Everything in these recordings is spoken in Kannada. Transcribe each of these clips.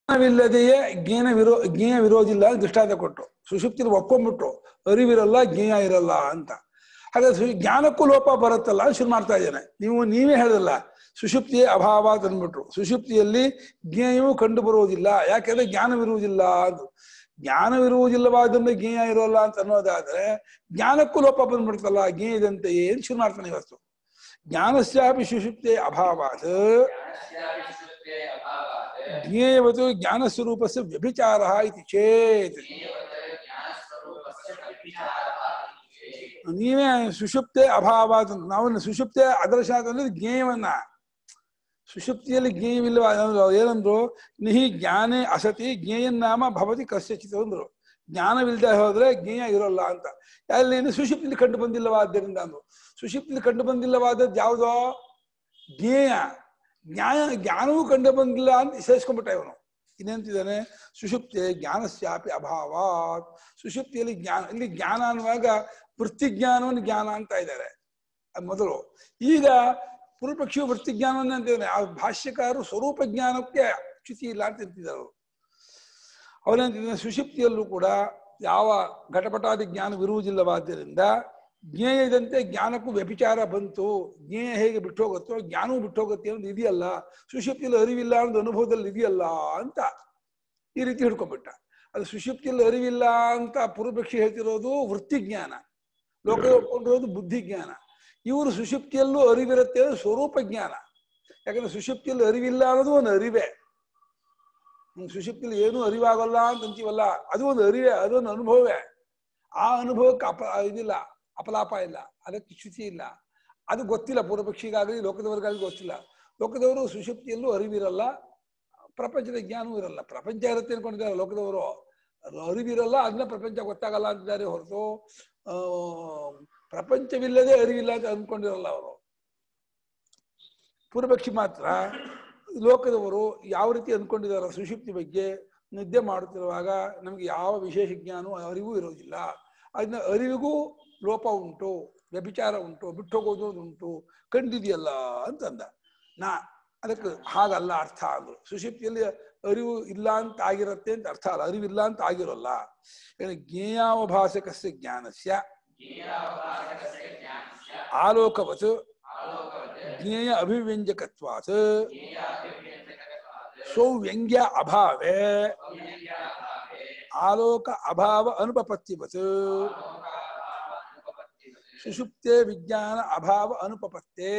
ಜ್ಞಾನವಿಲ್ಲದೆಯೇ ಜ್ಞಾನ ವಿರೋ ಜ್ಞೇಯ ವಿರೋಧಿಲ್ಲ ಅಂತ ದೃಷ್ಟಾಂತ ಕೊಟ್ಟರು ಸುಷುಪ್ತಿಲಿ ಒಪ್ಕೊಂಡ್ಬಿಟ್ರು ಅರಿವಿರಲ್ಲ ಜ್ಞೇಯ ಇರಲ್ಲ ಅಂತ ಹಾಗಾದ್ರೆ ಸು- ಜ್ಞಾನಕ್ಕೂ ಲೋಪ ಬರುತ್ತಲ್ಲ ಅಂತ ಶುರು ಮಾಡ್ತಾ ಇದ್ದೇನೆ ನೀವು ನೀವೇ ಹೇಳಿದಲ್ಲ ಸುಷುಪ್ತಿಯೇ ಅಭಾವ ತಂದ್ಬಿಟ್ರು ಸುಷುಪ್ತಿಯಲ್ಲಿ ಜ್ಞೇಯವೂ ಕಂಡು ಬರುವುದಿಲ್ಲ ಯಾಕೆಂದ್ರೆ ಜ್ಞಾನವಿರುವುದಿಲ್ಲ ಅಂತ ಜ್ಞಾನವಿರುವುದಿಲ್ಲವಾದ್ರೆ ಜ್ಞೇಯ ಇರೋಲ್ಲ ಅಂತ ಅನ್ನೋದಾದ್ರೆ ಜ್ಞಾನಕ್ಕೂ ಲೋಪ ಬಂದ್ಬಿಡ್ತಲ್ಲ ಜ್ಞೇಯದಂತೆಯೇ ಅಂತ ಶುರು ಮಾಡ್ತಾನೆ ಇವತ್ತು ಜ್ಞಾನಸ್ಯಾಪಿ ಸುಷುಪ್ತೆ ಅಭಾವಾತ್ ಜ್ಞೇಯವತು ಜ್ಞಾನಸ್ವರೂಪಸ್ಯ ವ್ಯಭಿಚಾರ ಇತಿ ಚೇತ್ ನೀವೇ ಸುಷುಪ್ತೆ ಅಭಾವ ಅಂತ ನಾವು ಸುಷುಪ್ತೆ ಅದರ್ಶ ಅಂತಂದ್ರೆ ಜ್ಞೇಯವನ್ನ ಸುಷುಪ್ತಿಯಲ್ಲಿ ಜ್ಞೇಯವಿಲ್ಲ ಏನಂದ್ರು ನಿಹಿ ಜ್ಞಾನೇ ಅಸತಿ ಜ್ಞೇಯನ್ನಾಮ ಭವತಿ ಕಸ್ಯಚಿತ್ ಅಂದ್ರು ಜ್ಞಾನವಿಲ್ಲದೆ ಹೋದ್ರೆ ಜ್ಞೇಯ ಇರೋಲ್ಲ ಅಂತ ಅಲ್ಲಿ ಸುಷುಪ್ತಿಲಿ ಕಂಡು ಬಂದಿಲ್ಲವಾದ್ದರಿಂದ ಅಂದ್ರು ಸುಷುಪ್ತಿಲಿ ಕಂಡು ಬಂದಿಲ್ಲವಾದದ್ದು ಯಾವುದೋ ಜ್ಞೇಯ ಜ್ಞಾನ ಜ್ಞಾನವೂ ಕಂಡು ಬಂದಿಲ್ಲ ಅಂತ ಸೇರಿಸ್ಕೊಂಡ್ಬಿಟ್ಟ ಇವನು ಇನ್ನೆಂತಿದ್ದಾನೆ ಸುಷುಪ್ತಿ ಜ್ಞಾನಸ್ಯಾಪಿ ಅಭಾವ ಸುಷುಪ್ತಿಯಲ್ಲಿ ಜ್ಞಾನ ಇಲ್ಲಿ ಜ್ಞಾನ ಅನ್ನುವಾಗ ವೃತ್ತಿ ಜ್ಞಾನವನ್ನು ಜ್ಞಾನ ಅಂತ ಇದ್ದಾರೆ ಅದು ಮೊದಲು ಈಗ ಪೂರ್ವಪಕ್ಷಿಯು ವೃತ್ತಿ ಜ್ಞಾನವನ್ನೇ ಅಂತಿದ್ದಾನೆ ಆ ಭಾಷ್ಯಕಾರರು ಸ್ವರೂಪ ಜ್ಞಾನಕ್ಕೆ ಚ್ಯುತಿ ಇಲ್ಲ ಅಂತ ಅಂತಿದ್ದಾರೆ ಅವರು ಅವರೇಂತಿದ್ದಾರೆ ಸುಷುಪ್ತಿಯಲ್ಲೂ ಕೂಡ ಯಾವ ಘಟಪಟಾದಿ ಜ್ಞಾನವಿರುವುದಿಲ್ಲವಾದ್ದರಿಂದ ಜ್ಞೇಯದಂತೆ ಜ್ಞಾನಕ್ಕೂ ವ್ಯಭಿಚಾರ ಬಂತು ಜ್ಞೇಯ ಹೇಗೆ ಬಿಟ್ಟು ಹೋಗುತ್ತೋ ಜ್ಞಾನವೂ ಬಿಟ್ಟು ಹೋಗುತ್ತೆ ಅನ್ನೋದು ಇದೆಯಲ್ಲ ಸುಷುಪ್ತಿಯಲ್ಲಿ ಅರಿವಿಲ್ಲ ಅನ್ನೋದು ಅನುಭವದಲ್ಲಿ ಇದೆಯಲ್ಲ ಅಂತ ಈ ರೀತಿ ಹಿಡ್ಕೊಂಡ್ಬಿಟ್ಟ ಅದು ಸುಷುಪ್ತಿಯಲ್ಲಿ ಅರಿವಿಲ್ಲ ಅಂತ ಪೂರ್ವಪಕ್ಷಿ ಹೇಳ್ತಿರೋದು ವೃತ್ತಿ ಜ್ಞಾನ ಲೋಕ ಒಪ್ಕೊಂಡಿರೋದು ಬುದ್ಧಿ ಜ್ಞಾನ ಇವರು ಸುಷುಪ್ತಿಯಲ್ಲೂ ಅರಿವಿರುತ್ತೆ ಅನ್ನೋದು ಸ್ವರೂಪ ಜ್ಞಾನ ಯಾಕಂದ್ರೆ ಸುಷುಪ್ತಿಯಲ್ಲಿ ಅರಿವಿಲ್ಲ ಅನ್ನೋದು ಒಂದು ಅರಿವೇ ಹ್ಮ್, ಸುಷುಪ್ತಿಯಲ್ಲಿ ಏನೂ ಅರಿವಾಗಲ್ಲ ಅಂತ ಅಂತೀವಲ್ಲ ಅದು ಒಂದು ಅರಿವೇ ಅದೊಂದು ಅನುಭವವೇ ಆ ಅನುಭವಕ್ಕೆ ಅಪ ಇದಿಲ್ಲ ಅಪಲಾಪ ಇಲ್ಲ ಅದಕ್ಕೆ ಚ್ಯುತಿ ಇಲ್ಲ ಅದು ಗೊತ್ತಿಲ್ಲ ಪೂರ್ವಪಕ್ಷಿಗಾಗಲಿ ಲೋಕದವರಿಗಾಗಲಿ ಗೊತ್ತಿಲ್ಲ ಲೋಕದವರು ಸುಷುಪ್ತಿಯಲ್ಲೂ ಅರಿವಿರಲ್ಲ ಪ್ರಪಂಚದ ಜ್ಞಾನವೂ ಇರಲ್ಲ ಪ್ರಪಂಚ ಇರುತ್ತೆ ಅನ್ಕೊಂಡಿದ್ದಾರೆ ಲೋಕದವರು ಅದು ಅರಿವಿರಲ್ಲ ಅದನ್ನ ಪ್ರಪಂಚ ಗೊತ್ತಾಗಲ್ಲ ಅಂತಿದ್ದಾರೆ ಹೊರತು ಆ, ಪ್ರಪಂಚವಿಲ್ಲದೆ ಅರಿವಿಲ್ಲ ಅಂತ ಅನ್ಕೊಂಡಿರಲ್ಲ ಅವರು ಪೂರ್ವಪಕ್ಷಿ ಮಾತ್ರ ಲೋಕದವರು ಯಾವ ರೀತಿ ಅನ್ಕೊಂಡಿದ್ದಾರೆ ಸುಷುಪ್ತಿ ಬಗ್ಗೆ ನಿದ್ದೆ ಮಾಡುತ್ತಿರುವಾಗ ನಮಗೆ ಯಾವ ವಿಶೇಷ ಜ್ಞಾನವೂ ಅರಿವು ಇರೋದಿಲ್ಲ ಅದನ್ನ ಅರಿವಿಗೂ ಲೋಪ ಉಂಟು ವ್ಯಭಿಚಾರ ಉಂಟು ಬಿಟ್ಟು ಹೋಗೋದು ಉಂಟು ಕಂಡಿದೆಯಲ್ಲ ಅಂತಂದ ನಾ ಅದಕ್ಕೆ ಹಾಗಲ್ಲ ಅರ್ಥ ಅಂದ್ರು ಸುಷುಪ್ತಿಯಲ್ಲಿ ಅರಿವು ಇಲ್ಲ ಅಂತ ಆಗಿರತ್ತೆ ಅಂತ ಅರ್ಥ ಅಲ್ಲ ಅರಿವಿಲ್ಲ ಅಂತ ಆಗಿರೋಲ್ಲ ಏನು ಜ್ಞೇಯಾವಭಾಸಕಸ್ಯ ಜ್ಞಾನಸ್ಯ ಆಲೋಕವತ್ ಜ್ಞೇಯ ಅಭಿವ್ಯಂಜಕತ್ವಾತ್ ಸೌವ್ಯಂಗ್ಯ ಅಭಾವೇ ಆಲೋಕ ಅಭಾವ ಅನುಪಪತ್ತಿವತ್ ಸುಷುಪ್ತೆ ವಿಜ್ಞಾನ ಅಭಾವ ಅನುಪಪತ್ತೇ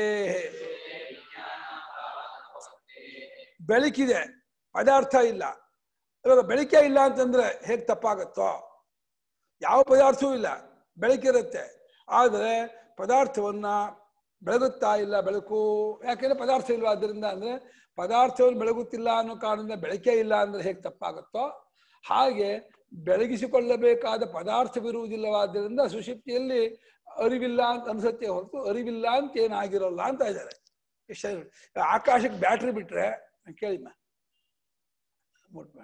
ಬೆಳಕಿದೆ ಪದಾರ್ಥ ಇಲ್ಲ ಇವಾಗ ಬೆಳಕೆ ಇಲ್ಲ ಅಂತಂದ್ರೆ ಹೇಗೆ ತಪ್ಪಾಗತ್ತೋ ಯಾವ ಪದಾರ್ಥವೂ ಇಲ್ಲ ಬೆಳಕಿರುತ್ತೆ ಆದರೆ ಪದಾರ್ಥವನ್ನ ಬೆಳಗುತ್ತಾ ಇಲ್ಲ ಬೆಳಕು ಯಾಕೆಂದ್ರೆ ಪದಾರ್ಥ ಇಲ್ವಾ ಅದರಿಂದ ಅಂದ್ರೆ ಪದಾರ್ಥವನ್ನು ಬೆಳಗುತ್ತಿಲ್ಲ ಅನ್ನೋ ಕಾರಣದಿಂದ ಬೆಳಕೆ ಇಲ್ಲ ಅಂದ್ರೆ ಹೇಗೆ ತಪ್ಪಾಗುತ್ತೋ ಹಾಗೆ ಬೆಳಗಿಸಿಕೊಳ್ಳಬೇಕಾದ ಪದಾರ್ಥವಿರುವುದಿಲ್ಲವಾದ್ದರಿಂದ ಸುಷುಪ್ತಿಯಲ್ಲಿ ಅರಿವಿಲ್ಲ ಅಂತ ಅನ್ಸತ್ತೆ ಹೊರತು ಅರಿವಿಲ್ಲ ಅಂತ ಏನಾಗಿರೋಲ್ಲ ಅಂತ ಇದ್ದಾರೆ ಎಷ್ಟು ಆಕಾಶಕ್ಕೆ ಬ್ಯಾಟ್ರಿ ಬಿಟ್ರೆ ಕೇಳಿಮ್ಮ ಮುಟ್ಬೇಡ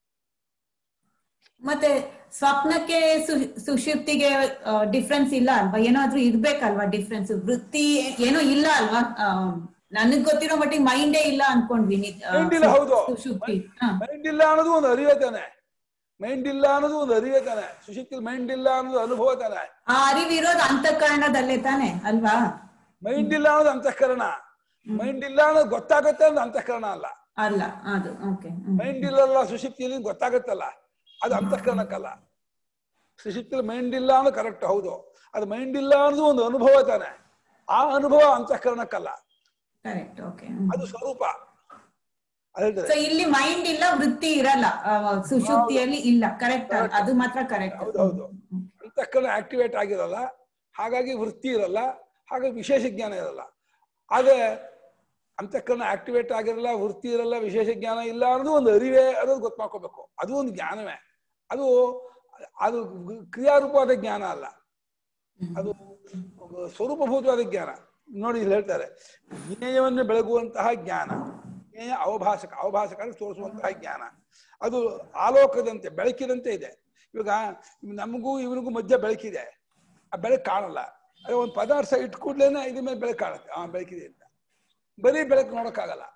ಮತ್ತೆ ಸ್ವಪ್ನಕ್ಕೆ ಸು- ಸುಷುಪ್ತಿಗೆ ಡಿಫ್ರೆನ್ಸ್ ಇಲ್ಲ ಅಲ್ವಾ ಏನಾದ್ರೂ ಇರ್ಬೇಕಲ್ವಾ ಡಿಫ್ರೆನ್ಸ್ ವೃತ್ತಿ ಏನೋ ಇಲ್ಲ ಅಲ್ವಾ ಆ, ನನಗ್ ಗೊತ್ತಿರೋ ಮಟ್ಟಿಗೆ ಮೈಂಡೇ ಇಲ್ಲ ಅನ್ಕೊಂಡ್ವಿ ನಿ- ಆ, ಮೈಂಡ್ ಇಲ್ಲ ಹೌದು ಸುಷುಪ್ತಿ ಹಾ ಮೈಂಡ್ ಇಲ್ಲ ಅನ್ನೋದು ಒಂದು ಅರಿವೇ ತಾನೆ ಮೈಂಡ್ ಇಲ್ಲ ಅನ್ನೋದು ಒಂದು ಅರಿವೇ ತಾನೆ ಸುಶಕ್ತಿ ಮೈಂಡ್ ಇಲ್ಲ ಅನ್ನೋದು ಅನುಭವ ತಾನೆ ಆ ಅರಿವಿರೋದು ಅಂತಃಕರಣದಲ್ಲೇ ತಾನೆ ಅಲ್ವಾ ಮೈಂಡ್ ಇಲ್ಲ ಅನ್ನೋದು ಅಂತಃಕರಣ ಮೈಂಡ್ ಇಲ್ಲ ಅನ್ನೋದು ಗೊತ್ತಾಗತ್ತೆ ಅನ್ನೋದು ಅಂತಃಕರಣ ಅಲ್ಲ ಅಲ್ಲ ಅದು ಓಕೆ ಮೈಂಡ್ ಇಲ್ಲಲ್ಲ ಸುಶಕ್ತಿಯಲ್ಲಿ ಗೊತ್ತಾಗತ್ತಲ್ಲ ಅದು ಅಂತಃಕರಣಕ್ಕಲ್ಲ ಸುಶಕ್ತಿಯಲ್ಲಿ ಮೈಂಡ್ ಇಲ್ಲ ಅನ್ನೋದು ಕರೆಕ್ಟ್ ಹೌದು ಅದು ಮೈಂಡ್ ಇಲ್ಲ ಅನ್ನೋದು ಒಂದು ಅನುಭವ ತಾನೆ ಆ ಅನುಭವ ಅಂತಃಕರಣಕ್ಕಲ್ಲ ಕರೆಕ್ಟ್ ಓಕೆ ಅದು ಸ್ವರೂಪ ಅದ್ ಹೇಳ್ತಾರೆ ಸೊ ಇಲ್ಲಿ ಮೈಂಡ್ ಇಲ್ಲ ವೃತ್ತಿ ಇರಲ್ಲ ಆ, ಸುಷುಪ್ತಿಯಲ್ಲಿ ಇಲ್ಲ ಕರೆಕ್ಟ್ ಅದು ಮಾತ್ರ ಕರೆಕ್ಟ್ ಹೌದು ಹೌದು ಅಂತಃಕರಣ ಆಕ್ಟಿವೇಟ್ ಆಗಿರಲ್ಲ ಹಾಗಾಗಿ ವೃತ್ತಿ ಇರಲ್ಲ ಹಾಗಾಗಿ ವಿಶೇಷ ಜ್ಞಾನ ಇರಲ್ಲ ಆದ್ರೆ ಅಂತಃಕರಣ ಆಕ್ಟಿವೇಟ್ ಆಗಿರಲ್ಲ ವೃತ್ತಿ ಇರಲ್ಲ ವಿಶೇಷ ಜ್ಞಾನ ಇಲ್ಲ ಅನ್ನೋದು ಒಂದು ಅರಿವೇ ಅನ್ನೋದು ಗೊತ್ತು ಮಾಡ್ಕೋಬೇಕು ಅದು ಒಂದು ಜ್ಞಾನವೇ ಅದು ಅದು ಕ್ರಿಯಾರೂಪವಾದ ಜ್ಞಾನ ಅಲ್ಲ ಅದು ಸ್ವರೂಪಭೂತವಾದ ಜ್ಞಾನ ನೋಡಿ ಇಲ್ಲಿ ಹೇಳ್ತಾರೆ ಜ್ಞೇಯವನ್ನು ಬೆಳಗುವಂತಹ ಜ್ಞಾನ ಜ್ಞೇಯ ಅವಭಾಸಕ ಅವಭಾಸಕ ಅಂದ್ರೆ ತೋರಿಸುವಂತಹ ಜ್ಞಾನ ಅದು ಆಲೋಕದಂತೆ ಬೆಳಕಿದಂತೆ ಇದೆ ಇವಾಗ ನಮಗೂ ಇವನಿಗೂ ಮಧ್ಯೆ ಬೆಳಕಿದೆ ಆ ಬೆಳಕು ಕಾಣಲ್ಲ ಅದೇ ಒಂದು ಪದಾರ್ಥ ಇಟ್ಕೂಡ್ಲೇನೆ ಇದ್ರ ಮೇಲೆ ಬೆಳಕು ಕಾಣುತ್ತೆ ಆ ಬೆಳಕಿದೆ ಅಂತ ಬರೀ ಬೆಳಕು ನೋಡಕ್ಕಾಗಲ್ಲ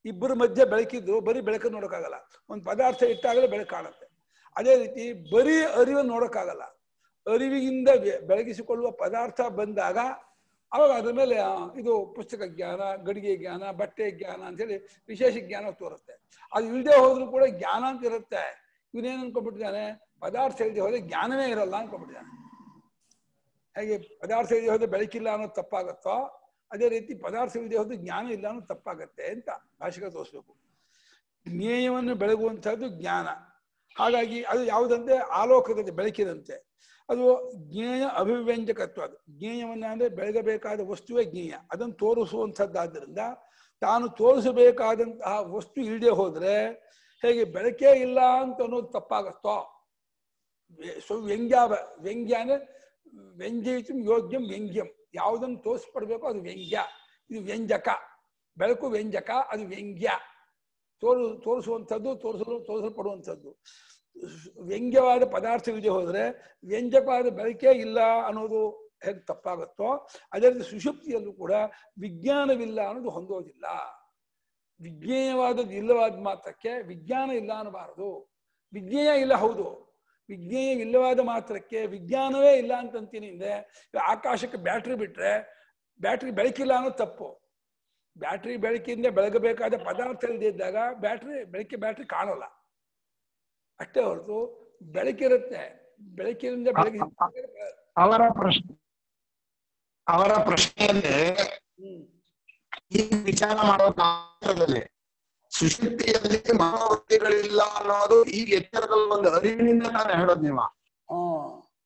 ಇಬ್ಬರ ಮಧ್ಯೆ ಬೆಳಕಿದ್ದು ಬರೀ ಬೆಳಕನ್ನು ನೋಡೋಕ್ಕಾಗಲ್ಲ ಒಂದು ಪದಾರ್ಥ ಇಟ್ಟಾಗಲೇ ಬೆಳಕು ಕಾಣುತ್ತೆ ಅದೇ ರೀತಿ ಬರೀ ಅರಿವನ್ನು ನೋಡೋಕ್ಕಾಗಲ್ಲ ಅರಿವಿಗಿಂದ ಬೆ- ಬೆಳಗಿಸಿಕೊಳ್ಳುವ ಪದಾರ್ಥ ಬಂದಾಗ ಅವಾಗ ಅದ್ರ ಮೇಲೆ ಆ, ಇದು ಪುಸ್ತಕ ಜ್ಞಾನ ಗಡಿಗೆ ಜ್ಞಾನ ಬಟ್ಟೆ ಜ್ಞಾನ ಅಂತೇಳಿ ವಿಶೇಷ ಜ್ಞಾನ ತೋರುತ್ತೆ ಅದು ಇಲ್ಲದೆ ಹೋದ್ರೂ ಕೂಡ ಜ್ಞಾನ ಅಂತ ಇರುತ್ತೆ ಇವನೇನು ಅನ್ಕೊಂಡ್ಬಿಟ್ಟಿದ್ದಾನೆ ಪದಾರ್ಥ ಇಲ್ಲದೆ ಹೋದ್ರೆ ಜ್ಞಾನವೇ ಇರಲ್ಲ ಅನ್ಕೊಂಡ್ಬಿಟ್ಟಿದ್ದಾನೆ ಹೇಗೆ ಪದಾರ್ಥ ಇಲ್ಲದೆ ಹೋದ್ರೆ ಬೆಳಕಿಲ್ಲ ಅನ್ನೋದು ತಪ್ಪಾಗತ್ತೋ ಅದೇ ರೀತಿ ಪದಾರ್ಥ ಇಲ್ಲದೆ ಹೋದ್ರೆ ಜ್ಞಾನ ಇಲ್ಲ ಅನ್ನೋದು ತಪ್ಪಾಗತ್ತೆ ಅಂತ ಭಾಷೆಗೆ ತೋರಿಸ್ಬೇಕು ಜ್ಞೇಯವನ್ನು ಬೆಳಗುವಂಥದ್ದು ಜ್ಞಾನ ಹಾಗಾಗಿ ಅದು ಯಾವುದಂತೆ ಆಲೋಕದಂತೆ ಬೆಳಕಿದಂತೆ ಅದು ಜ್ಞೇಯ ಅಭಿವ್ಯಂಜಕತ್ವ ಅದು ಜ್ಞೇಯವನ್ನ ಅಂದ್ರೆ ಬೆಳಗಬೇಕಾದ ವಸ್ತುವೇ ಜ್ಞೇಯ ಅದನ್ನು ತೋರಿಸುವಂಥದ್ದಾದ್ದರಿಂದ ತಾನು ತೋರಿಸಬೇಕಾದಂತಹ ವಸ್ತು ಇಲ್ಲದೆ ಹೋದ್ರೆ ಹೇಗೆ ಬೆಳಕೇ ಇಲ್ಲ ಅಂತ ಅನ್ನೋದು ತಪ್ಪಾಗತ್ತೋ ವ್ಯ- ಸೊ ವ್ಯಂಗ್ಯ ವ್ಯಂಗ್ಯ ಅಂದ್ರೆ ವ್ಯಂಜಯಿತು ಯೋಗ್ಯಂ ವ್ಯಂಗ್ಯಂ ಯಾವುದನ್ನು ತೋರಿಸ್ಪಡ್ಬೇಕೋ ಅದು ವ್ಯಂಗ್ಯ ಇದು ವ್ಯಂಜಕ ಬೆಳಕು ವ್ಯಂಜಕ ಅದು ವ್ಯಂಗ್ಯ ತೋರು ತೋರಿಸುವಂಥದ್ದು ತೋರಿಸಲು ತೋರಿಸಲ್ಪಡುವಂಥದ್ದು ವ್ಯಂಗ್ಯವಾದ ಪದಾರ್ಥ ಇಲ್ಲದೆ ಹೋದ್ರೆ ವ್ಯಂಜಕವಾದ ಬೆಳಕೇ ಇಲ್ಲ ಅನ್ನೋದು ಹೇಗೆ ತಪ್ಪಾಗುತ್ತೋ ಅದೇ ರೀತಿ ಸುಷುಪ್ತಿಯಲ್ಲೂ ಕೂಡ ವಿಜ್ಞಾನವಿಲ್ಲ ಅನ್ನೋದು ಹೊಂದೋದಿಲ್ಲ ವಿಜ್ಞೇಯವಾದದ್ದು ಇಲ್ಲವಾದ ಮಾತ್ರಕ್ಕೆ ವಿಜ್ಞಾನ ಇಲ್ಲ ಅನ್ನಬಾರದು ವಿಜ್ಞೇಯ ಇಲ್ಲ ಹೌದು ವಿಜ್ಞೇಯ ಇಲ್ಲವಾದ ಮಾತ್ರಕ್ಕೆ ವಿಜ್ಞಾನವೇ ಇಲ್ಲ ಅಂತಂತೀನಿ ಹಿಂದೆ ಆಕಾಶಕ್ಕೆ ಬ್ಯಾಟ್ರಿ ಬಿಟ್ರೆ ಬ್ಯಾಟ್ರಿ ಬೆಳಕಿಲ್ಲ ಅನ್ನೋದು ತಪ್ಪು ಬ್ಯಾಟ್ರಿ ಬೆಳಕಿಂದ ಬೆಳಗಬೇಕಾದ ಪದಾರ್ಥ ಇಲ್ಲದೆ ಇದ್ದಾಗ ಬ್ಯಾಟ್ರಿ ಬೆಳಕೆ ಬ್ಯಾಟ್ರಿ ಕಾಣಲ್ಲ ಅಷ್ಟೇ ಹೊರತು ಬೆಳಕಿರುತ್ತೆ ಬೆಳಕಿನಿಂದ ಬೆಳಗ್ಗೆ ಅವರ ಪ್ರಶ್ನೆ ಅವರ ಪ್ರಶ್ನೆಯಲ್ಲಿ ಹ್ಮ್ ಈ ವಿಚಾರ ಮಾಡೋ ಕಾಲದಲ್ಲಿ ಸುಶುದ್ಧಿಯಲ್ಲಿ ಮನೋವೃತ್ತಿಗಳಿಲ್ಲ ಅನ್ನೋದು ಈಗ ಎಚ್ಚರದಲ್ಲಿ ಒಂದು ಅರಿವಿನಿಂದ ನಾನು ಹೇಳೋದು ನೀವು ಹ್ಮ್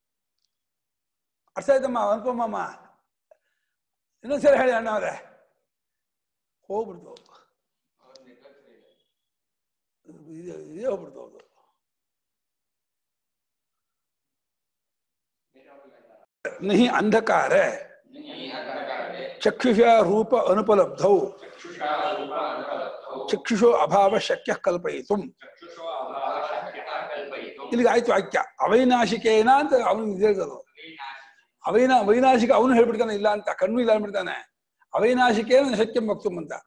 ಅರ್ಥ ಆಯ್ತಮ್ಮ ಅನುಪಮಮ್ಮ ಇನ್ನೊಂದ್ಸರಿ ಹೇಳಿ ಅಣ್ಣ ಅವ್ರೆ ಹೋಗ್ಬಿಡ್ತು ಇದೇ ಇದೇ ಹೋಗ್ಬಿಡ್ತು ಅದು ನಹಿ ಅಂಧಕಾರೆ ಚಕ್ಷುಷ ರೂಪ ಅನುಪಲಬ್ಧೌ ಚಕ್ಷುಷೋ ಅಭಾವ ಶಕ್ಯ ಕಲ್ಪಯಿತು ಇಲ್ಲಿಗೆ ಆಯ್ತು ವಾಕ್ಯ ಅವೈನಾಶಿಕೇನ ಅಂತ ಅವನು ಹೇಳಿದನು ಅವೈನ ವೈನಾಶಿಕ ಅವನು ಹೇಳ್ಬಿಡ್ತಾನೆ ಇಲ್ಲ ಅಂತ ಕಣ್ಣು ಇಲ್ಲ ಅಂದ್ಬಿಡ್ತಾನೆ ಅವೈನಾಶಿಕೇನ ಶಕ್ಯಂ ವಕ್ತುಂ ಅಂತ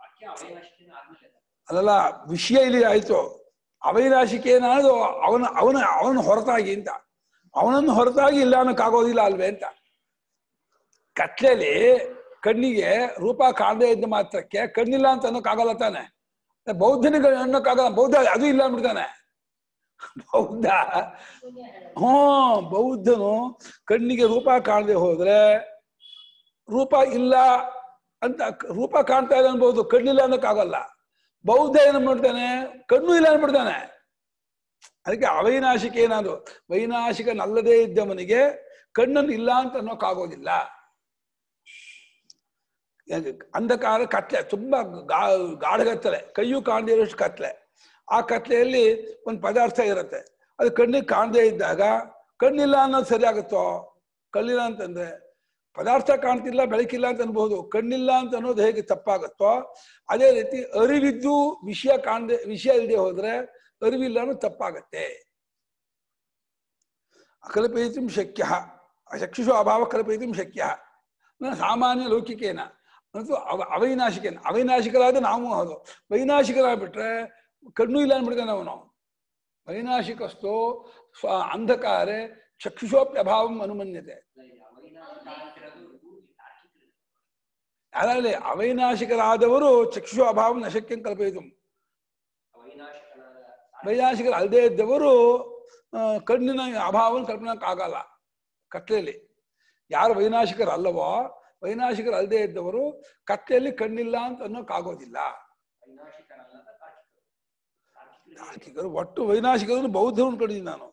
ಅಲ್ಲಲ್ಲ ವಿಷಯ ಇಲ್ಲಿ ಆಯ್ತು ಅವೈನಾಶಿಕೇನ ಅನ್ನೋದು ಅವನ ಅವನ ಅವನ ಹೊರತಾಗಿ ಅಂತ ಅವನನ್ನು ಹೊರತಾಗಿ ಇಲ್ಲ ಅನ್ನೋಕ್ಕಾಗೋದಿಲ್ಲ ಅಲ್ವೇ ಅಂತ ಕತ್ಲೆಯಲ್ಲಿ ಕಣ್ಣಿಗೆ ರೂಪ ಕಾಣದೇ ಇದ್ದ ಮಾತ್ರಕ್ಕೆ ಕಣ್ಣಿಲ್ಲ ಅಂತ ಅನ್ನೋಕ್ಕಾಗಲ್ಲ ತಾನೆ ಬೌದ್ಧನಿಗೆ ಅನ್ನೋಕ್ಕಾಗಲ್ಲ ಬೌದ್ಧ ಅದು ಇಲ್ಲ ಅಂದ್ಬಿಡ್ತಾನೆ ಬೌದ್ಧ ಹ್ಮ್ ಬೌದ್ಧನು ಕಣ್ಣಿಗೆ ರೂಪ ಕಾಣದೆ ಹೋದ್ರೆ ರೂಪ ಇಲ್ಲ ಅಂತ ರೂಪ ಕಾಣ್ತಾ ಇಲ್ಲ ಅನ್ಬೋದು ಕಣ್ಣಿಲ್ಲ ಅನ್ನೋಕ್ಕಾಗಲ್ಲ ಬೌದ್ಧ ಏನ್ ಮಾಡ್ತಾನೆ ಕಣ್ಣು ಇಲ್ಲ ಅನ್ಬಿಡ್ತಾನೆ ಅದಕ್ಕೆ ಅವೈನಾಶಿಕ ಏನಾದ್ರು ವೈನಾಶಿಕನಲ್ಲದೇ ಇದ್ದವನಿಗೆ ಕಣ್ಣನ್ನು ಇಲ್ಲ ಅಂತ ಅನ್ನೋಕ್ಕಾಗೋದಿಲ್ಲ ಯಾಕೆ? ಅಂಧಕಾರ ಕತ್ಲೆ ತುಂಬಾ ಗಾ ಗಾಢಗತ್ತಲೆ ಕೈಯು ಕಾಣದೇ ಇರೋಷ್ಟು ಕತ್ಲೆ ಆ ಕತ್ಲೆಯಲ್ಲಿ ಒಂದು ಪದಾರ್ಥ ಇರುತ್ತೆ ಅದು ಕಣ್ಣಿಗೆ ಕಾಣದೇ ಇದ್ದಾಗ ಕಣ್ಣಿಲ್ಲ ಅನ್ನೋದು ಸರಿ ಆಗುತ್ತೋ ಕಣ್ಣಿಲ್ಲ ಅಂತಂದ್ರೆ ಪದಾರ್ಥ ಕಾಣ್ತಿಲ್ಲ ಬೆಳಕಿಲ್ಲ ಅಂತ ಅನ್ಬಹುದು ಕಣ್ಣಿಲ್ಲ ಅಂತ ಅನ್ನೋದು ಹೇಗೆ ತಪ್ಪಾಗುತ್ತೋ ಅದೇ ರೀತಿ ಅರಿವಿದ್ದು ವಿಷಯ ಕಾಣದೆ ವಿಷಯ ಇಲ್ಲದೆ ಹೋದ್ರೆ ಅರಿವಿಲ್ಲ ಅನ್ನೋದು ತಪ್ಪಾಗತ್ತೆ ಕಲ್ಪಯಿತು ಶಕ್ಯ ಚಕ್ಷುಷು ಅಭಾವ ಕಲ್ಪಯಿತು ಶಕ್ಯ ನ ಸಾಮಾನ್ಯ ಲೌಕಿಕೇನ ಮತ್ತು ಅವ ಅವೈನಾಶಿಕೇನ ಅವೈನಾಶಿಕರಾದ ನಾವು ಹೌದು ವೈನಾಶಿಕರಾಗ್ಬಿಟ್ರೆ ಕಣ್ಣು ಇಲ್ಲ ಅಂದ್ಬಿಡ್ತಾನೆ ಅವನು ವೈನಾಶಿಕಸ್ತು ಸ್ವ ಅಂಧಕಾರೆ ಚಕ್ಷುಷೋಪ್ಯಭಾವಂ ಅನುಮನ್ಯತೆ ಅದರಲ್ಲಿ ಅವೈನಾಶಿಕರಾದವರು ಚಕ್ಷು ಅಭಾವ ನಶಕ್ಯಂ ಕಲ್ಪಯಿತು ವೈನಾಶಿಕರು ಅಲ್ಲದೆ ಇದ್ದವರು ಆ, ಕಣ್ಣಿನ ಅಭಾವವನ್ನು ಕಲ್ಪನಕ್ಕಾಗಲ್ಲ ಕತ್ಲೆಯಲ್ಲಿ ಯಾರು ವೈನಾಶಿಕರಲ್ಲವೋ ವೈನಾಶಿಕರು ಅಲ್ಲದೆ ಇದ್ದವರು ಕತ್ಲೆಯಲ್ಲಿ ಕಣ್ಣಿಲ್ಲ ಅಂತ ಅನ್ನೋಕ್ಕಾಗೋದಿಲ್ಲ ತಾರ್ಕಿಕರು ಒಟ್ಟು ವೈನಾಶಿಕರು ಬೌದ್ಧವನ್ನು ಕಡಿದೀನಿ ನಾನು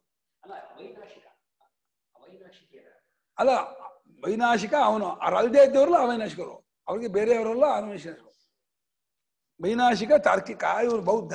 ಅಲ್ಲ ವೈನಾಶಿಕ ಅವನು ಅವ್ರು ಅಲ್ಲದೆ ಇದ್ದವರಲ್ಲ ಅವೈನಾಶಿಕರು ಅವ್ರಿಗೆ ಬೇರೆಯವರಲ್ಲ ಅನವೈನಾಶಿಕರು ವೈನಾಶಿಕ ತಾರ್ಕಿಕ ಇವರು ಬೌದ್ಧ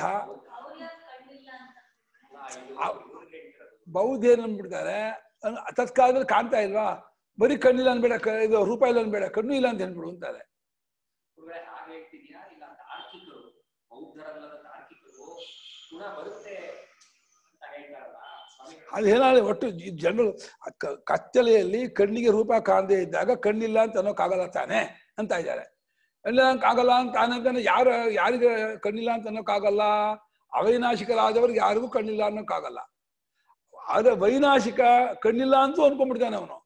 ಆ- ಬೌದ್ಧ ಏನ್ ಅಂದ್ಬಿಡ್ತಾರೆ ಅನ್- ತತ್ಕಾಲದಲ್ಲಿ ಕಾಣ್ತಾ ಇಲ್ವಾ ಬರೀ ಕಣ್ಣಿಲ್ಲ ಅನ್ಬೇಡ ಕ- ಇದು ರೂಪ ಇಲ್ಲ ಅನ್ಬೇಡ ಕಣ್ಣು ಇಲ್ಲ ಅಂತ ಹೇಳ್ಬಿಡು ಅಂತಾರೆ ಗುರುಗಳೇ ಹಾಗೆ ಹೇಳ್ತಿದ್ಯಾ ಇಲ್ಲ ತಾರ್ಕಿಕರು ಬೌದ್ಧರಲ್ಲದ ತಾರ್ಕಿಕರು ಗುಣ ಬರುತ್ತೆ ಅಂತ ಹೇಳ್ತಾರಲ್ಲ ಸ್ವಾಮಿಗಳು ಅದು ಏನಾದ್ರೆ ಒಟ್ಟು ಜ- ಜನರು ಆ ಕ- ಕತ್ತಲೆಯಲ್ಲಿ ಕಣ್ಣಿಗೆ ರೂಪ ಕಾಣದೇ ಇದ್ದಾಗ ಕಣ್ಣಿಲ್ಲ ಅಂತ ಅನ್ನೋಕ್ಕಾಗಲ್ಲ ತಾನೆ ಅಂತ ಇದ್ದಾರೆ ಇಲ್ಲ ಆಗಲ್ಲ ಅಂತ ಆನಂತರ ಯಾರ ಯಾರಿಗೆ ಕಣ್ಣಿಲ್ಲ ಅಂತ ಅನ್ನೋಕ್ಕಾಗಲ್ಲ ಅವೈನಾಶಿಕರಾದವ್ರಿಗೆ ಯಾರಿಗೂ ಕಣ್ಣಿಲ್ಲ ಅನ್ನೋಕ್ಕಾಗಲ್ಲ ಆದ್ರೆ ವೈನಾಶಿಕ ಕಣ್ಣಿಲ್ಲ ಅಂತೂ ಅನ್ಕೊಂಡ್ಬಿಡ್ತಾನೆ ಅವನು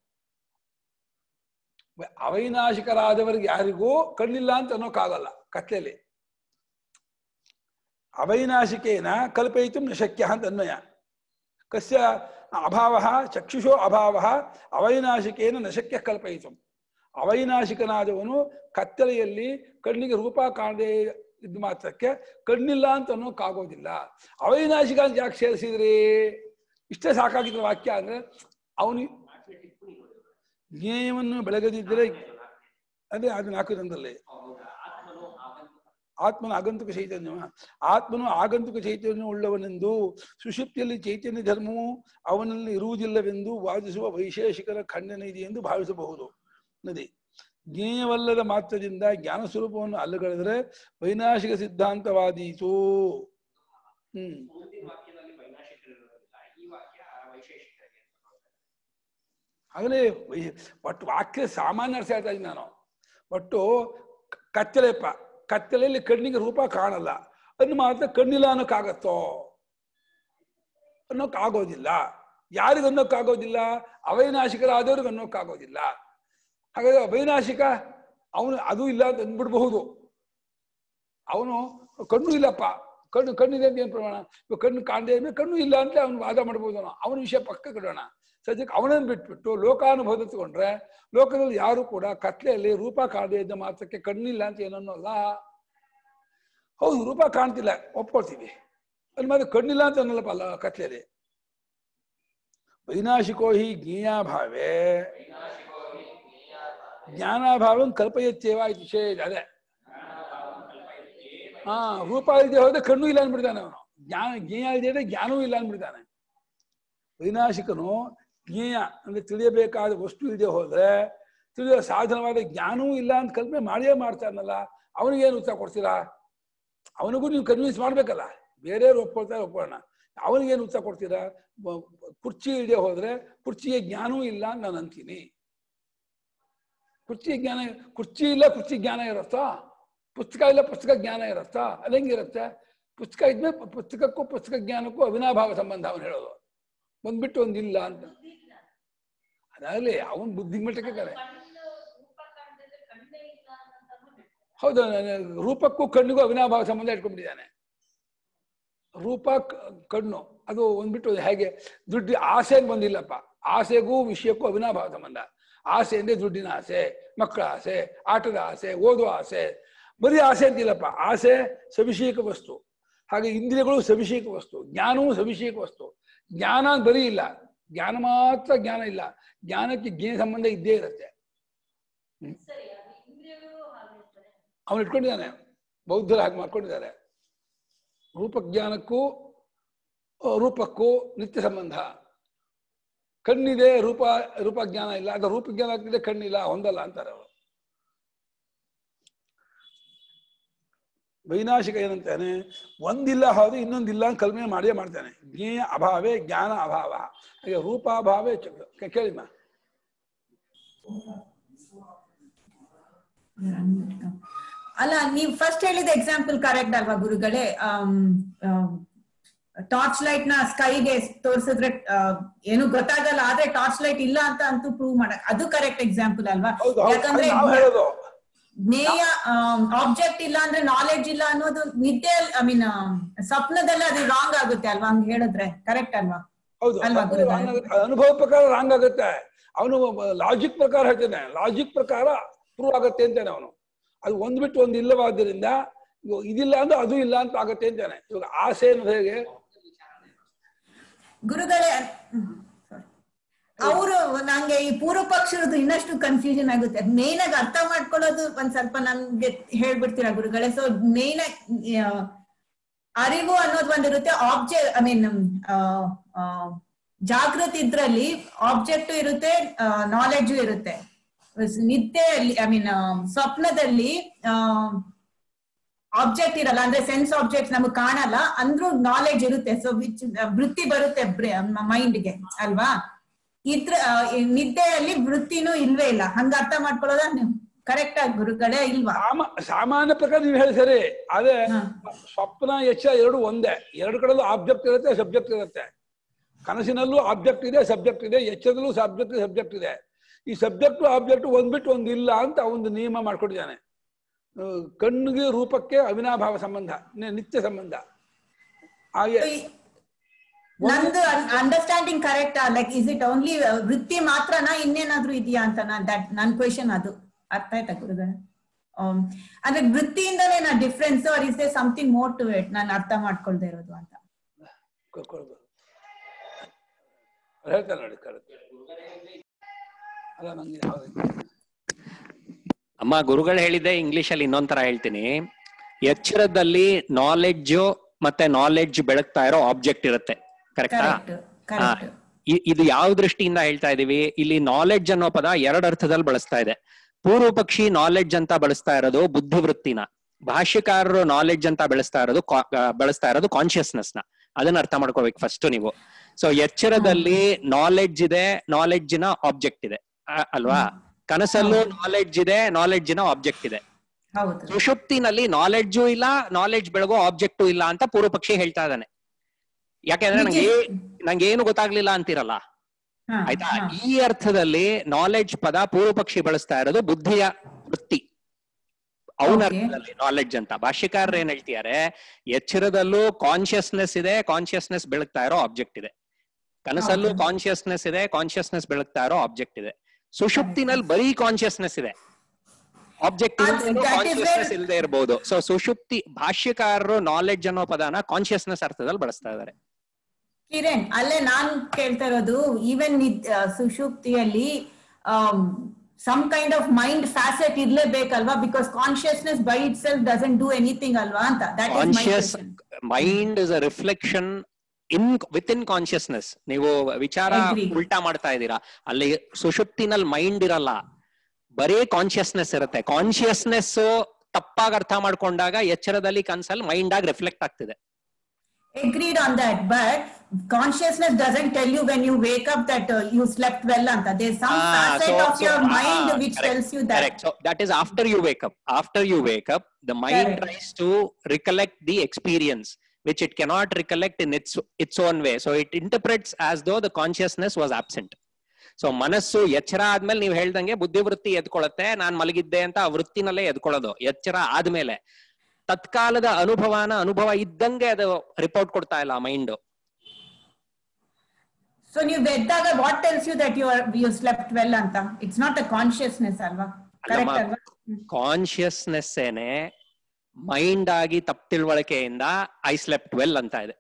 ಅವೈನಾಶಿಕರಾದವರಿಗೆ ಯಾರಿಗೂ ಕಣ್ಣಿಲ್ಲ ಅಂತ ಅನ್ನೋಕ್ಕಾಗಲ್ಲ ಕತ್ಲೆಯಲ್ಲಿ ಅವೈನಾಶಿಕೇನ ಕಲ್ಪಯಿತು ನ ಶಕ್ಯ ಅಂತ ಅನ್ವಯ ಕಸ್ಯ ಅಭಾವ ಚಕ್ಷುಷೋ ಅಭಾವ ಅವೈನಾಶಿಕೇನ ನ ಶಕ್ಯ ಕಲ್ಪಯಿತು ಅವೈನಾಶಿಕನಾದವನು ಕತ್ತಲೆಯಲ್ಲಿ ಕಣ್ಣಿಗೆ ರೂಪ ಕಾಣದೆ ಇದ್ ಮಾತ್ರಕ್ಕೆ ಕಣ್ಣಿಲ್ಲ ಅಂತ ಅನ್ನೋಕ್ಕಾಗೋದಿಲ್ಲ ಅವೈನಾಶಿಕ ಅಂತ ಯಾಕೆ ಸೇರಿಸಿದ್ರಿ ಇಷ್ಟೇ ಸಾಕಾಗಿದ್ದ ವಾಕ್ಯ ಅಂದ್ರೆ ಅವನು ಜ್ಞೇಯವನ್ನು ಬೆಳಗದಿದ್ದರೆ ಅದೇ ಅದು ನಾಲ್ಕು ಜನದಲ್ಲಿ ಆತ್ಮನ ಆಗಂತುಕ ಚೈತನ್ಯ ಆತ್ಮನು ಆಗಂತುಕ ಚೈತನ್ಯ ಉಳ್ಳವನೆಂದು ಸುಷುಪ್ತಿಯಲ್ಲಿ ಚೈತನ್ಯ ಧರ್ಮವು ಅವನಲ್ಲಿ ಇರುವುದಿಲ್ಲವೆಂದು ವಾದಿಸುವ ವೈಶೇಷಿಕರ ಖಂಡನೆ ಇದೆ ಎಂದು ಭಾವಿಸಬಹುದು ನದಿ ಜ್ಞೇಯವಲ್ಲದ ಮಾತ್ರದಿಂದ ಜ್ಞಾನ ಸ್ವರೂಪವನ್ನು ಅಲ್ಲಗಳೆದರೆ ವೈನಾಶಿಕ ಸಿದ್ಧಾಂತವಾದೀತು ಹ್ಮ್ ಮುಂದಿನ ವಾಕ್ಯದಲ್ಲಿ ವೈನಾಶಿಕರು ಇರೋದಿಲ್ಲ ಈ ವಾಕ್ಯ ವೈಶೇಷಿಕರಿಗೆ ಅಂತ ಕೊಡ್ತಾರೆ. ಆಗಲೇ ವೈ- ಒಟ್ಟು ವಾಕ್ಯ ಸಾಮಾನ್ಯ ಅರ್ಥ ಹೇಳ್ತಾ ಇದ್ದೀನಿ ನಾನು ಒಟ್ಟು ಕ- ಕತ್ತಲೆಪ್ಪ ಕತ್ತಲೆಯಲ್ಲಿ ಕಣ್ಣಿಗೆ ರೂಪ ಕಾಣಲ್ಲ ಅನ್ನು ಮಾತ್ರ ಕಣ್ಣಿಲ್ಲ ಅನ್ನೋಕ್ಕಾಗತ್ತೋ ಅನ್ನೋಕ್ಕಾಗೋದಿಲ್ಲ ಯಾರಿಗೂ ಅನ್ನೋಕ್ಕಾಗೋದಿಲ್ಲ ಅವೈನಾಶಿಕರಾದವ್ರಿಗೆ ಅನ್ನೋಕ್ಕಾಗೋದಿಲ್ಲ ಹಾಗಾದ್ರೆ ಅವೈನಾಶಿಕ ಅವನು ಅದು ಇಲ್ಲ ಅಂತ ಅಂದ್ಬಿಡ್ಬಹುದು ಅವನು ಕಣ್ಣು ಇಲ್ಲಪ್ಪ ಕಣ್ಣು ಕಣ್ಣಿದೆ ಅಂತ ಏನು ಪ್ರಮಾಣ ಇವಾಗ ಕಣ್ಣು ಕಾಣದೆ ಅಂದ್ರೆ ಕಣ್ಣು ಇಲ್ಲ ಅಂತ ಅವನು ವಾದ ಮಾಡ್ಬೋದು ಅವನು ಅವನ ವಿಷಯ ಪಕ್ಕ ಕಡೋಣ ಸದ್ಯಕ್ಕೆ ಅವನನ್ನು ಬಿಟ್ಬಿಟ್ಟು ಲೋಕಾನುಭವ ತಗೊಂಡ್ರೆ ಲೋಕದಲ್ಲಿ ಯಾರು ಕೂಡ ಕತ್ಲೆಯಲ್ಲಿ ರೂಪ ಕಾಣದೆ ಇದ್ದ ಮಾತ್ರಕ್ಕೆ ಕಣ್ಣಿಲ್ಲ ಅಂತ ಏನನ್ನೋಲ್ಲ ಹೌದು ರೂಪ ಕಾಣ್ತಿಲ್ಲ ಒಪ್ಕೊಳ್ತೀವಿ ಅಲ್ಲಿ ಮತ್ತೆ ಕಣ್ಣಿಲ್ಲ ಅಂತ ಅನ್ನಲ್ಲಪ್ಪ ಅಲ್ಲ ಕತ್ಲೆಯಲ್ಲಿ ವೈನಾಶಿಕೋ ಹಿ ಜ್ಞೇಯಾಭಾವೇ ಜ್ಞಾನಾಭಾವ ಕಲ್ಪಯತ್ಯೇವ ಇದು ಚೇದ್ ಅದೇ ಹಾ ರೂಪ ಇಲ್ಲದೆ ಹೋದ್ರೆ ಕಣ್ಣು ಇಲ್ಲ ಅಂದ್ಬಿಡ್ತಾನೆ ಅವನು ಜ್ಞಾನ ಜ್ಞೇಯ ಇಲ್ಲದೆ ಜ್ಞಾನವೂ ಇಲ್ಲ ಅಂದ್ಬಿಡ್ತಾನೆ ವೈನಾಶಿಕನು ಜ್ಞೇಯ ಅಂದ್ರೆ ತಿಳಿಯಬೇಕಾದ ವಸ್ತು ಇಲ್ಲದೆ ಹೋದ್ರೆ ತಿಳಿಯೋ ಸಾಧನವಾದ ಜ್ಞಾನವೂ ಇಲ್ಲ ಅಂತ ಕಲ್ಪನೆ ಮಾಡಿಯೇ ಮಾಡ್ತಾನಲ್ಲ ಅವನಿಗೇನು ಉತ್ತರ ಕೊಡ್ತೀರಾ ಅವನಿಗೂ ನೀವು ಕನ್ವಿನ್ಸ್ ಮಾಡ್ಬೇಕಲ್ಲ ಬೇರೆಯವ್ರು ಒಪ್ಕೊಳ್ತಾರೆ ಒಪ್ಕೊಳ್ಳೋಣ ಅವನಿಗೇನು ಉತ್ತರ ಕೊಡ್ತೀರಾ ಬ- ಕುರ್ಚಿ ಇಲ್ಲದೆ ಹೋದ್ರೆ ಕುರ್ಚಿಗೆ ಜ್ಞಾನವೂ ಇಲ್ಲ ಅಂತ ನಾನು ಅಂತೀನಿ ಕುರ್ಚಿ ಜ್ಞಾನ ಕುರ್ಚಿ ಇಲ್ಲ ಕುರ್ಚಿ ಜ್ಞಾನ ಇರುತ್ತಾ ಪುಸ್ತಕ ಇಲ್ಲ ಪುಸ್ತಕ ಜ್ಞಾನ ಇರುತ್ತಾ ಅದು ಹೆಂಗಿರುತ್ತೆ ಪುಸ್ತಕ ಇದ್ಮೇಲೆ ಪ- ಪುಸ್ತಕಕ್ಕೂ ಪುಸ್ತಕ ಜ್ಞಾನಕ್ಕೂ ಅವಿನಾಭಾವ ಸಂಬಂಧ ಅವನು ಹೇಳೋದು ಒಂದ್ಬಿಟ್ಟು ಒಂದಿಲ್ಲ ಅಂತ ಅದಾಗಲಿ ಅವನ್ ಬುದ್ಧಿ ಮಟ್ಟಕ್ಕೆ ಕರೆ ಹೌದು ನಾನು ರೂಪಕ್ಕೂ ಕಣ್ಣಿಗೂ ಅವಿನಾಭಾವ ಸಂಬಂಧ ಇಟ್ಕೊಂಡ್ಬಿಟ್ಟಿದ್ದಾನೆ ರೂಪ ಕ- ಕಣ್ಣು ಅದು ಒಂದ್ಬಿಟ್ಟು ಹೇಗೆ ದುಡ್ಡು ಆಸೆ ಬಂದಿಲ್ಲಪ್ಪ ಆಸೆಗೂ ವಿಷಯಕ್ಕೂ ಅವಿನಾಭಾವ ಸಂಬಂಧ ಆಸೆ ಅಂದ್ರೆ ದುಡ್ಡಿನ ಆಸೆ ಮಕ್ಕಳ ಆಸೆ ಆಟದ ಆಸೆ ಓದುವ ಆಸೆ ಬರೀ ಆಸೆ ಅಂತಿಲ್ಲಪ್ಪ ಆಸೆ ಸವಿಷೇಕ ವಸ್ತು ಹಾಗೆ ಇಂದ್ರಿಯಗಳು ಸವಿಷೇಕ ವಸ್ತು ಜ್ಞಾನವೂ ಸವಿಷೇಕ ವಸ್ತು ಜ್ಞಾನ ಬರೀ ಇಲ್ಲ ಜ್ಞಾನ ಮಾತ್ರ ಜ್ಞಾನ ಇಲ್ಲ ಜ್ಞಾನಕ್ಕೆ ಜ್ಞಾನ ಸಂಬಂಧ ಇದ್ದೇ ಇರುತ್ತೆ ಅವನು ಇಟ್ಕೊಂಡಿದ್ದಾನೆ ಬೌದ್ಧರು ಹಾಗೆ ಮಾಡ್ಕೊಂಡಿದ್ದಾರೆ ರೂಪಜ್ಞಾನಕ್ಕೂ ಆ, ರೂಪಕ್ಕೂ ನಿತ್ಯ ಸಂಬಂಧ ಕಣ್ಣಿದೆ ರೂಪ ರೂಪಜ್ಞಾನ ಇಲ್ಲ ಅದು ರೂಪಜ್ಞಾನ ಆಗ್ತಿದೆ ಕಣ್ಣಿಲ್ಲ ಹೊಂದಲ್ಲ ಅಂತಾರೆ ಅವರು ವೈನಾಶಿಕ ಏನಂತಾನೆ ಒಂದಿಲ್ಲ ಹೌದು ಇನ್ನೊಂದಿಲ್ಲ ಅಂತ ಕಲ್ಪನೆ ಮಾಡಿಯೇ ಮಾಡ್ತಾನೆ ಜ್ಞೇಯ ಅಭಾವೇ ಜ್ಞಾನ ಅಭಾವ ಹಾಗೆ ರೂಪಾಭಾವೇ ಚ- ಕೆ- ಕೇಳಿಮ್ಮ ಅಲ್ಲ ನೀವ್ ಫಸ್ಟ್ ಹೇಳಿದ ಎಕ್ಸಾಂಪಲ್ ಕರೆಕ್ಟ್ ಅಲ್ವಾ ಗುರುಗಳೇ ಟಾರ್ಚ್ ಲೈಟ್ ನ ಸ್ಕೈಗೆ ತೋರಿಸಿದ್ರೆ ಏನು ಗೊತ್ತಾಗಲ್ಲ ಆದ್ರೆ ಟಾರ್ಚ್ ಲೈಟ್ ಇಲ್ಲ ಅಂತ ಅಂತೂ ಪ್ರೂವ್ ಮಾಡ ಅದು ಕರೆಕ್ಟ್ ಎಕ್ಸಾಂಪಲ್ ಅಲ್ವಾ ಹೌದು ಹೌದು. ಯಾಕಂದ್ರೆ ಅದು ನಾವು ಹೇಳೋದು ಜ್ಞೇಯ ಆಬ್ಜೆಕ್ಟ್ ಇಲ್ಲ ಅಂದ್ರೆ ನಾಲೆಡ್ಜ್ ಇಲ್ಲ ಅನ್ನೋದು ನಿದ್ದೆ ಐ ಮೀನ್ ಸ್ವಪ್ನದಲ್ಲಿ ಅದು ರಾಂಗ್ ಆಗುತ್ತೆ ಅಲ್ವಾ ಹಂಗ್ ಹೇಳಿದ್ರೆ ಕರೆಕ್ಟ್ ಅಲ್ವಾ ಹೌದು ಅಲ್ವಾ ಅದು ಗುರುಗಳೇ? wrong ಆಗುತ್ತೆ. ಅನುಭವ ಪ್ರಕಾರ ರಾಂಗ್ ಆಗುತ್ತೆ ಅವನು ಲಾಜಿಕ್ ಪ್ರಕಾರ ಹೇಳ್ತಾನೆ ಲಾಜಿಕ್ ಪ್ರಕಾರ ಪ್ರೂವ್ ಆಗುತ್ತೆ ಅಂತಾನೆ ಅವನು ಅದು ಒಂದ್ ಬಿಟ್ಟು ಒಂದ್ ಇಲ್ಲವಾದ್ದರಿಂದ ಇವಾಗ ಇದಿಲ್ಲ ಅಂದ್ರೆ ಅದು ಇಲ್ಲ ಅಂತ ಆಗತ್ತೆ ಅಂತಾನೆ ಇವಾಗ ಆಸೆ ಅನ್ನೋದು ಹೇಗೆ ಗುರುಗಳೇ ಅವರು ನಂಗೆ ಈ ಪೂರ್ವ ಪಕ್ಷರದ್ದು ಇನ್ನಷ್ಟು ಕನ್ಫ್ಯೂಷನ್ ಆಗುತ್ತೆ ಮೇನ್ ಆಗಿ ಅರ್ಥ ಮಾಡ್ಕೊಳ್ಳೋದು ಒಂದ್ ಸ್ವಲ್ಪ ನನ್ಗೆ ಹೇಳ್ಬಿಡ್ತೀರಾ ಗುರುಗಳೇ ಸೊ ಮೇನ್ ಅರಿವು ಅನ್ನೋದು ಒಂದಿರುತ್ತೆ ಆಬ್ಜೆಕ್ಟ್ ಐ ಮೀನ್ ಜಾಗೃತಿ ಇದ್ರಲ್ಲಿ ಆಬ್ಜೆಕ್ಟ್ ಇರುತ್ತೆ ನಾಲೆಡ್ಜು ಇರುತ್ತೆ ನಿದ್ದೆಯಲ್ಲಿ ಐ ಮೀನ್ ಸ್ವಪ್ನದಲ್ಲಿ ಆಬ್ಜೆಕ್ಟ್ ಇರಲ್ಲ ಅಂದ್ರೆ ಸೆನ್ಸ್ ಆಬ್ಜೆಕ್ಟ್ ನಮಗ್ ಕಾಣಲ್ಲ ಅಂದ್ರೂ ನಾಲೆಡ್ಜ್ ಇರುತ್ತೆ ಸೊ ವಿಚ್ ವೃತ್ತಿ ಬರುತ್ತೆ ಮೈಂಡ್ಗೆ ಅಲ್ವಾ ಇದ್ರ ಆ, ಈ ನಿದ್ದೆಯಲ್ಲಿ ವೃತ್ತಿನೂ ಇಲ್ವೇ ಇಲ್ಲ ಹಂಗ ಅರ್ಥ ಮಾಡ್ಕೊಳ್ಳೋದ ನೀವು ಕರೆಕ್ಟ್ ಆಗಿ ಗುರುಗಳೇ ಇಲ್ವಾ ಸಾಮ ಸಾಮಾನ್ಯ ಪ್ರಕಾರ ನೀವು ಹೇಳಿ ಸರಿ ಅದೇ ಹಾ. ಸ್ವಪ್ನ ಎಚ್ಚರ ಎರಡು ಒಂದೇ ಎರಡು ಕಡೆಲ್ಲೂ ಆಬ್ಜೆಕ್ಟ್ ಇರುತ್ತೆ ಸಬ್ಜೆಕ್ಟ್ ಇರುತ್ತೆ ಕನಸಿನಲ್ಲೂ ಆಬ್ಜೆಕ್ಟ್ ಇದೆ ಸಬ್ಜೆಕ್ಟ್ ಇದೆ ಎಚ್ಚರದಲ್ಲೂ ಸಬ್ಜೆಕ್ಟ್ ಸಬ್ಜೆಕ್ಟ್ ಇದೆ ಈ ಸಬ್ಜೆಕ್ಟ್ ಆಬ್ಜೆಕ್ಟ್ ಒಂದ್ ಬಿಟ್ಟು ಒಂದು ಇಲ್ಲ ಅಂತ ಒಂದು ನಿಯಮ ಮಾಡ್ಕೊಟ್ಟಿದ್ದಾನೆ ಆ, ಕಣ್ಣಿಗೆ ರೂಪಕ್ಕೆ ಅವಿನಾಭಾವ ಸಂಬಂಧ ನಿ- ನಿತ್ಯ ಸಂಬಂಧ ಹಾಗೆ ನಂದು understanding correct like is it only ವೃತ್ತಿ ಮಾತ್ರನಾ ಇನ್ನೇನಾದ್ರೂ ಇದೆಯಾ ಅಂತ ನಾನ್ ದಟ್ ನನ್ ಕ್ವೆಶನ್ ಅದು ಅರ್ಥ ಆಯ್ತಾ ಗುರುಗಳ ಅಂದ್ರೆ ವೃತ್ತಿಯಿಂದನೇ ನಾ difference or is there something more to it ನಾನು ಅರ್ಥ ಮಾಡ್ಕೊಳ್ದೆ ಇರೋದು ಅಂತ ಕೊಡ್ಬೋದು ಹೇಳ್ತಾರೆ ನೋಡಿ ಕರೆಕ್ಟ್ ಅಲ್ಲ ನಂಗೆ ಯಾವ್ದು ಅಮ್ಮ ಗುರುಗಳು ಹೇಳಿದ್ದೆ ಇಂಗ್ಲಿಷ್ ಅಲ್ಲಿ ಇನ್ನೊಂದ್ ತರ ಹೇಳ್ತೀನಿ ಎಚ್ಚರದಲ್ಲಿ ನಾಲೆಡ್ಜ್ ಮತ್ತೆ ನಾಲೆಡ್ಜ್ ಬೆಳಗ್ತಾ ಇರೋ ಆಬ್ಜೆಕ್ಟ್ ಇರುತ್ತೆ ಕರೆಕ್ಟಾ ಕರೆಕ್ಟ್ ಕರೆಕ್ಟ್ ಇದು ಯಾವ ದೃಷ್ಟಿಯಿಂದ ಹೇಳ್ತಾ ಇದೀವಿ ಇಲ್ಲಿ ನಾಲೆಡ್ಜ್ ಅನ್ನೋ ಪದ ಎರಡ್ ಅರ್ಥದಲ್ಲಿ ಬಳಸ್ತಾ ಇದೆ ಪೂರ್ವ ಪಕ್ಷಿ ನಾಲೆಡ್ಜ್ ಅಂತ ಬಳಸ್ತಾ ಇರೋದು ಬುದ್ಧಿವೃತ್ತಿನ ಭಾಷ್ಯಕಾರರು ನಾಲೆಡ್ಜ್ ಅಂತ ಬೆಳೆಸ್ತಾ ಇರೋದು ಕಾ- ಆ, ಬಳಸ್ತಾ ಇರೋದು ಕಾನ್ಶಿಯಸ್ನೆಸ್ ನ ಅದನ್ನ ಅರ್ಥ ಮಾಡ್ಕೋಬೇಕು ಫಸ್ಟ್ ನೀವು ಸೊ ಎಚ್ಚರದಲ್ಲಿ ನಾಲೆಡ್ಜ್ ಇದೆ ನಾಲೆಡ್ಜಿನ ಆಬ್ಜೆಕ್ಟ್ ಇದೆ ಆ, ಅಲ್ವಾ ಕನಸಲ್ಲೂ ನಾಲೆಡ್ಜ್ ಇದೆ ನಾಲೆಡ್ಜಿನ ಆಬ್ಜೆಕ್ಟ್ ಇದೆ ಹೌದು ಸುಷುಪ್ತಿನಲ್ಲಿ ನಾಲೆಡ್ಜು ಇಲ್ಲ ನಾಲೆಡ್ಜ್ ಬೆಳಗೋ ಆಬ್ಜೆಕ್ಟು ಇಲ್ಲ ಅಂತ ಪೂರ್ವ ಪಕ್ಷಿ ಹೇಳ್ತಾ ಇದ್ದಾನೆ ಯಾಕೆಂದ್ರೆ ನಂಗೆ ಏ- ನಂಗೆ ಏನು ಗೊತ್ತಾಗ್ಲಿಲ್ಲ ಅಂತಿರಲ್ಲ ಹಾ, ಆಯ್ತಾ ಹಾ. ಈ ಅರ್ಥದಲ್ಲಿ ನಾಲೆಡ್ಜ್ ಪದ ಪೂರ್ವ ಪಕ್ಷಿ ಬಳಸ್ತಾ ಇರೋದು ಬುದ್ಧಿಯ ವೃತ್ತಿ ಅವನ Okay. ಅರ್ಥದಲ್ಲಿ ನಾಲೆಡ್ಜ್ ಅಂತ ಭಾಷ್ಯಕಾರರು ಏನ್ ಹೇಳ್ತಿದ್ದಾರೆ ಎಚ್ಚರದಲ್ಲೂ ಕಾನ್ಶಿಯಸ್ನೆಸ್ ಇದೆ ಕಾನ್ಶಿಯಸ್ನೆಸ್ ಬೆಳಗ್ತಾ ಇರೋ ಆಬ್ಜೆಕ್ಟ್ ಇದೆ ಕನಸಲ್ಲೂ Okay. ಕಾನ್ಶಿಯಸ್ನೆಸ್ ಇದೆ ಕಾನ್ಶಿಯಸ್ನೆಸ್ ಬೆಳಗ್ತಾ ಇರೋ ಆಬ್ಜೆಕ್ಟ್ ಇದೆ ಸುಷುಪ್ತಿನಲ್ಲಿ ಬರೀ ಕಾನ್ಶಿಯಸ್ನೆಸ್ ಇದೆ ಆಬ್ಜೆಕ್ಟ್ ಅದು- that is ಕಾನ್ಶಿಯಸ್ನೆಸ್ where- ಇಲ್ಲದೆ ಇರಬಹುದು ಸೊ ಸುಷುಪ್ತಿ ಭಾಷ್ಯಕಾರರು ನಾಲೆಡ್ಜ್ ಅನ್ನೋ ಪದನ ಕಾನ್ಶಿಯಸ್ನೆಸ್ ಅರ್ಥದಲ್ಲಿ ಬಳಸ್ತಾ ಇದ್ದಾರೆ ಕಿರಣ್ ಅಲ್ಲೇ ನಾನ್ ಕೇಳ್ತಾ ಇರೋದು ಈವನ್ ಸುಷುಪ್ತಿಯಲ್ಲಿ some kind of mind facet ಇರ್ಲೇಬೇಕಲ್ವಾ because consciousness by itself doesn't do anything ಅಲ್ವಾ ಅಂತ that is my conscious mind is a reflection in within consciousness ನೀವು ವಿಚಾರ Agree. ಉಲ್ಟಾ ಮಾಡ್ತಾ ಇದ್ದೀರಾ ಅಲ್ಲಿ ಸುಷುಪ್ತಿನಲ್ಲಿ ಮೈಂಡ್ ಇರಲ್ಲ ಬರೀ ಕಾನ್ಶಿಯಸ್ನೆಸ್ ಇರುತ್ತೆ ಕಾನ್ಶಿಯಸ್ನೆಸ್ ತಪ್ಪಾಗಿ ಅರ್ಥ ಮಾಡ್ಕೊಂಡಾಗ ಎಚ್ಚರದಲ್ಲಿ ಕನ್ಸಲ್ಲಿ ಮೈಂಡ್ ಆಗಿ ರಿಫ್ಲೆಕ್ಟ್ ಆಗ್ತಿದೆ agreed on that but consciousness doesn't tell you when you wake up that uh, you slept well anta there's some Ah, facet so- of so- your ah, mind which correct, tells you that Correct. So that is after you wake up. After you wake up, the mind Correct. tries to recollect the experience, which it cannot recollect in its its own way. So it interprets as though the consciousness was absent. So ಮನಸ್ಸು ಎಚ್ಚರ ಆದ್ಮೇಲೆ ನೀವು ಹೇಳ್ದಂಗೆ ಬುದ್ಧಿವೃತ್ತಿ ಎದ್ಕೊಳತ್ತೆ ನಾನ್ ಮಲಗಿದ್ದೆ ಅಂತ ಆ ವೃತ್ತಿನಲ್ಲೇ ಎದ್ಕೊಳ್ಳೋದು ಎಚ್ಚರ ಆದ್ಮೇಲೆ ತತ್ಕಾಲದ ಅನುಭವನ ಅನುಭವ ಇದ್ದಂಗೆ ಅದು ರಿಪೋರ್ಟ್ ಕೊಡ್ತಾ ಇಲ್ಲ ಮೈಂಡ್ so ನೀವು ಎದ್ದಾಗ what tells you that you are you slept well ಅಂತ it's not a consciousness ಅಲ್ವಾ correct ಅಲ್ಲಮ್ಮ, ಅಲ್ವಾ ಹ್ಮ್. ಕಾನ್ಶಿಯಸ್ನೆಸ್ ಏನೆ ಮೈಂಡ್ ಆಗಿ ತಪ್ಪು ತಿಳುವಳಿಕೆಯಿಂದ ಐ ಸ್ಲೆಪ್ಟ್ ವೆಲ್ ಅಂತ ಇದೆ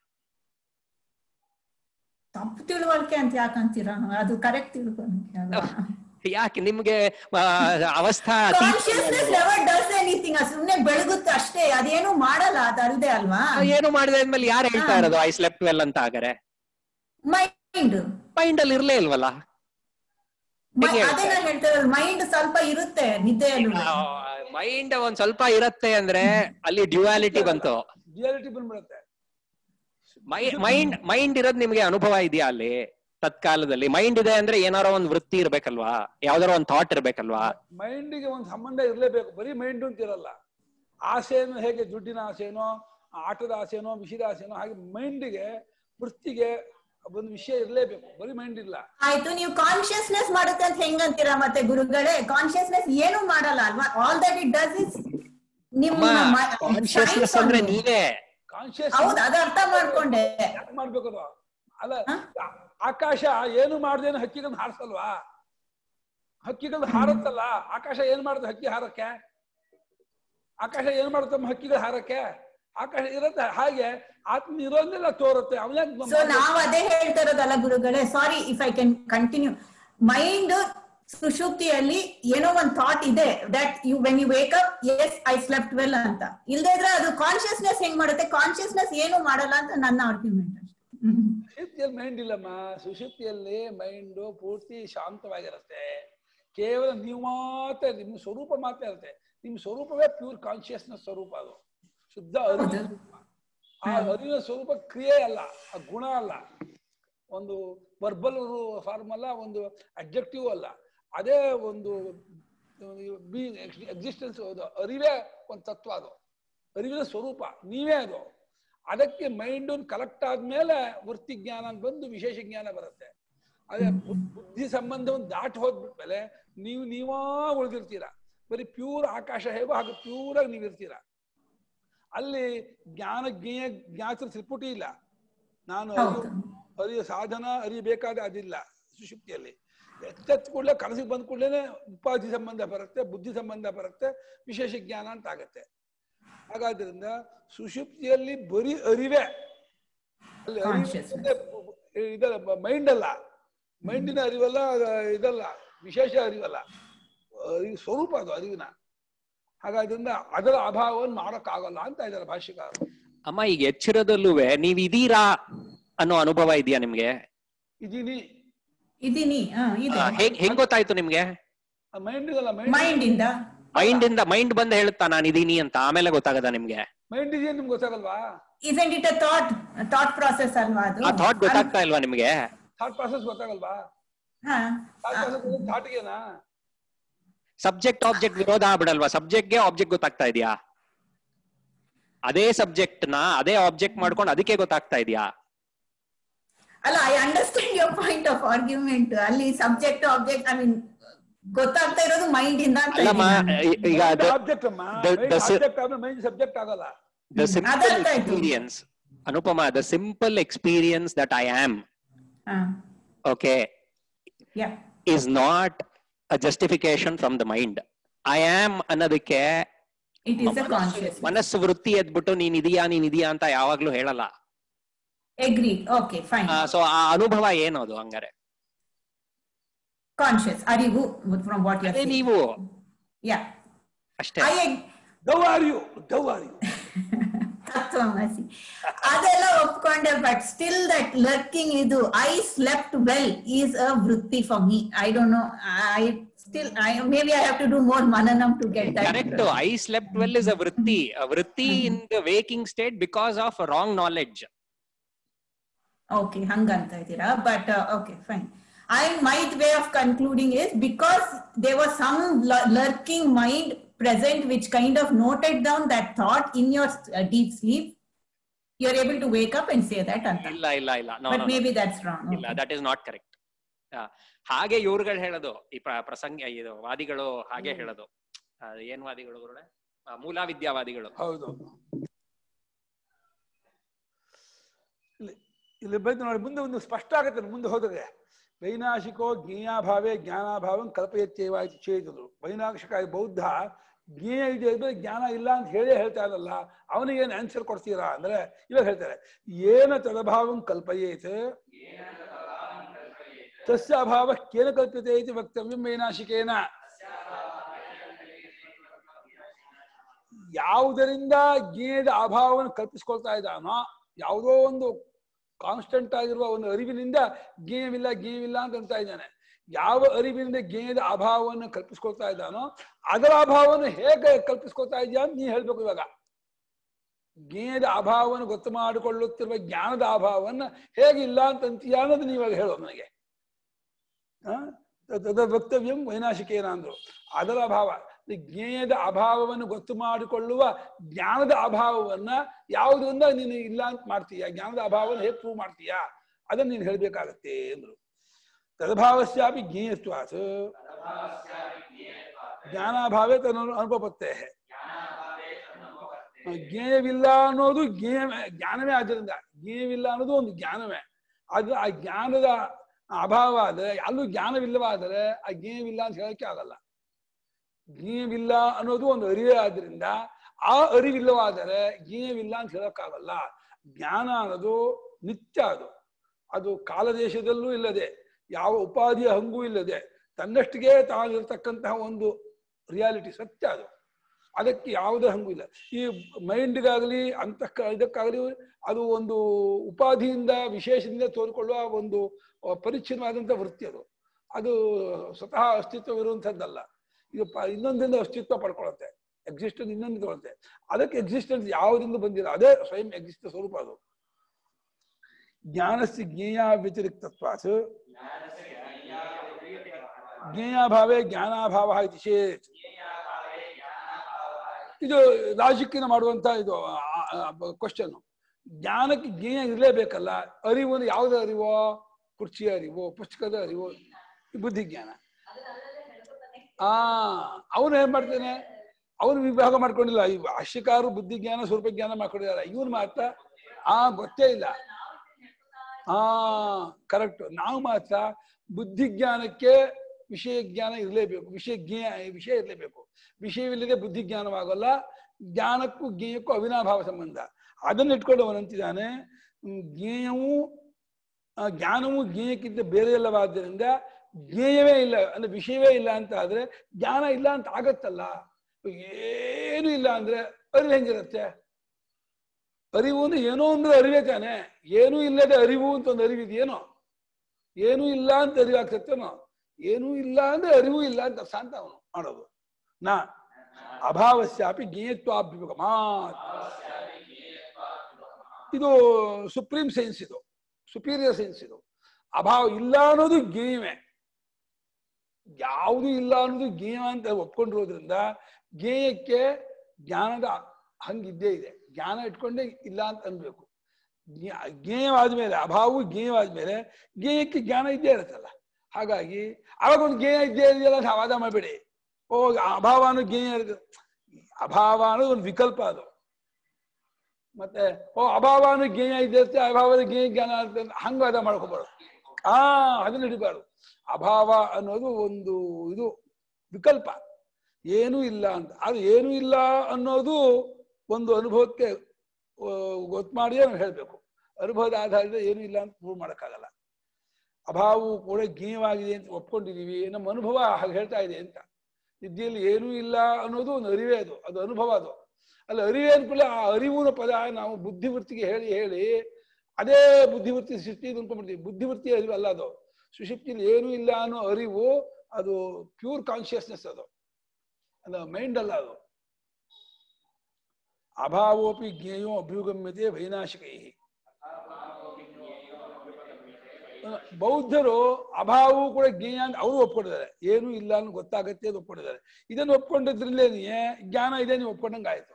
ತಪ್ಪು ತಿಳುವಳಿಕೆ ಅಂತ ಯಾಕಂತೀರಾ ಅದು ಕರೆಕ್ಟ್ ತಿಳ್ಕೊಂಡ್ರೆ ಅಲ್ವಾ ಯಾಕೆ ನಿಮ್ಗೆ ಆ, ಅವಸ್ಥಾ ಕಾನ್ಶಿಯಸ್ನೆಸ್ ನೆವರ್ ಡಸ್ ಎನಿಥಿಂಗ್ ಸುಮ್ನೆ ಬೆಳಗುತ್ತೆ ಅಷ್ಟೇ ಅದೇನು ಮಾಡಲ್ಲ ಅದಲ್ದೆ ಅಲ್ವಾ ಏನು ಮಾಡಿದೆ ಅಂದ್ಮೇಲೆ ಯಾರು ಹೇಳ್ತಾ ಹಾ. ಇರೋದು ಐ ಸ್ಲೆಪ್ಟ್ ವೆಲ್ ಅಂತ ಹಾಗಾರೆ ಮೈಂಡ್ ಮೈಂಡ್ ಅಲ್ಲಿ ಇರ್ಲೇ ಇಲ್ವಲ್ಲ ಹೇಗೆ ಅದೇ ನಾನು ಹೇಳ್ತಾ ಇರೋದು ಮೈಂಡ್ ಸ್ವಲ್ಪ ಇರುತ್ತೆ ನಿದ್ದೆಯಲ್ಲೂ ಮೈಂಡ್ ಒಂದ್ ಸ್ವಲ್ಪ ಇರತ್ತೆ ಅಂದ್ರೆ ಅಲ್ಲಿ ಡ್ಯುಯಾಲಿಟಿ ಬಂತು ರಿಯಾಲಿಟಿ ಬಂದ್ಬಿಡುತ್ತೆ ಮೈಂಡ್ ಮೈಂಡ್ ಇರೋದ್ ನಿಮ್ಗೆ ಅನುಭವ ಇದೆಯಾ ಅಲ್ಲಿ ತತ್ಕಾಲದಲ್ಲಿ ಮೈಂಡ್ ಇದೆ ಅಂದ್ರೆ ಏನಾರೋ ಒಂದ್ ವೃತ್ತಿ ಇರ್ಬೇಕಲ್ವಾ ಯಾವ್ದಾರ ಒಂದ್ ಥಾಟ್ ಇರ್ಬೇಕಲ್ವಾ ಮೈಂಡಿಗೆ ಒಂದು ಸಂಬಂಧ ಇರಲೇಬೇಕು ಬರೀ ಮೈಂಡ್ ಅಂತ ಇರಲ್ಲ ಆಸೆಯನ್ನು ಹೇಗೆ ದುಡ್ಡಿನ ಆಸೆನೋ ಆಟದ ಆಸೆನೋ ವಿಷಯದ ಆಸೆನೋ ಹಾಗೆ ಮೈಂಡಿಗೆ ವೃತ್ತಿಗೆ ಒಂದು ವಿಷಯ ಇರಲೇಬೇಕು ಬರೀ ಮೈಂಡ್ ಇಲ್ಲ ಆಯ್ತು ನೀವು ಕಾನ್ಶಿಯಸ್ನೆಸ್ ಮಾಡುತ್ತೆ ಅಂತ ಹೆಂಗಂತೀರಾ ಮತ್ತೆ ಗುರುಗಳೇ ಕಾನ್ಶಿಯಸ್ನೆಸ್ ಏನು ಮಾಡಲ್ಲ ಅಲ್ವಾ all that it does is ನಿಮ್ಮ ಮ- ಕಾನ್ಶಿಯಸ್ನೆಸ್ shines on ಅಂದ್ರೆ you. ನೀವೇ ಕಾನ್ಶಿಯಸ್ ಹೌದು ಅದು ಅರ್ಥ ಮಾಡ್ಕೊಂಡೆ ಯಾಕೆ ಮಾಡ್ಬೇಕು ಅದು ಅಲ್ಲ ಹ? ಆ- ಆಕಾಶ ಏನು ಮಾಡ್ದೇನು ಹಕ್ಕಿಗಳನ್ನ ಹಾರಿಸಲ್ವಾ ಹಕ್ಕಿಗಳು ಹಾರುತ್ತಲ್ಲ ಆಕಾಶ ಏನ್ ಮಾಡುತ್ತೆ ಹಕ್ಕಿ ಹಾರಕ್ಕೆ ಆಕಾಶ ಏನ್ ಮಾಡುತ್ತಮ್ಮ ಹಕ್ಕಿಗಳು ಹಾರಕ್ಕೆ ಆಕಾಶ ಇರುತ್ತೆ ಹಾಗೆ ಆತ್ಮ ಇರೋದನ್ನೆಲ್ಲ ತೋರುತ್ತೆ ಅವನೇ ಸೊ ನಾವ್ ಅದೇ ಹೇಳ್ತಾ ಇರೋದಲ್ಲ ಗುರುಗಳೇ sorry if I can continue mind ಸುಷುಪ್ತಿಯಲ್ಲಿ ಏನೋ ಒಂದ್ ಥಾಟ್ ಇದೆ that you when you wake up as I slept well ಅಂತ ಇಲ್ದೇ ಇದ್ರೆ ಅದು ಕಾನ್ಶಿಯಸ್ನೆಸ್ ಹೆಂಗ್ ಮಾಡುತ್ತೆ ಕಾನ್ಶಿಯಸ್ನೆಸ್ ಏನು ಮಾಡಲ್ಲ ಅಂತ ನನ್ನ ಆರ್ಗ್ಯುಮೆಂಟ್ ಅಷ್ಟೇ ಸುಶುಪ್ತಿಯಲ್ಲಿ ಮೈಂಡ್ ಇಲ್ಲಮ್ಮ ಸುಶುಪ್ತಿಯಲ್ಲಿ ಮೈಂಡ್ ಪೂರ್ತಿ ಶಾಂತವಾಗಿರುತ್ತೆ ಕೇವಲ ನೀವು ಮಾತ್ರ ನಿಮ್ಮ ಸ್ವರೂಪ ಮಾತ್ರ ಇರುತ್ತೆ ನಿಮ್ಮ ಸ್ವರೂಪವೇ ಪ್ಯೂರ್ ಕಾನ್ಶಿಯಸ್ನೆಸ್ ಸ್ವರೂಪ ಅದು ಶುದ್ಧ ಅರಿವಿನ ಹೌದು. ಸ್ವರೂಪ ಆ ಅರಿವಿನ ಸ್ವರೂಪ ಕ್ರಿಯೆ ಅಲ್ಲ ಆ ಗುಣ ಅಲ್ಲ ಒಂದು ವರ್ಬಲ್ ಫಾರ್ಮ್ ಅಲ್ಲ ಒಂದು ಅಬ್ಜೆಕ್ಟಿವ್ ಅಲ್ಲ ಅದೇ ಒಂದು ಬೀಯಿಂಗ್ ಎಕ್ಸಿಸ್ಟೆನ್ಸ್ ಅರಿವೇ ಒಂದು ತತ್ವ ಅದು ಅರಿವಿನ ಸ್ವರೂಪ ನೀವೇ ಅದು ಅದಕ್ಕೆ ಮೈಂಡ್ ಒಂದು ಕಲೆಕ್ಟ್ ಆದ್ಮೇಲೆ ವೃತ್ತಿ ಜ್ಞಾನ ಅಂತ ಬಂದು ವಿಶೇಷ ಜ್ಞಾನ ಬರುತ್ತೆ ಅದೇ ಬು- ಬುದ್ಧಿ ಸಂಬಂಧವನ್ನು ದಾಟಿ ಹೋದ್ಬಿಟ್ಮೇಲೆ ನೀವು ನೀವಾ ಉಳಿದಿರ್ತೀರ ಬರೀ ಪ್ಯೂರ್ ಆಕಾಶ ಹೇಗೋ ಹಾಗೆ ಪ್ಯೂರ್ ಆಗಿ ನೀವು ಇರ್ತೀರ ಅಲ್ಲಿ ಜ್ಞಾನ ಜ್ಞೇಯ ಜ್ಞಾತರ ತ್ರಿಪುಟಿ ಇಲ್ಲ ನಾನು ಹೌದು ಅರಿವು ಅರಿಯ ಸಾಧನ ಅರಿಬೇಕಾದ ಅದಿಲ್ಲ ಸುಷುಪ್ತಿಯಲ್ಲಿ ಎಚ್ಚೆತ್ತ ಕೂಡಲೇ ಕನಸಿಗೆ ಬಂದ ಕೂಡಲೇ ಉಪಾಧಿ ಸಂಬಂಧ ಬರುತ್ತೆ ಬುದ್ಧಿ ಸಂಬಂಧ ಬರುತ್ತೆ ವಿಶೇಷ ಜ್ಞಾನ ಅಂತ ಆಗತ್ತೆ ಹಾಗಾದ್ರಿಂದ ಸುಷುಪ್ತಿಯಲ್ಲಿ ಬರೀ ಅರಿವೇ ಅಲ್ಲಿ ಅರಿವು Consciousness. ಅಂದ್ರೆ ಇದಲ್ಲ ಮೈಂಡ್ ಅಲ್ಲ ಮೈಂಡಿನ ಅರಿವಲ್ಲ ಅದು ಇದಲ್ಲ ವಿಶೇಷ ಅರಿವಲ್ಲ ಅರಿವು ಸ್ವರೂಪ ಅದು ಅರಿವಿನ ಹಾಗಾದ್ರಿಂದ ಅದರ ಅಭಾವವನ್ನು ಮಾಡೋಕ್ಕಾಗಲ್ಲ ಅಂತ ಇದ್ದಾರೆ ಭಾಷ್ಯಕಾರರು ಅಮ್ಮ ಈಗ ಎಚ್ಚರದಲ್ಲೂ ನೀವ್ ಇದೀರಾ ಅನ್ನೋ ಅನುಭವ ಇದೆಯಾ ನಿಮ್ಗೆ ಇದೀನಿ ಇದೀನಿ ಹಾ ಇದೆ ಆ, ಹೆಂಗ್ ಹೆಂಗ್ ಗೊತ್ತಾಯ್ತು ನಿಮ್ಗೆ ಮೈಂಡ್ ಇದಲ್ಲ ಮೈಂಡ್ ಮೈಂಡ್ ಇಂದ ಮೈಂಡ್ ಇಂದ ಮೈಂಡ್ ಬಂದ್ ಹೇಳುತ್ತಾ ನಾನು ಇದೀನಿ ಅಂತ ಆಮೇಲೆ ಗೊತ್ತಾಗದ ನಿಮ್ಗೆ ಮೈಂಡ್ ಇದೆಯಾ ನಿಮ್ಗೆ ಗೊತ್ತಾಗಲ್ವಾ isn't it a thought thought process ಅಲ್ವಾ ಅದು ಆ ಥಾಟ್ ಗೊತ್ತಾಗ್ತಾ ಇಲ್ವಾ ನಿಮ್ಗೆ ಥಾಟ್ ಪ್ರಾಸೆಸ್ ಗೊತ್ತಾಗಲ್ವಾ ಹಾ ಥಾಟ್ ಪ್ರಾಸೆಸ್ ಥಾಟ್ಗೆನಾ ಸಬ್ಜೆಕ್ಟ್ ಆಬ್ಜೆಕ್ಟ್ ವಿರೋಧ ಆಗ್ಬಿಡಲ್ವಾ ಸಬ್ಜೆಕ್ಟ್ಗೆ ಆಬ್ಜೆಕ್ಟ್ ಗೊತ್ತಾಗ್ತಾ ಇದೆಯಾ ಅದೇ ಸಬ್ಜೆಕ್ಟ್ ನ ಅದೇ ಆಬ್ಜೆಕ್ಟ್ ಮಾಡ್ಕೊಂಡು ಅದಕ್ಕೆ ಗೊತ್ತಾಗ್ತಾ ಇದೆಯಾ ಅಲ್ಲ I understand your point of argument ಅಲ್ಲಿ ಸಬ್ಜೆಕ್ಟ್ ಆಬ್ಜೆಕ್ಟ್ ಐ ಮೀನ್ ಗೊತ್ತಾಗ್ತಾ ಇರೋದು ಮೈಂಡ್ ಇಂದ ಅಂತ ಅಲ್ಲಮ್ಮ ಇದೀನಿ ನಾನು. ಈ- ಈಗ ಆಬ್ಜೆಕ್ಟ್ ಅಮ್ಮ the- the si- ಆಬ್ಜೆಕ್ಟ್ ಆದ್ರೆ ಮೈಂಡ್ ಸಬ್ಜೆಕ್ಟ್ ಆಗಲ್ಲ ದ ಸಿಂಪಲ್ ಅದರ್ಥ ಆಯ್ತು. Experience Anupama the simple experience that I am ಹಾ okay yeah is not a justification from the mind. I am ಅನ್ನೋದಕ್ಕೆ ಇಟ್ ಈಸ್ ಅ ಕಾನ್ಶಿಯಸ್ ಮನಸ್ಸು ವೃತ್ತಿ ಎದ್ಬಿಟ್ಟು ನೀನ್ ಇದೀಯಾ ನೀನ್ ಇದೀಯಾ ಅಂತ ಯಾವಾಗ್ಲೂ ಹೇಳಲ್ಲ ಎಗ್ರಿ ಓಕೆ ಫೈನ್ ಸೊ ಆ ಅನುಭವ ಏನು ಅದು ಹಂಗಾರೆ ಕಾನ್ಶಿಯಸ್ ಅರಿವು ಫ್ರಮ್ ವಾಟ್ ಅದೇ ಯು ನೀವು ಯಾ ಅಷ್ಟೇ I thou are you thou are you ತತ್ವಮಸಿ ಅದೆಲ್ಲ ಒಪ್ಕೊಂಡೆ ಬಟ್ ಸ್ಟಿಲ್ ದಟ್ ಲರ್ಕಿಂಗ್ ಇದು I slept well is a ವೃತ್ತಿ for me I don't know I still I may be I have to do more ಮನನಂ to get correct that I slept well is a ವೃತ್ತಿ a ವೃತ್ತಿ in the waking state because of wrong knowledge okay ಹಂಗಂತ ಇದ್ದೀರಾ but okay fine I my way of concluding is because they was some lurking mind present which kind of noted down that thought in your deep sleep you are able to wake up and say that ಅಂತ ಇಲ್ಲ ಇಲ್ಲ ಇಲ್ಲ no, but no, may no. Be that's wrong ಇಲ್ಲ ದಟ್ ಇಸ್ ನಾಟ್ ಕರೆಕ್ಟ್ ಹಾಗೆ ಇವ್ರುಗಳು ಹೇಳೋದು ಈ ಪ್ರ- ಪ್ರಸಂಗ ಇದು ವಾದಿಗಳು ಹಾಗೆ ಹೇಳೋದು ಆ, ಏನ್ ವಾದಿಗಳು ಗುರುಳೆ ಆ, ಮೂಲ ವಿದ್ಯಾವಾದಿಗಳು ಹೌದು ಇಲ್ಲಿ ಇಲ್ಲಿ ಬಂದು ನೋಡಿ ಮುಂದೆ ಒಂದು ಸ್ಪಷ್ಟ ಆಗುತ್ತೆ ಮುಂದೆ ಹೋದರೆ ವೈನಾಶಿಕೋ ಜ್ಞೇಯಾಭಾವೇ ಜ್ಞಾನಾಭಾವಂ ಕಲ್ಪಯತ್ಯವ ಇತಿ ಚೇತದ್ರು ವೈನಾಶಿಕ ಬೌದ್ಧ ಜ್ಞೇಯ ಇದೆ ಅಂದ್ರೆ ಜ್ಞಾನ ಇಲ್ಲ ಅಂತ ಹೇಳೇ ಹೇಳ್ತಾ ಇರಲ್ಲ ಅವನಿಗೆ ಏನು ಆನ್ಸರ್ ಕೊಡ್ತೀರಾ ಅಂದ್ರೆ ಇವಾಗ ಹೇಳ್ತಾರೆ ಏನ ತದಭಾವಂ ಕಲ್ಪಯೇತ್ ತಸ್ಯ ಅಭಾವ ಕೇನ ಕಲ್ಪ್ಯತೆ ಇತಿ ವಕ್ತವ್ಯಂ ವೈನಾಶಿಕೇನ ಯಾವುದರಿಂದ ಜ್ಞೇಯದ ಅಭಾವವನ್ನು ಕಲ್ಪಿಸ್ಕೊಳ್ತಾ ಇದ್ದಾನೋ ಯಾವುದೋ ಒಂದು ಕಾನ್ಸ್ಟೆಂಟ್ ಆಗಿರುವ ಒಂದು ಅರಿವಿನಿಂದ ಜ್ಞೇಯವಿಲ್ಲ ಜ್ಞೇಯವಿಲ್ಲ ಅಂತ ಅಂತ ಇದ್ದಾನೆ ಯಾವ ಅರಿವಿನಿಂದ ಜ್ಞೇಯದ ಅಭಾವವನ್ನು ಕಲ್ಪಿಸ್ಕೊಳ್ತಾ ಇದ್ದಾನೋ ಅದರ ಅಭಾವವನ್ನು ಹೇಗೆ ಕಲ್ಪಿಸ್ಕೊಳ್ತಾ ಇದೆಯಾ ಅಂತ ನೀ ಹೇಳ್ಬೇಕು ಇವಾಗ ಜ್ಞೇಯದ ಅಭಾವವನ್ನು ಗೊತ್ತು ಮಾಡಿಕೊಳ್ಳುತ್ತಿರುವ ಜ್ಞಾನದ ಅಭಾವವನ್ನು ಹೇಗಿಲ್ಲ ಅಂತ ಅಂತೀಯ ಅನ್ನೋದು ನೀವಾಗ ಹೇಳೋ ನನಗೆ ಆ? ತದ ವಕ್ತವ್ಯಂ ವೈನಾಶಿಕೇನ ಅಂದ್ರು ಅದರ ಅಭಾವ ಈ ಜ್ಞೇಯದ ಅಭಾವವನ್ನು ಗೊತ್ತು ಮಾಡಿಕೊಳ್ಳುವ ಜ್ಞಾನದ ಅಭಾವವನ್ನ ಯಾವುದರಿಂದ ನೀನು ಇಲ್ಲ ಅಂತ ಮಾಡ್ತೀಯ ಜ್ಞಾನದ ಅಭಾವವನ್ನು ಹೇಗೆ ಪ್ರೂವ್ ಮಾಡ್ತೀಯಾ ಅದನ್ನ ನೀನು ಹೇಳ್ಬೇಕಾಗತ್ತೆ ಅಂದ್ರು ತದಭಾವಸ್ಯಾಪಿ ಜ್ಞೇಯತ್ವಾತ್ ಜ್ಞಾನಾಭಾವೇ ತನ್ನ ಅನುಪಪತ್ತೆ ಜ್ಞೇಯವಿಲ್ಲ ಅನ್ನೋದು ಜ್ಞೇಯ ಜ್ಞಾನವೇ ಆದ್ದರಿಂದ ಜ್ಞೇಯವಿಲ್ಲ ಅನ್ನೋದು ಒಂದು ಜ್ಞಾನವೇ ಅದು ಆ ಜ್ಞಾನದ ಅಭಾವ ಆದರೆ ಅಲ್ಲೂ ಜ್ಞಾನವಿಲ್ಲವಾದರೆ ಆ ಜ್ಞೇಯವಿಲ್ಲ ಅಂತ ಹೇಳಕ್ಕೆ ಆಗಲ್ಲ ಜ್ಞೇಯವಿಲ್ಲ ಅನ್ನೋದು ಒಂದು ಅರಿವೇ ಆದ್ರಿಂದ ಆ ಅರಿವಿಲ್ಲವಾದರೆ ಜ್ಞೇಯವಿಲ್ಲ ಅಂತ ಹೇಳಕ್ಕಾಗಲ್ಲ ಜ್ಞಾನ ಅನ್ನೋದು ನಿತ್ಯ ಅದು ಅದು ಕಾಲದೇಶದಲ್ಲೂ ಇಲ್ಲದೆ ಯಾವ ಉಪಾಧಿಯ ಹಂಗೂ ಇಲ್ಲದೆ ತನ್ನಷ್ಟಿಗೆ ತಾನಿರ್ತಕ್ಕಂತಹ ಒಂದು ರಿಯಾಲಿಟಿ ಸತ್ಯ ಅದು ಅದಕ್ಕೆ ಯಾವುದೇ ಹಂಗೂ ಇಲ್ಲ ಈ ಮೈಂಡ್ಗಾಗಲಿ ಅಂತಃ ಇದಕ್ಕಾಗಲಿ ಅದು ಒಂದು ಉಪಾಧಿಯಿಂದ ವಿಶೇಷದಿಂದ ತೋರಿಕೊಳ್ಳುವ ಒಂದು ಅಹ್, ಪರಿಚ್ಛಿನ್ನವಾದಂಥ ವೃತ್ತಿ ಅದು ಅದು ಸ್ವತಃ ಅಸ್ತಿತ್ವವಿರುವಂಥದ್ದಲ್ಲ ಇದು ಪ ಇನ್ನೊಂದಿಂದ ಅಸ್ತಿತ್ವ ಪಡ್ಕೊಳ್ಳುತ್ತೆ ಎಕ್ಸಿಸ್ಟೆನ್ಸ್ ಇನ್ನೊಂದು ತಗೊಳುತ್ತೆ ಅದಕ್ಕೆ ಎಕ್ಸಿಸ್ಟೆನ್ಸ್ ಯಾವುದಿಂದ ಬಂದಿಲ್ಲ ಅದೇ ಸ್ವಯಂ ಎಕ್ಸಿಸ್ಟ್ ಸ್ವರೂಪ ಅದು ಜ್ಞಾನಸ್ಯ ಜ್ಞೇಯ ವ್ಯತಿರಿಕ್ತತ್ವಾತ್ ಜ್ಞೇಯಾಭಾವೇ ಜ್ಞಾನಾಭಾವ ಇತಿ ಚೇತ್ ಇದು ಲಾಜಿಕ್ಕಿನ ಮಾಡುವಂತ ಇದು ಕ್ವಶನ್ ಜ್ಞಾನಕ್ಕೆ ಜ್ಞೇಯ ಇರಲೇಬೇಕಲ್ಲ ಅರಿವು ಅಂದ್ರೆ ಯಾವುದೇ ಅರಿವೋ ಕುರ್ಚಿಯ ಅರಿವು ಪುಸ್ತಕದ ಅರಿವು ಈ ಬುದ್ಧಿ ಜ್ಞಾನ ಆ ಅವನು ಏನ್ ಮಾಡ್ತಾನೆ ಅವನು ವಿಭಾಗ ಮಾಡ್ಕೊಂಡಿಲ್ಲ ಈ ಭಾಷ್ಯಕಾರರು ಬುದ್ಧಿ ಜ್ಞಾನ ಸ್ವರೂಪ ಜ್ಞಾನ ಮಾಡ್ಕೊಂಡಿದ್ದಾರೆ ಇವನು ಮಾತ್ರ ಆ ಗೊತ್ತೇ ಇಲ್ಲ ಆ ಕರೆಕ್ಟ್ ನಾವು ಮಾತ್ರ ಬುದ್ಧಿ ಜ್ಞಾನಕ್ಕೆ ವಿಷಯ ಜ್ಞಾನ ಇರಲೇಬೇಕು ವಿಷಯ ಜ್ಞೇಯ ವಿಷಯ ಇರಲೇಬೇಕು ವಿಷಯವಿಲ್ಲದೆ ಬುದ್ಧಿ ಜ್ಞಾನವಾಗಲ್ಲ ಜ್ಞಾನಕ್ಕೂ ಜ್ಞೇಯಕ್ಕೂ ಅವಿನಾಭಾವ ಸಂಬಂಧ ಅದನ್ನ ಇಟ್ಕೊಂಡು ಅವನಂತಿದ್ದಾನೆ ಹ್ಮ್, ಜ್ಞೇಯವು ಆ, ಜ್ಞಾನವು ಜ್ಞೇಯಕ್ಕಿಂತ ಬೇರೆಯಲ್ಲವಾದ್ದರಿಂದ ಜ್ಞೇಯವೇ ಇಲ್ಲ ಅಂದ್ರೆ ವಿಷಯವೇ ಇಲ್ಲ ಅಂತ ಆದ್ರೆ ಜ್ಞಾನ ಇಲ್ಲ ಅಂತ ಆಗತ್ತಲ್ಲ ಏನು ಇಲ್ಲ ಅಂದ್ರೆ ಅರಿವು ಹೆಂಗಿರುತ್ತೆ ಅರಿವು ಅಂದ್ರೆ ಏನೋ ಅಂದ್ರೆ ಅರಿವೇ ತಾನೆ ಏನೂ ಇಲ್ಲದೆ ಅರಿವು ಅಂತ ಒಂದು ಅರಿವಿದೆಯೇನೋ ಏನೂ ಇಲ್ಲ ಅಂತ ಅರಿವಾಗ್ತತ್ತೇನೋ ಏನೂ ಇಲ್ಲ ಅಂದ್ರೆ ಅರಿವು ಇಲ್ಲ ಅಂತ ಅರ್ಥ ಅಂತ ಅವನು ಮಾಡೋದು ನಾ ಅಭಾವಸ್ಯಾಪಿ ಜ್ಞೇಯತ್ವಾಭ್ಯುಗ ಮಾತ್ರ ಇದು ಸುಪ್ರೀಂ ಸೈನ್ಸ್ ಇದು ಸುಪೀರಿಯರ್ ಸೈನ್ಸ್ ಇದು ಅಭಾವ ಇಲ್ಲ ಅನ್ನೋದು ಜ್ಞೇಯವೇ ಯಾವುದು ಇಲ್ಲ ಅನ್ನೋದು ಜ್ಞೇಯ ಅಂತ ಒಪ್ಕೊಂಡಿರೋದ್ರಿಂದ ಜ್ಞೇಯಕ್ಕೆ ಜ್ಞಾನದ ಹಂಗಿದ್ದೇ ಇದೆ ಜ್ಞಾನ ಇಟ್ಕೊಂಡೇ ಇಲ್ಲ ಅಂತ ಅನ್ಬೇಕು ಜ್ಞ- ಜ್ಞೇಯವಾದ ಮೇಲೆ ಅಭಾವವು ಜ್ಞೇಯವಾದ ಮೇಲೆ ಜ್ಞೇಯಕ್ಕೆ ಜ್ಞಾನ ಇದ್ದೇ ಇರುತ್ತಲ್ಲ ಹಾಗಾಗಿ ಅವಾಗ ಒಂದು ಜ್ಞೇಯ ಇದ್ದೇ ಇದೆಯಲ್ಲ ಅಂತ ವಾದ ಮಾಡಬೇಡಿ ಓ ಅಭಾವ ಅನ್ನೋ ಜ್ಞೇಯ ಇರುತ್ತೆ ಅಭಾವ ಅನ್ನೋದು ಒಂದು ವಿಕಲ್ಪ ಅದು ಮತ್ತೆ ಓ ಅಭಾವ ಅನ್ನೋ ಜ್ಞೇಯ ಇದ್ದಿರುತ್ತೆ ಅಭಾವದ ಜ್ಞೇಯ ಜ್ಞಾನ ಇರುತ್ತೆ ಅಂತ ಹಂಗ ವಾದ ಮಾಡ್ಕೋಬಾರ್ದು ಆ ಅದನ್ನ ಹಿಡಿಬಾರ್ದು ಅಭಾವ ಅನ್ನೋದು ಒಂದು ಇದು ವಿಕಲ್ಪ ಏನೂ ಇಲ್ಲ ಅಂತ ಅದು ಏನೂ ಇಲ್ಲ ಅನ್ನೋದು ಒಂದು ಅನುಭವಕ್ಕೆ ಆ, ಗೊತ್ತು ಮಾಡಿಯೇ ನಾವು ಹೇಳ್ಬೇಕು ಅನುಭವದ ಆಧಾರದ ಏನೂ ಇಲ್ಲ ಅಂತ ಪ್ರೂವ್ ಮಾಡೋಕ್ಕಾಗಲ್ಲ ಅಭಾವವು ಕೂಡ ಜ್ಞೇಯವಾಗಿದೆ ಅಂತ ಒಪ್ಕೊಂಡಿದೀವಿ ನಮ್ಮ ಅನುಭವ ಹಾಗೆ ಹೇಳ್ತಾ ಇದೆ ಅಂತ ವಿದ್ಯೆಯಲ್ಲಿ ಏನೂ ಇಲ್ಲ ಅನ್ನೋದು ಒಂದು ಅರಿವೇ ಅದು ಅದು ಅನುಭವ ಅದು ಅಲ್ಲಿ ಅರಿವೇ ಅಂದ್ಕೊಳ್ಳಿ ಆ ಅರಿವಿನ ಪದ ನಾವು ಬುದ್ಧಿವೃತ್ತಿಗೆ ಹೇಳಿ ಹೇಳಿ ಅದೇ ಬುದ್ಧಿವೃತ್ತಿ ಸೃಷ್ಟಿ ಅಂದ್ಕೊಂಡ್ಬಿಡ್ತೀವಿ ಬುದ್ಧಿವೃತ್ತಿ ಅರಿವು ಅಲ್ಲ ಅದು ಸುಶಕ್ತಿಯಲ್ಲಿ ಏನೂ ಇಲ್ಲ ಅನ್ನೋ ಅರಿವು ಅದು ಪ್ಯೂರ್ ಕಾನ್ಶಿಯಸ್ನೆಸ್ ಅದು ಅದು ಮೈಂಡ್ ಅಲ್ಲ ಅದು ಅಭಾವೋಪಿ ಜ್ಞೇಯೋ ಅಭ್ಯುಗಮ್ಯತೆ ವೈನಾಶಿಕೈ ಬೌದ್ಧರು ಅಭಾವವು ಕೂಡ ಜ್ಞೇಯ ಅಂತ ಅವರು ಒಪ್ಕೊಂಡಿದ್ದಾರೆ ಏನೂ ಇಲ್ಲ ಅಂತ ಗೊತ್ತಾಗತ್ತೆ ಅಂತ ಒಪ್ಕೊಂಡಿದ್ದಾರೆ ಇದನ್ನು ಒಪ್ಕೊಂಡಿದ್ರಲ್ಲೇನೆ ಜ್ಞಾನ ಇದೆ ನೀವು ಒಪ್ಕೊಂಡಂಗೆ ಆಯ್ತು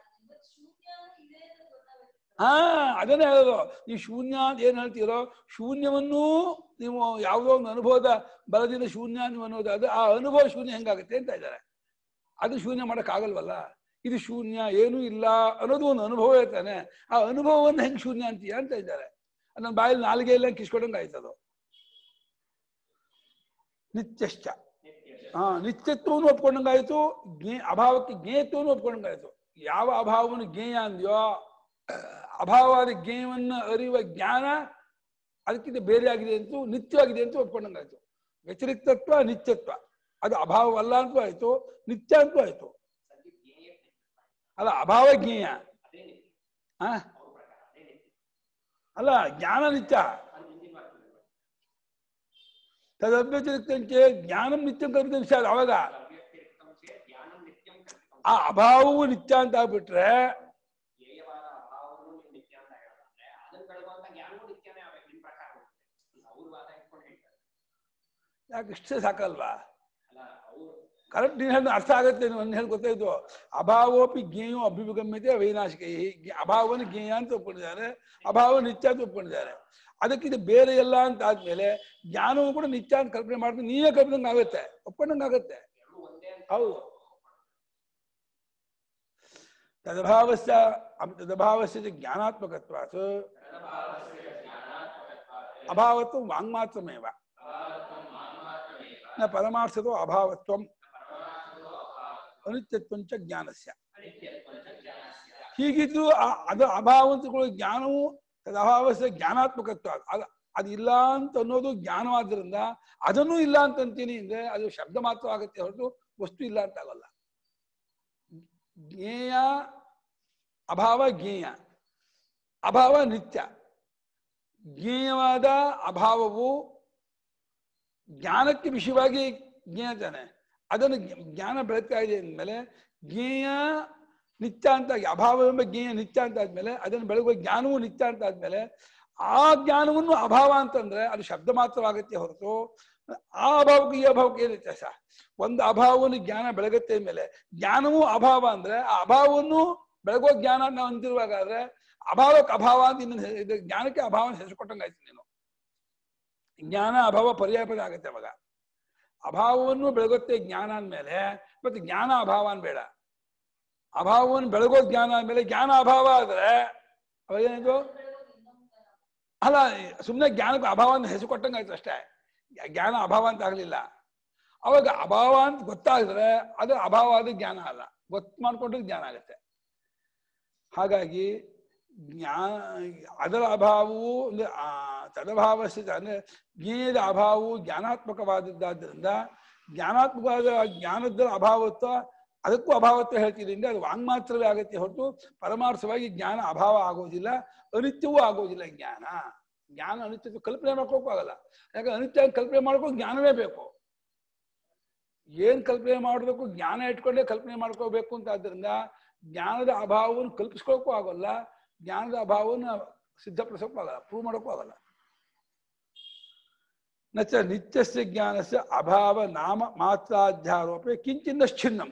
ಹಾ ಅದನ್ನೇ ಹೇಳೋದು ನೀವು ಶೂನ್ಯ ಅಂತ ಏನ್ ಹೇಳ್ತೀರೋ ಶೂನ್ಯವನ್ನೂ ನೀವು ಯಾವುದೋ ಒಂದು ಅನುಭವದ ಬಲದಿಂದ ಶೂನ್ಯ ನೀವು ಅನ್ನೋದಾದ್ರೆ ಆ ಅನುಭವ ಶೂನ್ಯ ಹೆಂಗಾಗುತ್ತೆ ಅಂತ ಇದ್ದಾರೆ ಅದು ಶೂನ್ಯ ಮಾಡಕ್ ಆಗಲ್ವಲ್ಲ ಇದು ಶೂನ್ಯ ಏನೂ ಇಲ್ಲ ಅನ್ನೋದು ಒಂದು ಅನುಭವ ಇರ್ತಾನೆ ಆ ಅನುಭವವನ್ನು ಹೆಂಗ್ ಶೂನ್ಯ ಅಂತೀಯ ಅಂತ ಇದ್ದಾರೆ ನನ್ನ ಬಾಯಲ್ಲಿ ನಾಲಿಗೆ ಎಲ್ಲ ಕಿಸ್ಕೊಡಂಗೆ ಆಯ್ತದು ನಿತ್ಯಶ್ಚ ಹಾ ನಿತ್ಯತ್ವವನ್ನು ಒಪ್ಕೊಂಡಂಗಾಯ್ತು ಜ್ಞೇ ಅಭಾವಕ್ಕೆ ಜ್ಞೇಯತ್ವವನ್ನು ಒಪ್ಕೊಂಡಂಗಾಯ್ತು ಯಾವ ಅಭಾವವನ್ನು ಜ್ಞೇಯ ಅಂದ್ಯೋ ಅಭಾವವಾದ ಜ್ಞೇಯವನ್ನು ಅರಿಯುವ ಜ್ಞಾನ ಅದಕ್ಕಿಂತ ಬೇರೆ ಆಗಿದೆ ಅಂತೂ ನಿತ್ಯವಾಗಿದೆ ಅಂತ ಒಪ್ಕೊಂಡಂಗಾಯ್ತು ವ್ಯತಿರಿಕ್ತತ್ವ ನಿತ್ಯತ್ವ ಅದು ಅಭಾವವಲ್ಲ ಅಂತೂ ಆಯ್ತು ನಿತ್ಯ ಅಂತೂ ಆಯ್ತು ಅಲ್ಲ ಅಭಾವ ಜ್ಞೇಯ ಆ? ಅಲ್ಲ ಜ್ಞಾನ ನಿತ್ಯ ತದವ್ಯತಿರಿಕ್ತಂಚೆ ಜ್ಞಾನಂ ನಿತ್ಯಂ ಕಲ್ಪಿತ ವಿಷಯ ಅದು ಅವಾಗ ಆ ಅಭಾವವು ನಿತ್ಯ ಅಂತ ಆಗ್ಬಿಟ್ರೆ ಧ್ಯೇಯವಾದ ಅಭಾವವನ್ನು ನೀವು ನಿತ್ಯ ಅಂತ ಹೇಳೋದಾದ್ರೆ ಅದನ್ನ ಬೆಳಗುವಂತ ಜ್ಞಾನವೂ ನಿತ್ಯನೇ ಆಗ್ಬೇಕು ನಿಮ್ ಪ್ರಕಾರ ಅವ್ರ ವಾದ ಇಟ್ಕೊಂಡು ಹೇಳ್ತಾರೆ ಯಾಕೆ ಇಷ್ಟೇ ಸಾಕಲ್ವಾ ಅಲ್ಲ ಅವ್ರು ಕರೆಕ್ಟ್ ನೀನು ಹೇಳಿ ಅರ್ಥ ಆಗುತ್ತೆ ನೀವು ಒಂದು ಹೇಳಿ ಗೊತ್ತಾಯ್ತು ಅಭಾವೋಪಿ ಜ್ಞೇಯೋ ಅಭಿಗಮ್ಯತೆ ವೈನಾಶಿಕ ಅಭಾವವನ್ನು ಜ್ಞೇಯ ಅಂತ ಒಪ್ಕೊಂಡಿದ್ದಾರೆ ಅಭಾವ ನಿತ್ಯ ಅಂತ ಒಪ್ಕೊಂಡಿದ್ದಾರೆ ಅದಕ್ಕಿಂತ ಬೇರೆ ಎಲ್ಲ ಅಂತ ಆದ್ಮೇಲೆ ಜ್ಞಾನವು ಕೂಡ ನಿತ್ಯ ಅಂತ ಕಲ್ಪನೆ ಮಾಡಿದ್ರೆ ನೀವೇ ಕಲ್ಪದಂಗೆ ಆಗುತ್ತೆ ಒಪ್ಕೊಂಡಂಗೆ ಆಗುತ್ತೆ ಎರಡೂ ಒಂದೇ ಅಂತ ಹೌದು ತದಭಾವಸ್ಯ ತದಭಾವಸ್ಯ ಚ ಜ್ಞಾನಾತ್ಮಕತ್ವಾತ್ ಅಭಾವತ್ವ ವಾಂಗ್ಮಾತ್ರಮೇವ ನ ಪರಮಾರ್ಥದೋ ಅಭಾವತ್ವಂ ಅನಿತ್ಯತ್ವಂಚ ಜ್ಞಾನಸ್ಯ ಹೀಗಿದ್ರು ಆ- ಅದು ಅಭಾವಂತಗಳು ಜ್ಞಾನವು ತದಭಾವಸ್ಯ ಜ್ಞಾನಾತ್ಮಕತ್ವ ಅದ ಅದು ಇಲ್ಲ ಅಂತ ಅನ್ನೋದು ಜ್ಞಾನವಾದ್ರಿಂದ ಅದನ್ನೂ ಇಲ್ಲ ಅಂತ ಅಂತೀನಿ ಅಂದ್ರೆ ಅದು ಶಬ್ದ ಮಾತ್ರ ಆಗುತ್ತೆ ಹೊರತು ವಸ್ತು ಇಲ್ಲ ಅಂತ ಆಗಲ್ಲ ಜ್ಞೇಯ ಅಭಾವ ಜ್ಞೇಯ ಅಭಾವ ನಿತ್ಯ ಜ್ಞೇಯವಾದ ಅಭಾವವು ಜ್ಞಾನಕ್ಕೆ ವಿಷಯವಾಗಿ ಜ್ಞೇಯ ತಾನೆ ಅದನ್ನು ಜ್ಞ- ಜ್ಞಾನ ಬೆಳಗ್ತಾ ಇದೆ ಅಂದಮೇಲೆ ಜ್ಞೇಯ ನಿತ್ಯ ಅಂತ ಆಗಿ ಅಭಾವ ಎಂಬ ಜ್ಞೇಯ ನಿತ್ಯ ಅಂತ ಆದ್ಮೇಲೆ ಅದನ್ನು ಬೆಳಗುವ ಜ್ಞಾನವು ನಿತ್ಯ ಅಂತ ಆದ್ಮೇಲೆ ಆ ಜ್ಞಾನವನ್ನು ಅಭಾವ ಅಂತಂದ್ರೆ ಅದು ಶಬ್ದ ಮಾತ್ರವಾಗತ್ತೆ ಹೊರತು ಆ ಅಭಾವಕ್ಕೆ ಈ ಅಭಾವಕ್ಕೆ ಏನು ವ್ಯತ್ಯಾಸ ಒಂದು ಅಭಾವವನ್ನು ಜ್ಞಾನ ಬೆಳಗತ್ತೆ ಮೇಲೆ ಜ್ಞಾನವೂ ಅಭಾವ ಅಂದ್ರೆ ಆ ಅಭಾವವನ್ನು ಬೆಳಗೋ ಜ್ಞಾನ ಅಂತ ನಾವು ಅಂತಿರುವಾಗಾದ್ರೆ ಅಭಾವಕ್ಕೆ ಅಭಾವ ಅಂತ ಇನ್ನೊಂದು ಹೆ- ಇದು ಜ್ಞಾನಕ್ಕೆ ಅಭಾವ ಅಂತ ಹೆಸರು ಕೊಟ್ಟಂಗಾಯ್ತು ನೀನು ಜ್ಞಾನ ಅಭಾವ ಪರ್ಯಾಯ ಪದ ಆಗತ್ತೆ ಅವಾಗ ಅಭಾವವನ್ನು ಬೆಳಗುತ್ತೆ ಜ್ಞಾನ ಅಂದ್ಮೇಲೆ ಮತ್ತೆ ಜ್ಞಾನ ಅಭಾವ ಅನ್ಬೇಡ ಅಭಾವವನ್ನು ಬೆಳಗೋ ಜ್ಞಾನ ಅಂದ್ಮೇಲೆ ಜ್ಞಾನ ಅಭಾವ ಆದ್ರೆ ಅವಾಗ ಏನಾಯ್ತು ಅಲ್ಲ ಸುಮ್ಮನೆ ಜ್ಞಾನಕ್ಕೆ ಅಭಾವ ಅಂತ ಹೆಸರು ಕೊಟ್ಟಂಗಾಯ್ತು ಅಷ್ಟೇ ಜ್ಞಾನ ಅಭಾವ ಅಂತ ಆಗ್ಲಿಲ್ಲ ಅವಾಗ ಅಭಾವ ಅಂತ ಗೊತ್ತಾಗಿದ್ರೆ ಅದು ಅಭಾವ ಆದ ಜ್ಞಾನ ಅಲ್ಲ ಗೊತ್ತು ಮಾಡ್ಕೊಂಡ್ರೆ ಜ್ಞಾನ ಆಗತ್ತೆ ಹಾಗಾಗಿ ಜ್ಞಾನ ಅದರ ಅಭಾವವು ಅಂದ್ರೆ ಆ ತದಭಾವ ಸ್ಥಿತ ಅಂದ್ರೆ ಜ್ಞೇಯದ ಅಭಾವವು ಜ್ಞಾನಾತ್ಮಕವಾದದ್ದಾದ್ರಿಂದ ಜ್ಞಾನಾತ್ಮಕವಾದ ಜ್ಞಾನದ ಅಭಾವತ್ವ ಅದಕ್ಕೂ ಅಭಾವತ್ವ ಹೇಳ್ತಿದ್ರಿಂದ ಅದು ವಾಂಗ್ಮಾತ್ರವೇ ಆಗತ್ತೆ ಹೊರತು ಪರಮಾರ್ಥವಾಗಿ ಜ್ಞಾನ ಅಭಾವ ಆಗೋದಿಲ್ಲ ಅನಿತ್ಯವೂ ಆಗೋದಿಲ್ಲ ಜ್ಞಾನ ಜ್ಞಾನ ಅನಿತ್ಯ ಕಲ್ಪನೆ ಮಾಡ್ಕೋಕ್ಕೂ ಆಗಲ್ಲ ಯಾಕಂದ್ರೆ ಅನಿತ್ಯ ಕಲ್ಪನೆ ಮಾಡ್ಕೋ ಜ್ಞಾನವೇ ಬೇಕು ಏನ್ ಕಲ್ಪನೆ ಮಾಡಬೇಕು ಜ್ಞಾನ ಇಟ್ಕೊಂಡೇ ಕಲ್ಪನೆ ಮಾಡ್ಕೋಬೇಕು ಅಂತ ಆದ್ರಿಂದ ಜ್ಞಾನದ ಅಭಾವವನ್ನು ಕಲ್ಪಿಸ್ಕೊಳ್ಳೋಕ್ಕೂ ಆಗೋಲ್ಲ ಜ್ಞಾನದ ಅಭಾವವನ್ನು ಸಿದ್ಧಪಡಿಸೋಕ್ಕೂ ಆಗಲ್ಲ ಪ್ರೂವ್ ಮಾಡೋಕ್ಕೂ ಆಗಲ್ಲ ನಚ ನಿತ್ಯಸ್ಯ ಜ್ಞಾನಸ್ಯ ಅಭಾವ ನಾಮ ಮಾತ್ರಾಧ್ಯಾರೋಪೆ ಕಿಂಚಿನ್ನಶ್ಚಿನ್ನಂ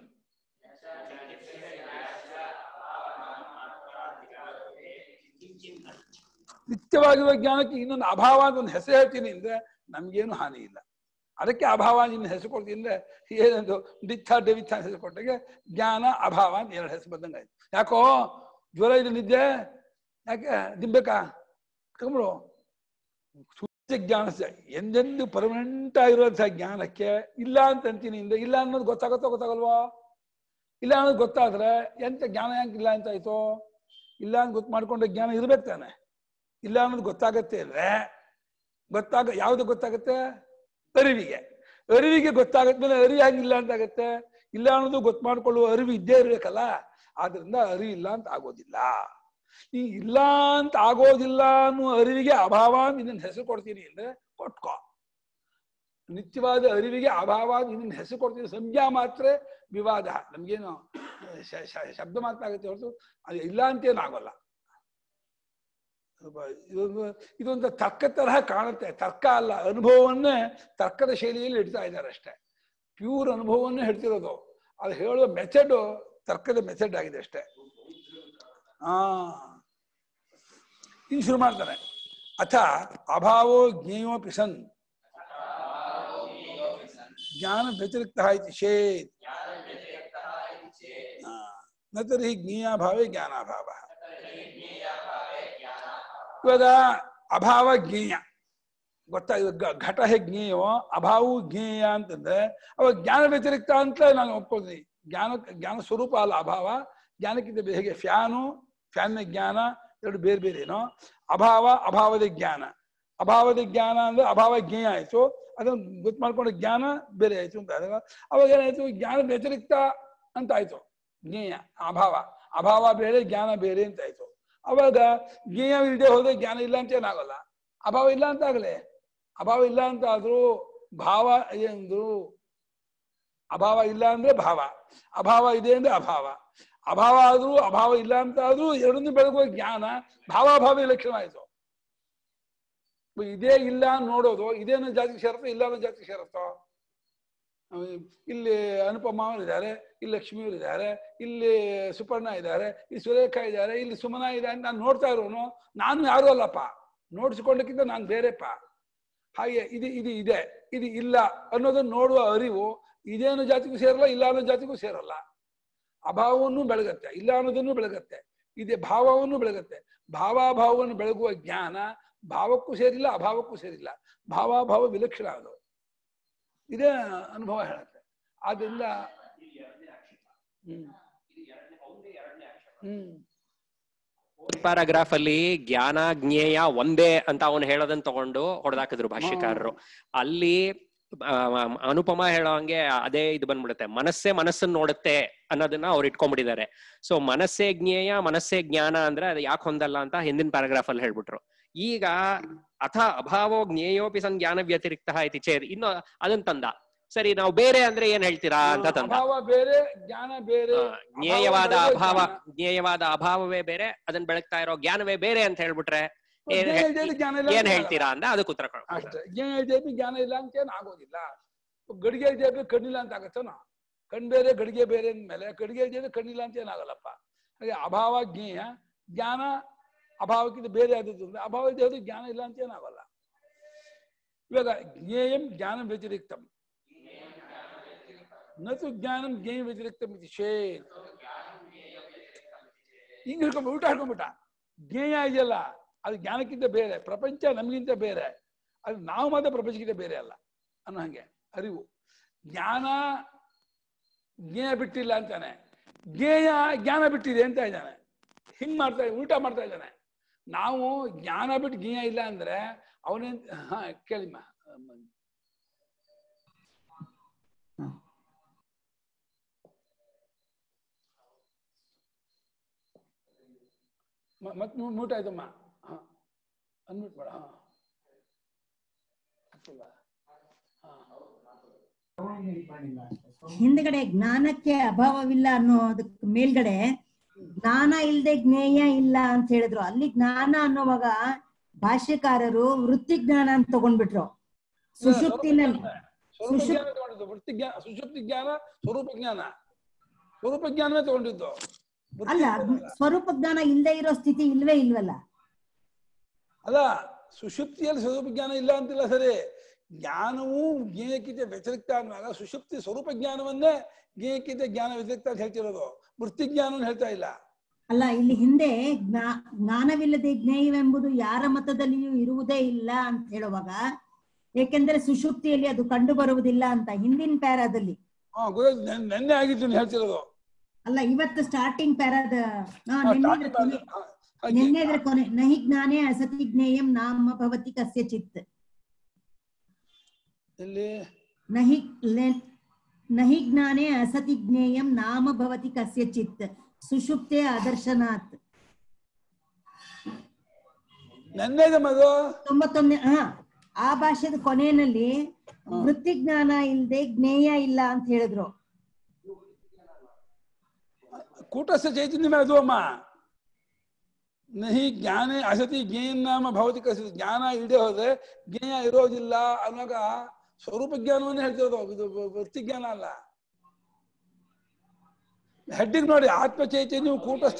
ನಿತ್ಯವಾಗಿರುವ ಜ್ಞಾನಕ್ಕೆ ಇನ್ನೊಂದು ಅಭಾವ ಅಂತ ಒಂದು ಹೆಸರು ಹೇಳ್ತೀನಿ ಅಂದ್ರೆ ನಮ್ಗೇನು ಹಾನಿ ಇಲ್ಲ ಅದಕ್ಕೆ ಅಭಾವ ನಿನ್ನ ಹೆಸರು ಕೊಡ್ತೀನಿ ಅಂದ್ರೆ ಏನದು ಡಿತ್ಥ ಡೆವಿಥ ಅಂತ ಹೆಸರು ಕೊಟ್ಟಾಗೆ ಜ್ಞಾನ ಅಭಾವ ಅಂತ ಎರಡು ಹೆಸರು ಬಂದಂಗಾಯ್ತು ಯಾಕೋ ಜ್ವರ ಇದೆ ನಿದ್ದೆ ಯಾಕೆ ದಿಬ್ಬೇಕಾ ತಗೊಂಬಿಡು ಸೂಚ್ಯ ಜ್ಞಾನ ಎಂದೆಂದು ಪರ್ಮನೆಂಟ್ ಆಗಿರುವಂತಹ ಜ್ಞಾನಕ್ಕೆ ಇಲ್ಲ ಅಂತ ಅಂತೀನಿ ಇಂದ ಇಲ್ಲ ಅನ್ನೋದು ಗೊತ್ತಾಗತ್ತೋ ಗೊತ್ತಾಗಲ್ವೋ ಇಲ್ಲ ಅನ್ನೋದು ಗೊತ್ತಾದ್ರೆ ಎಂತ ಜ್ಞಾನ ಯಾಕೆ ಇಲ್ಲ ಅಂತ ಆಯ್ತು ಇಲ್ಲ ಅಂತ ಗೊತ್ತು ಮಾಡ್ಕೊಂಡ್ರೆ ಜ್ಞಾನ ಇರ್ಬೇಕು ತಾನೆ ಇಲ್ಲ ಅನ್ನೋದು ಗೊತ್ತಾಗತ್ತೆ ಅಂದ್ರೆ ಗೊತ್ತಾಗ ಯಾವ್ದು ಗೊತ್ತಾಗತ್ತೆ ಅರಿವಿಗೆ ಅರಿವಿಗೆ ಗೊತ್ತಾಗದ್ಮೇಲೆ ಅರಿವು ಹಂಗಿಲ್ಲ ಅಂತ ಆಗತ್ತೆ ಇಲ್ಲ ಅನ್ನೋದು ಗೊತ್ತು ಮಾಡ್ಕೊಳ್ಳುವ ಅರಿವು ಇದ್ದೇ ಇರ್ಬೇಕಲ್ಲ ಆದ್ರಿಂದ ಅರಿವು ಇಲ್ಲ ಅಂತ ಆಗೋದಿಲ್ಲ ಈ ಇಲ್ಲ ಅಂತ ಆಗೋದಿಲ್ಲ ಅನ್ನುವ ಅರಿವಿಗೆ ಅಭಾವ ಅಂತ ಇದನ್ನ ಹೆಸರು ಕೊಡ್ತೀನಿ ಅಂದ್ರೆ ಕೊಟ್ಕೋ ನಿತ್ಯವಾದ ಅರಿವಿಗೆ ಅಭಾವ ಅಂತ ಇದನ್ನ ಹೆಸರು ಕೊಡ್ತೀನಿ ಸಂಜ್ಞಾ ಮಾತ್ರ ವಿವಾದ ನಮ್ಗೇನು ಶ- ಶ- ಶಬ್ದ ಮಾತ್ರ ಆಗುತ್ತೆ ಹೊರತು ಅದು ಇಲ್ಲ ಅಂತೇನು ಆಗೋಲ್ಲ ಸ್ವಲ್ಪ ಇದೊಂದು ಇದೊಂದು ತರ್ಕ ತರಹ ಕಾಣುತ್ತೆ ತರ್ಕ ಅಲ್ಲ ಅನುಭವವನ್ನೇ ತರ್ಕದ ಶೈಲಿಯಲ್ಲಿ ಇಡ್ತಾ ಇದ್ದಾರೆ ಅಷ್ಟೇ ಪ್ಯೂರ್ ಅನುಭವವನ್ನೇ ಹೇಳ್ತಿರೋದು ಅದು ಹೇಳುವ ಮೆಥಡ್ ತರ್ಕದ ಮೆಥಡ್ ಆಗಿದೆ ಅಷ್ಟೇ ಆ ಇನ್ನು ಶುರು ಮಾಡ್ತಾನೆ ಅಥ ಅಭಾವೋ ಜ್ಞೇಯೋಪಿ ಸನ್ ಜ್ಞಾನ ವ್ಯತಿರಿಕ್ತ ಇತಿ ಚೇತ್ ಆ, ನ ತರ್ಹಿ ಜ್ಞೇಯಾಭಾವೇ ಜ್ಞಾನಾಭಾವ ಇವಾಗ ಅಭಾವ ಜ್ಞೇಯ ಗೊತ್ತಾಗಿದೆ ಗ- ಘಟ ಹೇಗೆ ಜ್ಞೇಯವೋ ಅಭಾವವು ಜ್ಞೇಯ ಅಂತಂದ್ರೆ ಅವಾಗ ಜ್ಞಾನ ವ್ಯತಿರಿಕ್ತ ಅಂತ ನಾನು ಒಪ್ಕೊಳ್ತೀನಿ ಜ್ಞಾನ ಜ್ಞಾನ ಸ್ವರೂಪ ಅಲ್ಲ ಅಭಾವ ಜ್ಞಾನಕ್ಕಿಂತ ಬೇ- ಹೇಗೆ ಫ್ಯಾನು ಫ್ಯಾನ್ನ ಜ್ಞಾನ ಎರಡು ಬೇರೆ ಬೇರೆನೋ ಅಭಾವ ಅಭಾವದ ಜ್ಞಾನ ಅಭಾವದ ಜ್ಞಾನ ಅಂದ್ರೆ ಅಭಾವ ಜ್ಞೇಯ ಆಯ್ತು ಅದನ್ನ ಗೊತ್ತು ಮಾಡ್ಕೊಂಡ ಜ್ಞಾನ ಬೇರೆ ಆಯ್ತು ಅಂತ ಆದಾಗ ಅವಾಗ ಏನಾಯ್ತು ಜ್ಞಾನ ವ್ಯತಿರಿಕ್ತ ಅಂತ ಆಯ್ತು ಜ್ಞೇಯ ಅಭಾವ ಅಭಾವ ಬೇರೆ ಜ್ಞಾನ ಬೇರೆ ಅಂತ ಆಯ್ತು ಅವಾಗ ಜ್ಞೇಯ ಇಲ್ಲದೆ ಹೋದ್ರೆ ಜ್ಞಾನ ಇಲ್ಲ ಅಂತ ಏನಾಗಲ್ಲ ಅಭಾವ ಇಲ್ಲ ಅಂತ ಆಗಲೇ ಅಭಾವ ಇಲ್ಲ ಅಂತ ಆದ್ರೂ ಭಾವ ಎಂದ್ರು ಅಭಾವ ಇಲ್ಲ ಅಂದ್ರೆ ಭಾವ ಅಭಾವ ಇದೆ ಅಂದ್ರೆ ಅಭಾವ ಅಭಾವ ಆದ್ರೂ ಅಭಾವ ಇಲ್ಲ ಅಂತ ಆದ್ರೂ ಎರಡನ್ನೂ ಬೆಳಗುವ ಜ್ಞಾನ ಭಾವಾಭಾವ ಲಕ್ಷಣ ಆಯ್ತು ಇದೇ ಇಲ್ಲ ಅಂತ ನೋಡೋದು ಇದೇನು ಜಾತಿಗೆ ಸೇರುತ್ತೋ ಇಲ್ಲ ಅನ್ನೋ ಜಾತಿಗೆ ಸೇರುತ್ತೋ ಅಹ್ ಇಲ್ಲಿ ಅನುಪಮ ಇದ್ದಾರೆ ಇಲ್ಲಿ ಲಕ್ಷ್ಮಿಯವರು ಇದ್ದಾರೆ ಇಲ್ಲಿ ಸುಪರ್ಣ ಇದ್ದಾರೆ ಇಲ್ಲಿ ಸುರೇಖಾ ಇದ್ದಾರೆ ಇಲ್ಲಿ ಸುಮನ ಇದೆ ಅಂತ ನಾನು ನೋಡ್ತಾ ಇರೋನು ನಾನು ಯಾರು ಅಲ್ಲಪ್ಪ ನೋಡಿಸ್ಕೊಂಡಕ್ಕಿಂತ ನಾನು ಬೇರೆಪ್ಪ ಹಾಗೆ ಇದು ಇದು ಇದೆ ಇದು ಇಲ್ಲ ಅನ್ನೋದನ್ನ ನೋಡುವ ಅರಿವು ಇದೇನು ಜಾತಿಗೂ ಸೇರಲ್ಲ ಇಲ್ಲ ಅನ್ನೋ ಜಾತಿಗೂ ಸೇರಲ್ಲ ಅಭಾವವನ್ನು ಬೆಳಗತ್ತೆ ಇಲ್ಲ ಅನ್ನೋದನ್ನು ಬೆಳಗತ್ತೆ ಇದೆ ಭಾವವನ್ನು ಬೆಳಗತ್ತೆ ಭಾವಾಭಾವವನ್ನು ಬೆಳಗುವ ಜ್ಞಾನ ಭಾವಕ್ಕೂ ಸೇರಿಲ್ಲ ಅಭಾವಕ್ಕೂ ಸೇರಿಲ್ಲ ಭಾವಾಭಾವ ವಿಲಕ್ಷಣ ಅದು ಇದೇ ಅನುಭವ ಹೇಳುತ್ತೆ ಆದ್ರಿಂದ ಇದು ಎರಡನೇ ಆಕ್ಷೇಪ ಹ್ಮ್ ಇದು ಎರಡನೇ ಒಂದೇ ಎರಡನೇ ಆಕ್ಷೇಪ ಹ್ಮ್ ಪ್ಯಾರಾಗ್ರಾಫ್ ಅಲ್ಲಿ ಜ್ಞಾನ ಜ್ಞೇಯ ಒಂದೇ ಅಂತ ಅವನು ಹೇಳೋದನ್ನ ತಗೊಂಡು ಹೊಡೆದಾಕಿದ್ರು ಭಾಷ್ಯಕಾರರು ಅಲ್ಲಿ ಆ, ಅನುಪಮ ಹೇಳೋ ಹಂಗೆ ಅದೇ ಇದು ಬಂದ್ಬಿಡುತ್ತೆ ಮನಸ್ಸೇ ಮನಸ್ಸನ್ನ ನೋಡುತ್ತೆ ಅನ್ನೋದನ್ನ ಅವ್ರು ಇಟ್ಕೊಂಡ್ಬಿಟ್ಟಿದ್ದಾರೆ ಸೊ ಮನಸ್ಸೇ ಜ್ಞೇಯ ಮನಸ್ಸೇ ಜ್ಞಾನ ಅಂದ್ರೆ ಅದು ಯಾಕೆ ಹೊಂದಲ್ಲ ಅಂತ ಹಿಂದಿನ ಪ್ಯಾರಾಗ್ರಾಫ್ ಅಲ್ಲಿ ಹೇಳ್ಬಿಟ್ರು ಈಗ ಅಥ ಅಭಾವೋ ಜ್ಞೇಯೋಪಿ ಸನ್ ಜ್ಞಾನ ವ್ಯತಿರಿಕ್ತ ಇತಿ ಚೇದ್ ಇನ್ನು ಅದನ್ನ ತಂದ ಸರಿ ನಾವು ಬೇರೆ ಅಂದ್ರೆ ಏನ್ ಹೇಳ್ತೀರಾ ಅಂತ ತಂದ ಅಭಾವ ಬೇರೆ ಜ್ಞಾನ ಬೇರೆ ಆ, ಜ್ಞೇಯವಾದ ಅಭಾವ ಬೇರೆ, ಅಭಾವ ಜ್ಞಾನ. ಜ್ಞೇಯವಾದ ಅಭಾವವೇ ಬೇರೆ ಅದನ್ನ ಬೆಳಗ್ತಾ ಇರೋ ಜ್ಞಾನವೇ ಬೇರೆ ಅಂತ ಹೇಳ್ಬಿಟ್ರೆ ಏನ್ ಜ್ಞೇಯ ಇಲ್ದೇ ಇದ್ರೆ ಜ್ಞಾನ ಇಲ್ಲ ಏನ್ ಅಂತ ಹೇಳ್ತೀರಾ ಅಂತ ಅದಕ್ಕೆ ಉತ್ತರ ಕೊಡು ಅಷ್ಟೇ ಜ್ಞಾನ ಇಲ್ದೇ ಇದ್ರೆ ಜ್ಞಾನ ಇಲ್ಲ ಅಂತ ಏನು ಆಗೋದಿಲ್ಲ ಗಡಿಗೆ ಇಲ್ದೇ ಇದ್ರೆ ಕಣ್ಣಿಲ್ಲ ಅಂತ ಆಗತ್ತನ ಕಣ್ ಬೇರೆ ಗಡಿಗೆ ಬೇರೆ ಅಂದ್ಮೇಲೆ ಗಡಿಗೆ ಇಲ್ದೇ ಇದ್ರೆ ಕಣ್ಣಿಲ್ಲ ಅಂತ ಏನಾಗಲ್ಲಪ್ಪ ಹಾಗೆ ಅಭಾವ ಜ್ಞೇಯ ಜ್ಞಾನ ಅಭಾವಕ್ಕಿಂತ ಬೇರೆ ಆದದ್ದು ಅಂದ್ರೆ ಅಭಾವ ಇಲ್ದೇ ಇದ್ರೆ ಜ್ಞಾನ ಇಲ್ಲ ಅಂತ ಏನಾಗಲ್ಲ ಇವಾಗ ಜ್ಞೇಯಂ ಜ್ಞಾನ ವ್ಯತಿರಿಕ್ತಂ ನತು ಜ್ಞಾನಂ ಜ್ಞೇಯ ವ್ಯತಿರಿಕ್ತಂ ಇದು ಶೇತ್ ಹಿಂಗ್ ಹಿಡ್ಕೊಂಡ್ ಊಟ ಹಿಡ್ಕೊಂಡ್ಬಿಟ್ಟ ಜ್ಞೇಯ ಇದೆಯಲ್ಲ ಅದು ಜ್ಞಾನಕ್ಕಿಂತ ಬೇರೆ ಪ್ರಪಂಚ ನಮಗಿಂತ ಬೇರೆ ಅದು ನಾವು ಮಾತ್ರ ಪ್ರಪಂಚಕ್ಕಿಂತ ಬೇರೆ ಅಲ್ಲ ಅನ್ನೋ ಹಂಗೆ ಅರಿವು ಜ್ಞಾನ ಜ್ಞೇಯ ಬಿಟ್ಟಿಲ್ಲ ಅಂತಾನೆ ಜ್ಞೇಯ ಜ್ಞಾನ ಬಿಟ್ಟಿದೆ ಅಂತ ಇದ್ದಾನೆ ಹಿಂಗ್ ಮಾಡ್ತಾ ಊಟ ಮಾಡ್ತಾ ಇದ್ದಾನೆ ನಾವು ಜ್ಞಾನ ಬಿಟ್ಟು ಜ್ಞೇಯ ಇಲ್ಲ ಅಂದ್ರೆ ಅವನೇನ್ ಹಾ ಕೇಳಿಮ್ಮ ಮ- ಮತ್ ಮ್ಯೂಟ್ ಆಯ್ತಮ್ಮ ಹಾ ಅನ್ಮ್ಯೂಟ್ ಮಾಡ ಹಾ ಆಗ್ತಿಲ್ವಾ? ಹಾ ಹಿಂದ್ಗಡೆ ಜ್ಞಾನಕ್ಕೆ ಅಭಾವವಿಲ್ಲ ಅನ್ನೋದಕ್ಕೆ ಮೇಲ್ಗಡೆ ಜ್ಞಾನ ಇಲ್ದೆ ಜ್ಞೇಯ ಇಲ್ಲ ಅಂತ ಹೇಳಿದ್ರು ಅಲ್ಲಿ ಜ್ಞಾನ ಅನ್ನೋವಾಗ ಭಾಷ್ಯಕಾರರು ವೃತ್ತಿ ಜ್ಞಾನ ಅಂತ ತಗೊಂಡ್ಬಿಟ್ರು ಸುಷುಪ್ತಿನಲ್ಲಿ ಸ್ವರೂಪ ಜ್ಞಾನ ತಗೊಂಡಿದ್ದು ವೃತ್ತಿ ಜ್ಞಾನ ಸುಷುಪ್ತಿ ಜ್ಞಾನ ಸ್ವರೂಪ ಜ್ಞಾನ ಸ್ವರೂಪ ಜ್ಞಾನವೇ ತಗೊಂಡಿದ್ದು ವೃತ್ತಿ ಅಲ್ಲ ಜ್ಞಾನ ಅಲ್ಲ. ಸ್ವರೂಪ ಜ್ಞಾನ ಇಲ್ದೇ ಇರೋ ಸ್ಥಿತಿ ಇಲ್ವೇ ಇಲ್ವಲ್ಲ ಅಲ್ಲ ಸುಷುಪ್ತಿಯಲ್ಲಿ ಸ್ವರೂಪ ಜ್ಞಾನ ಇಲ್ಲ ಅಂತಿಲ್ಲ ಸರಿ ಜ್ಞಾನವು ಜ್ಞೇಯಕ್ಕಿಂತ ವ್ಯತಿರಿಕ್ತ ಅಂದಾಗ ಸುಷುಪ್ತಿ ಸ್ವರೂಪ ಜ್ಞಾನವನ್ನೇ ಜ್ಞೇಯಕ್ಕಿಂತ ಜ್ಞಾನ ವ್ಯತಿರಿಕ್ತ ಅಂತ ಹೇಳ್ತಿರೋದು ವೃತ್ತಿ ಜ್ಞಾನವನ್ನು ಹೇಳ್ತಾ ಇಲ್ಲ ಅಲ್ಲ ಇಲ್ಲಿ ಹಿಂದೆ ಜ್ಞಾ- ಜ್ಞಾನವಿಲ್ಲದೆ ಜ್ಞೇಯವೆಂಬುದು ಯಾರ ಮತದಲ್ಲಿಯೂ ಇರುವುದೇ ಇಲ್ಲ ಅಂತ ಹೇಳುವಾಗ ಏಕೆಂದರೆ ಸುಷುಪ್ತಿಯಲ್ಲಿ ಅದು ಕಂಡು ಬರುವುದಿಲ್ಲ ಅಂತ ಹಿಂದಿನ ಪ್ಯಾರಾದಲ್ಲಿ ಹಾ ಗುರು ನೆನ್- ನೆನ್ನೆ ಆಗಿದ್ದು ನೀನ್ ಹೇಳ್ತಿರೋದು ಅಲ್ಲ ಇವತ್ತು ಸ್ಟಾರ್ಟಿಂಗ್ ಪ್ಯಾರಾದ ಹಾ, ಹಾ, ನಿನ್ನೆದ್ರ starting ಕೊನೆ ಹಾ, ಹಾಗೆ. ನಿನ್ನೆದ್ರ ಕೊನೆ ನಹಿ ಜ್ಞಾನೇ ಅಸತಿ ಜ್ಞೇಯಂ ನಾಮ ಭವತಿ ಕಸ್ಯಚಿತ್ ಎಲ್ಲಿ ನಹಿ ಲೆ- ನಹಿ ಜ್ಞಾನೇ ಅಸತಿ ಜ್ಞೇಯಂ ನಾಮ ಭವತಿ ಕಸ್ಯಚಿತ್ ಸುಷುಪ್ತೆ ಅದರ್ಶನಾತ್ ನೆನ್ನೆಗೆ ಮದು ತೊಂಬತ್ತೊಂದನೇ ಹಾ ಆ ಭಾಷೆದ ಕೊನೆಯಲ್ಲಿ ವೃತ್ತಿ ಜ್ಞಾನ ಇಲ್ದೆ ಜ್ಞೇಯ ಇಲ್ಲ ಅಂತ ಹೇಳಿದ್ರು ಕೂಟಸ್ಥ ಚೈತನ್ಯ ಅದು ಅಮ್ಮ ನಹಿ ಜ್ಞಾನೇ ಅಸತಿ ಜ್ಞೇಯನ್ ನಾಮ ಭೌತಿಕ ಸ- ಜ್ಞಾನ ಇಲ್ಲದೆ ಹೋದ್ರೆ ಜ್ಞೇಯ ಇರೋದಿಲ್ಲ ಅನ್ನೋಗ ಸ್ವರೂಪ ಜ್ಞಾನವನ್ನೇ ಹೇಳ್ತಿರೋದು ಇದು ವ- ವೃತ್ತಿ ಜ್ಞಾನ ಅಲ್ಲ ಹೆಡ್ಡಿಗೆ ನೋಡಿ ಆತ್ಮ ಚೈತನ್ಯವು ಕೂಟಸ್ಥ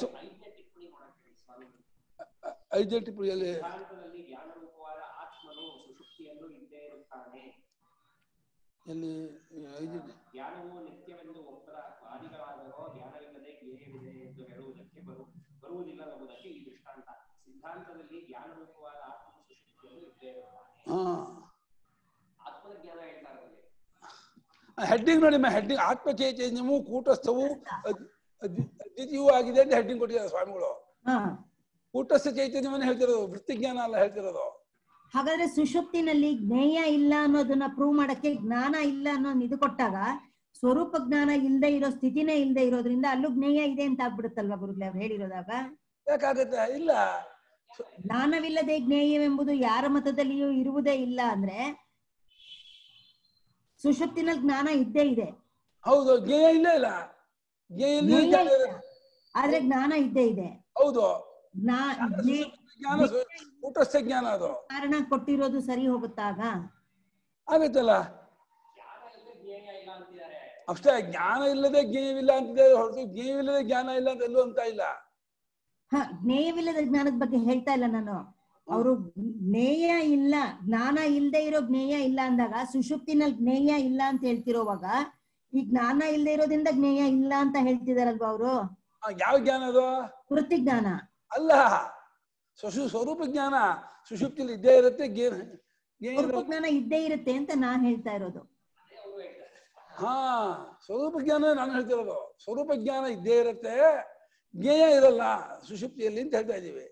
ಐದೇ ಟಿಪ್ಪಣಿಯಲ್ಲಿ ಸಿದ್ಧಾಂತದಲ್ಲಿ ಜ್ಞಾನರೂಪವಾದ ಆತ್ಮನು ಸುಷುಪ್ತಿಯಲ್ಲೂ ಇದ್ದೇ ಇರುತ್ತಾನೆ ಎಲ್ಲಿ ಐದು ಜ್ಞಾನವು ನಿತ್ಯವೆಂದು ಒಬ್ಬರ ವಾದಿಗಳಾದರೋ ಜ್ಞಾನವಿಲ್ಲದೆ ಜ್ಞೇಯವಿದೆ ಎಂದು ಹೇಳುವುದಕ್ಕೆ ಬರು ಬರುವುದಿಲ್ಲ ಎಂಬುದಕ್ಕೆ ಈ ದೃಷ್ಟಾಂತ ಸಿದ್ಧಾಂತದಲ್ಲಿ ಜ್ಞಾನರೂಪವಾದ ಆತ್ಮನು ಸುಷುಪ್ತಿಯಲ್ಲೂ ಇದ್ದೇ ಇರುತ್ತಾನೆ ಹಾ ಆತ್ಮದ ಜ್ಞಾನ ಹೇಳ್ತಾ ಇರೋದು ಹೆಡ್ಡಿಂಗ್ ನೋಡಿ ಹೆಡ್ಡಿಂಗ್ ಆತ್ಮ ಚೈತನ್ಯವು ಕೂಟಸ್ಥವು ಅದ್- ಅದ್- ಅದ್ವಿತೀಯವೂ ಆಗಿದೆ ಅಂತ ಹೆಡ್ಡಿಂಗ್ ಕೊಟ್ಟಿದ್ದಾರೆ ಸ್ವಾಮಿಗಳು ಹಾ ಕೂಟಸ್ಥ ಚೈತನ್ಯವನ್ನ ಹೇಳ್ತಿರೋದು ವೃತ್ತಿ ಜ್ಞಾನ ಅಲ್ಲ ಹೇಳ್ತಿರೋದು ಹಾಗಾದ್ರೆ ಸುಷುಪ್ತಿನಲ್ಲಿ ಜ್ಞೇಯ ಇಲ್ಲ ಅನ್ನೋದನ್ನ ಪ್ರೂವ್ ಮಾಡಕ್ಕೆ ಜ್ಞಾನ ಇಲ್ಲ ಅನ್ನೋ ಇದು ಕೊಟ್ಟಾಗ ಸ್ವರೂಪ ಜ್ಞಾನ ಇಲ್ಲದೆ ಇರೋ ಸ್ಥಿತಿನೇ ಇಲ್ಲದೆ ಇರೋದ್ರಿಂದ ಅಲ್ಲೂ ಜ್ಞೇಯ ಇದೆ ಅಂತ ಆಗ್ಬಿಡುತ್ತಲ್ವಾ ಗುರುಗಳೇ ಅವ್ರು ಹೇಳಿರೋದಾಗ ಯಾಕಾಗತ್ತೆ ಇಲ್ಲ ಜ್ಞಾನವಿಲ್ಲದೆ ಜ್ಞೇಯವೆಂಬುದು ಯಾರ ಮತದಲ್ಲಿಯೂ ಇರುವುದೇ ಇಲ್ಲ ಅಂದ್ರೆ ಸುಷುಪ್ತಿನಲ್ಲಿ ಜ್ಞಾನ ಇದ್ದೇ ಇದೆ ಹೌದು ಜ್ಞೇಯ ಇಲ್ಲ ಇಲ್ಲ ಜ್ಞೇಯ ಇಲ್ಲದೆ ಜ್ಞೇಯ ಜ್ಞಾನ ಇಲ್ಲ. ಆದ್ರೆ ಜ್ಞಾನ ಇದ್ದೇ ಇದೆ ಹೌದು ಜ್ಞಾ ಜ್ಞೇ- ಜ್ಞಾನ ಸು- ಕೂಟಸ್ಥ ಜ್ಞಾನ ಅದು ಕಾರಣ ಕೊಟ್ಟಿರೋದು ಸರಿ ಹೋಗುತ್ತಾಗ ಆಗತ್ತಲ್ಲ ಜ್ಞೇಯ ಇಲ್ಲ ಅಂತಿದ್ದಾರೆ ಅಷ್ಟೇ ಜ್ಞಾನ ಇಲ್ಲದೆ ಜ್ಞೇಯವಿಲ್ಲ ಅಂತಿದೆ ಹೊರತು ಜ್ಞೇಯವಿಲ್ಲದೆ ಜ್ಞಾನ ಇಲ್ಲ ಅಂತ ಎಲ್ಲೂ ಅಂತ ಇಲ್ಲ ಹ ಜ್ಞೇಯವಿಲ್ಲದ ಜ್ಞಾನದ ಬಗ್ಗೆ ಹೇಳ್ತಾ ಇಲ್ಲ ನಾನು ಅವರು ಜ್ಞೇಯ ಇಲ್ಲ ಜ್ಞಾನ ಇಲ್ಲದೆ ಇರೋ ಜ್ಞೇಯ ಇಲ್ಲ ಅಂದಾಗ ಸುಷುಪ್ತಿನಲ್ಲಿ ಜ್ಞೇಯ ಇಲ್ಲ ಅಂತ ಹೇಳ್ತಿರೋವಾಗ ಈ ಜ್ಞಾನ ಇಲ್ಲದೆ ಇರೋದ್ರಿಂದ ಜ್ಞೇಯ ಇಲ್ಲ ಅಂತ ಹೇಳ್ತಿದಾರಲ್ವಾ ಅವರು ಆ, ಯಾವ ಜ್ಞಾನ ಅದು ವೃತ್ತಿ ಜ್ಞಾನ ಅಲ್ಲ ಸ್ವಶು ಸ್ವರೂಪ ಜ್ಞಾನ ಸುಷುಪ್ತಿಲಿ ಇದ್ದೇ ಇರುತ್ತೆ ಜ್ಞೇಯ ಜ್ಞೇಯ ಸ್ವರೂಪ ಜ್ಞಾನ ಇದ್ದೇ ಇರುತ್ತೆ ಅಂತ ನಾನ್ ಹೇಳ್ತಾ ಇರೋದು ಹಾ ಸ್ವರೂಪ ಜ್ಞಾನ ನಾನು ಹೇಳ್ತಿರೋದು ಸ್ವರೂಪ ಜ್ಞಾನ ಇದ್ದೇ ಇರುತ್ತೆ ಜ್ಞೇಯ ಇರಲ್ಲ ಸುಷುಪ್ತಿಯಲ್ಲಿ ಅಂತ ಹೇಳ್ತಾ ಇದ್ದೀವಿ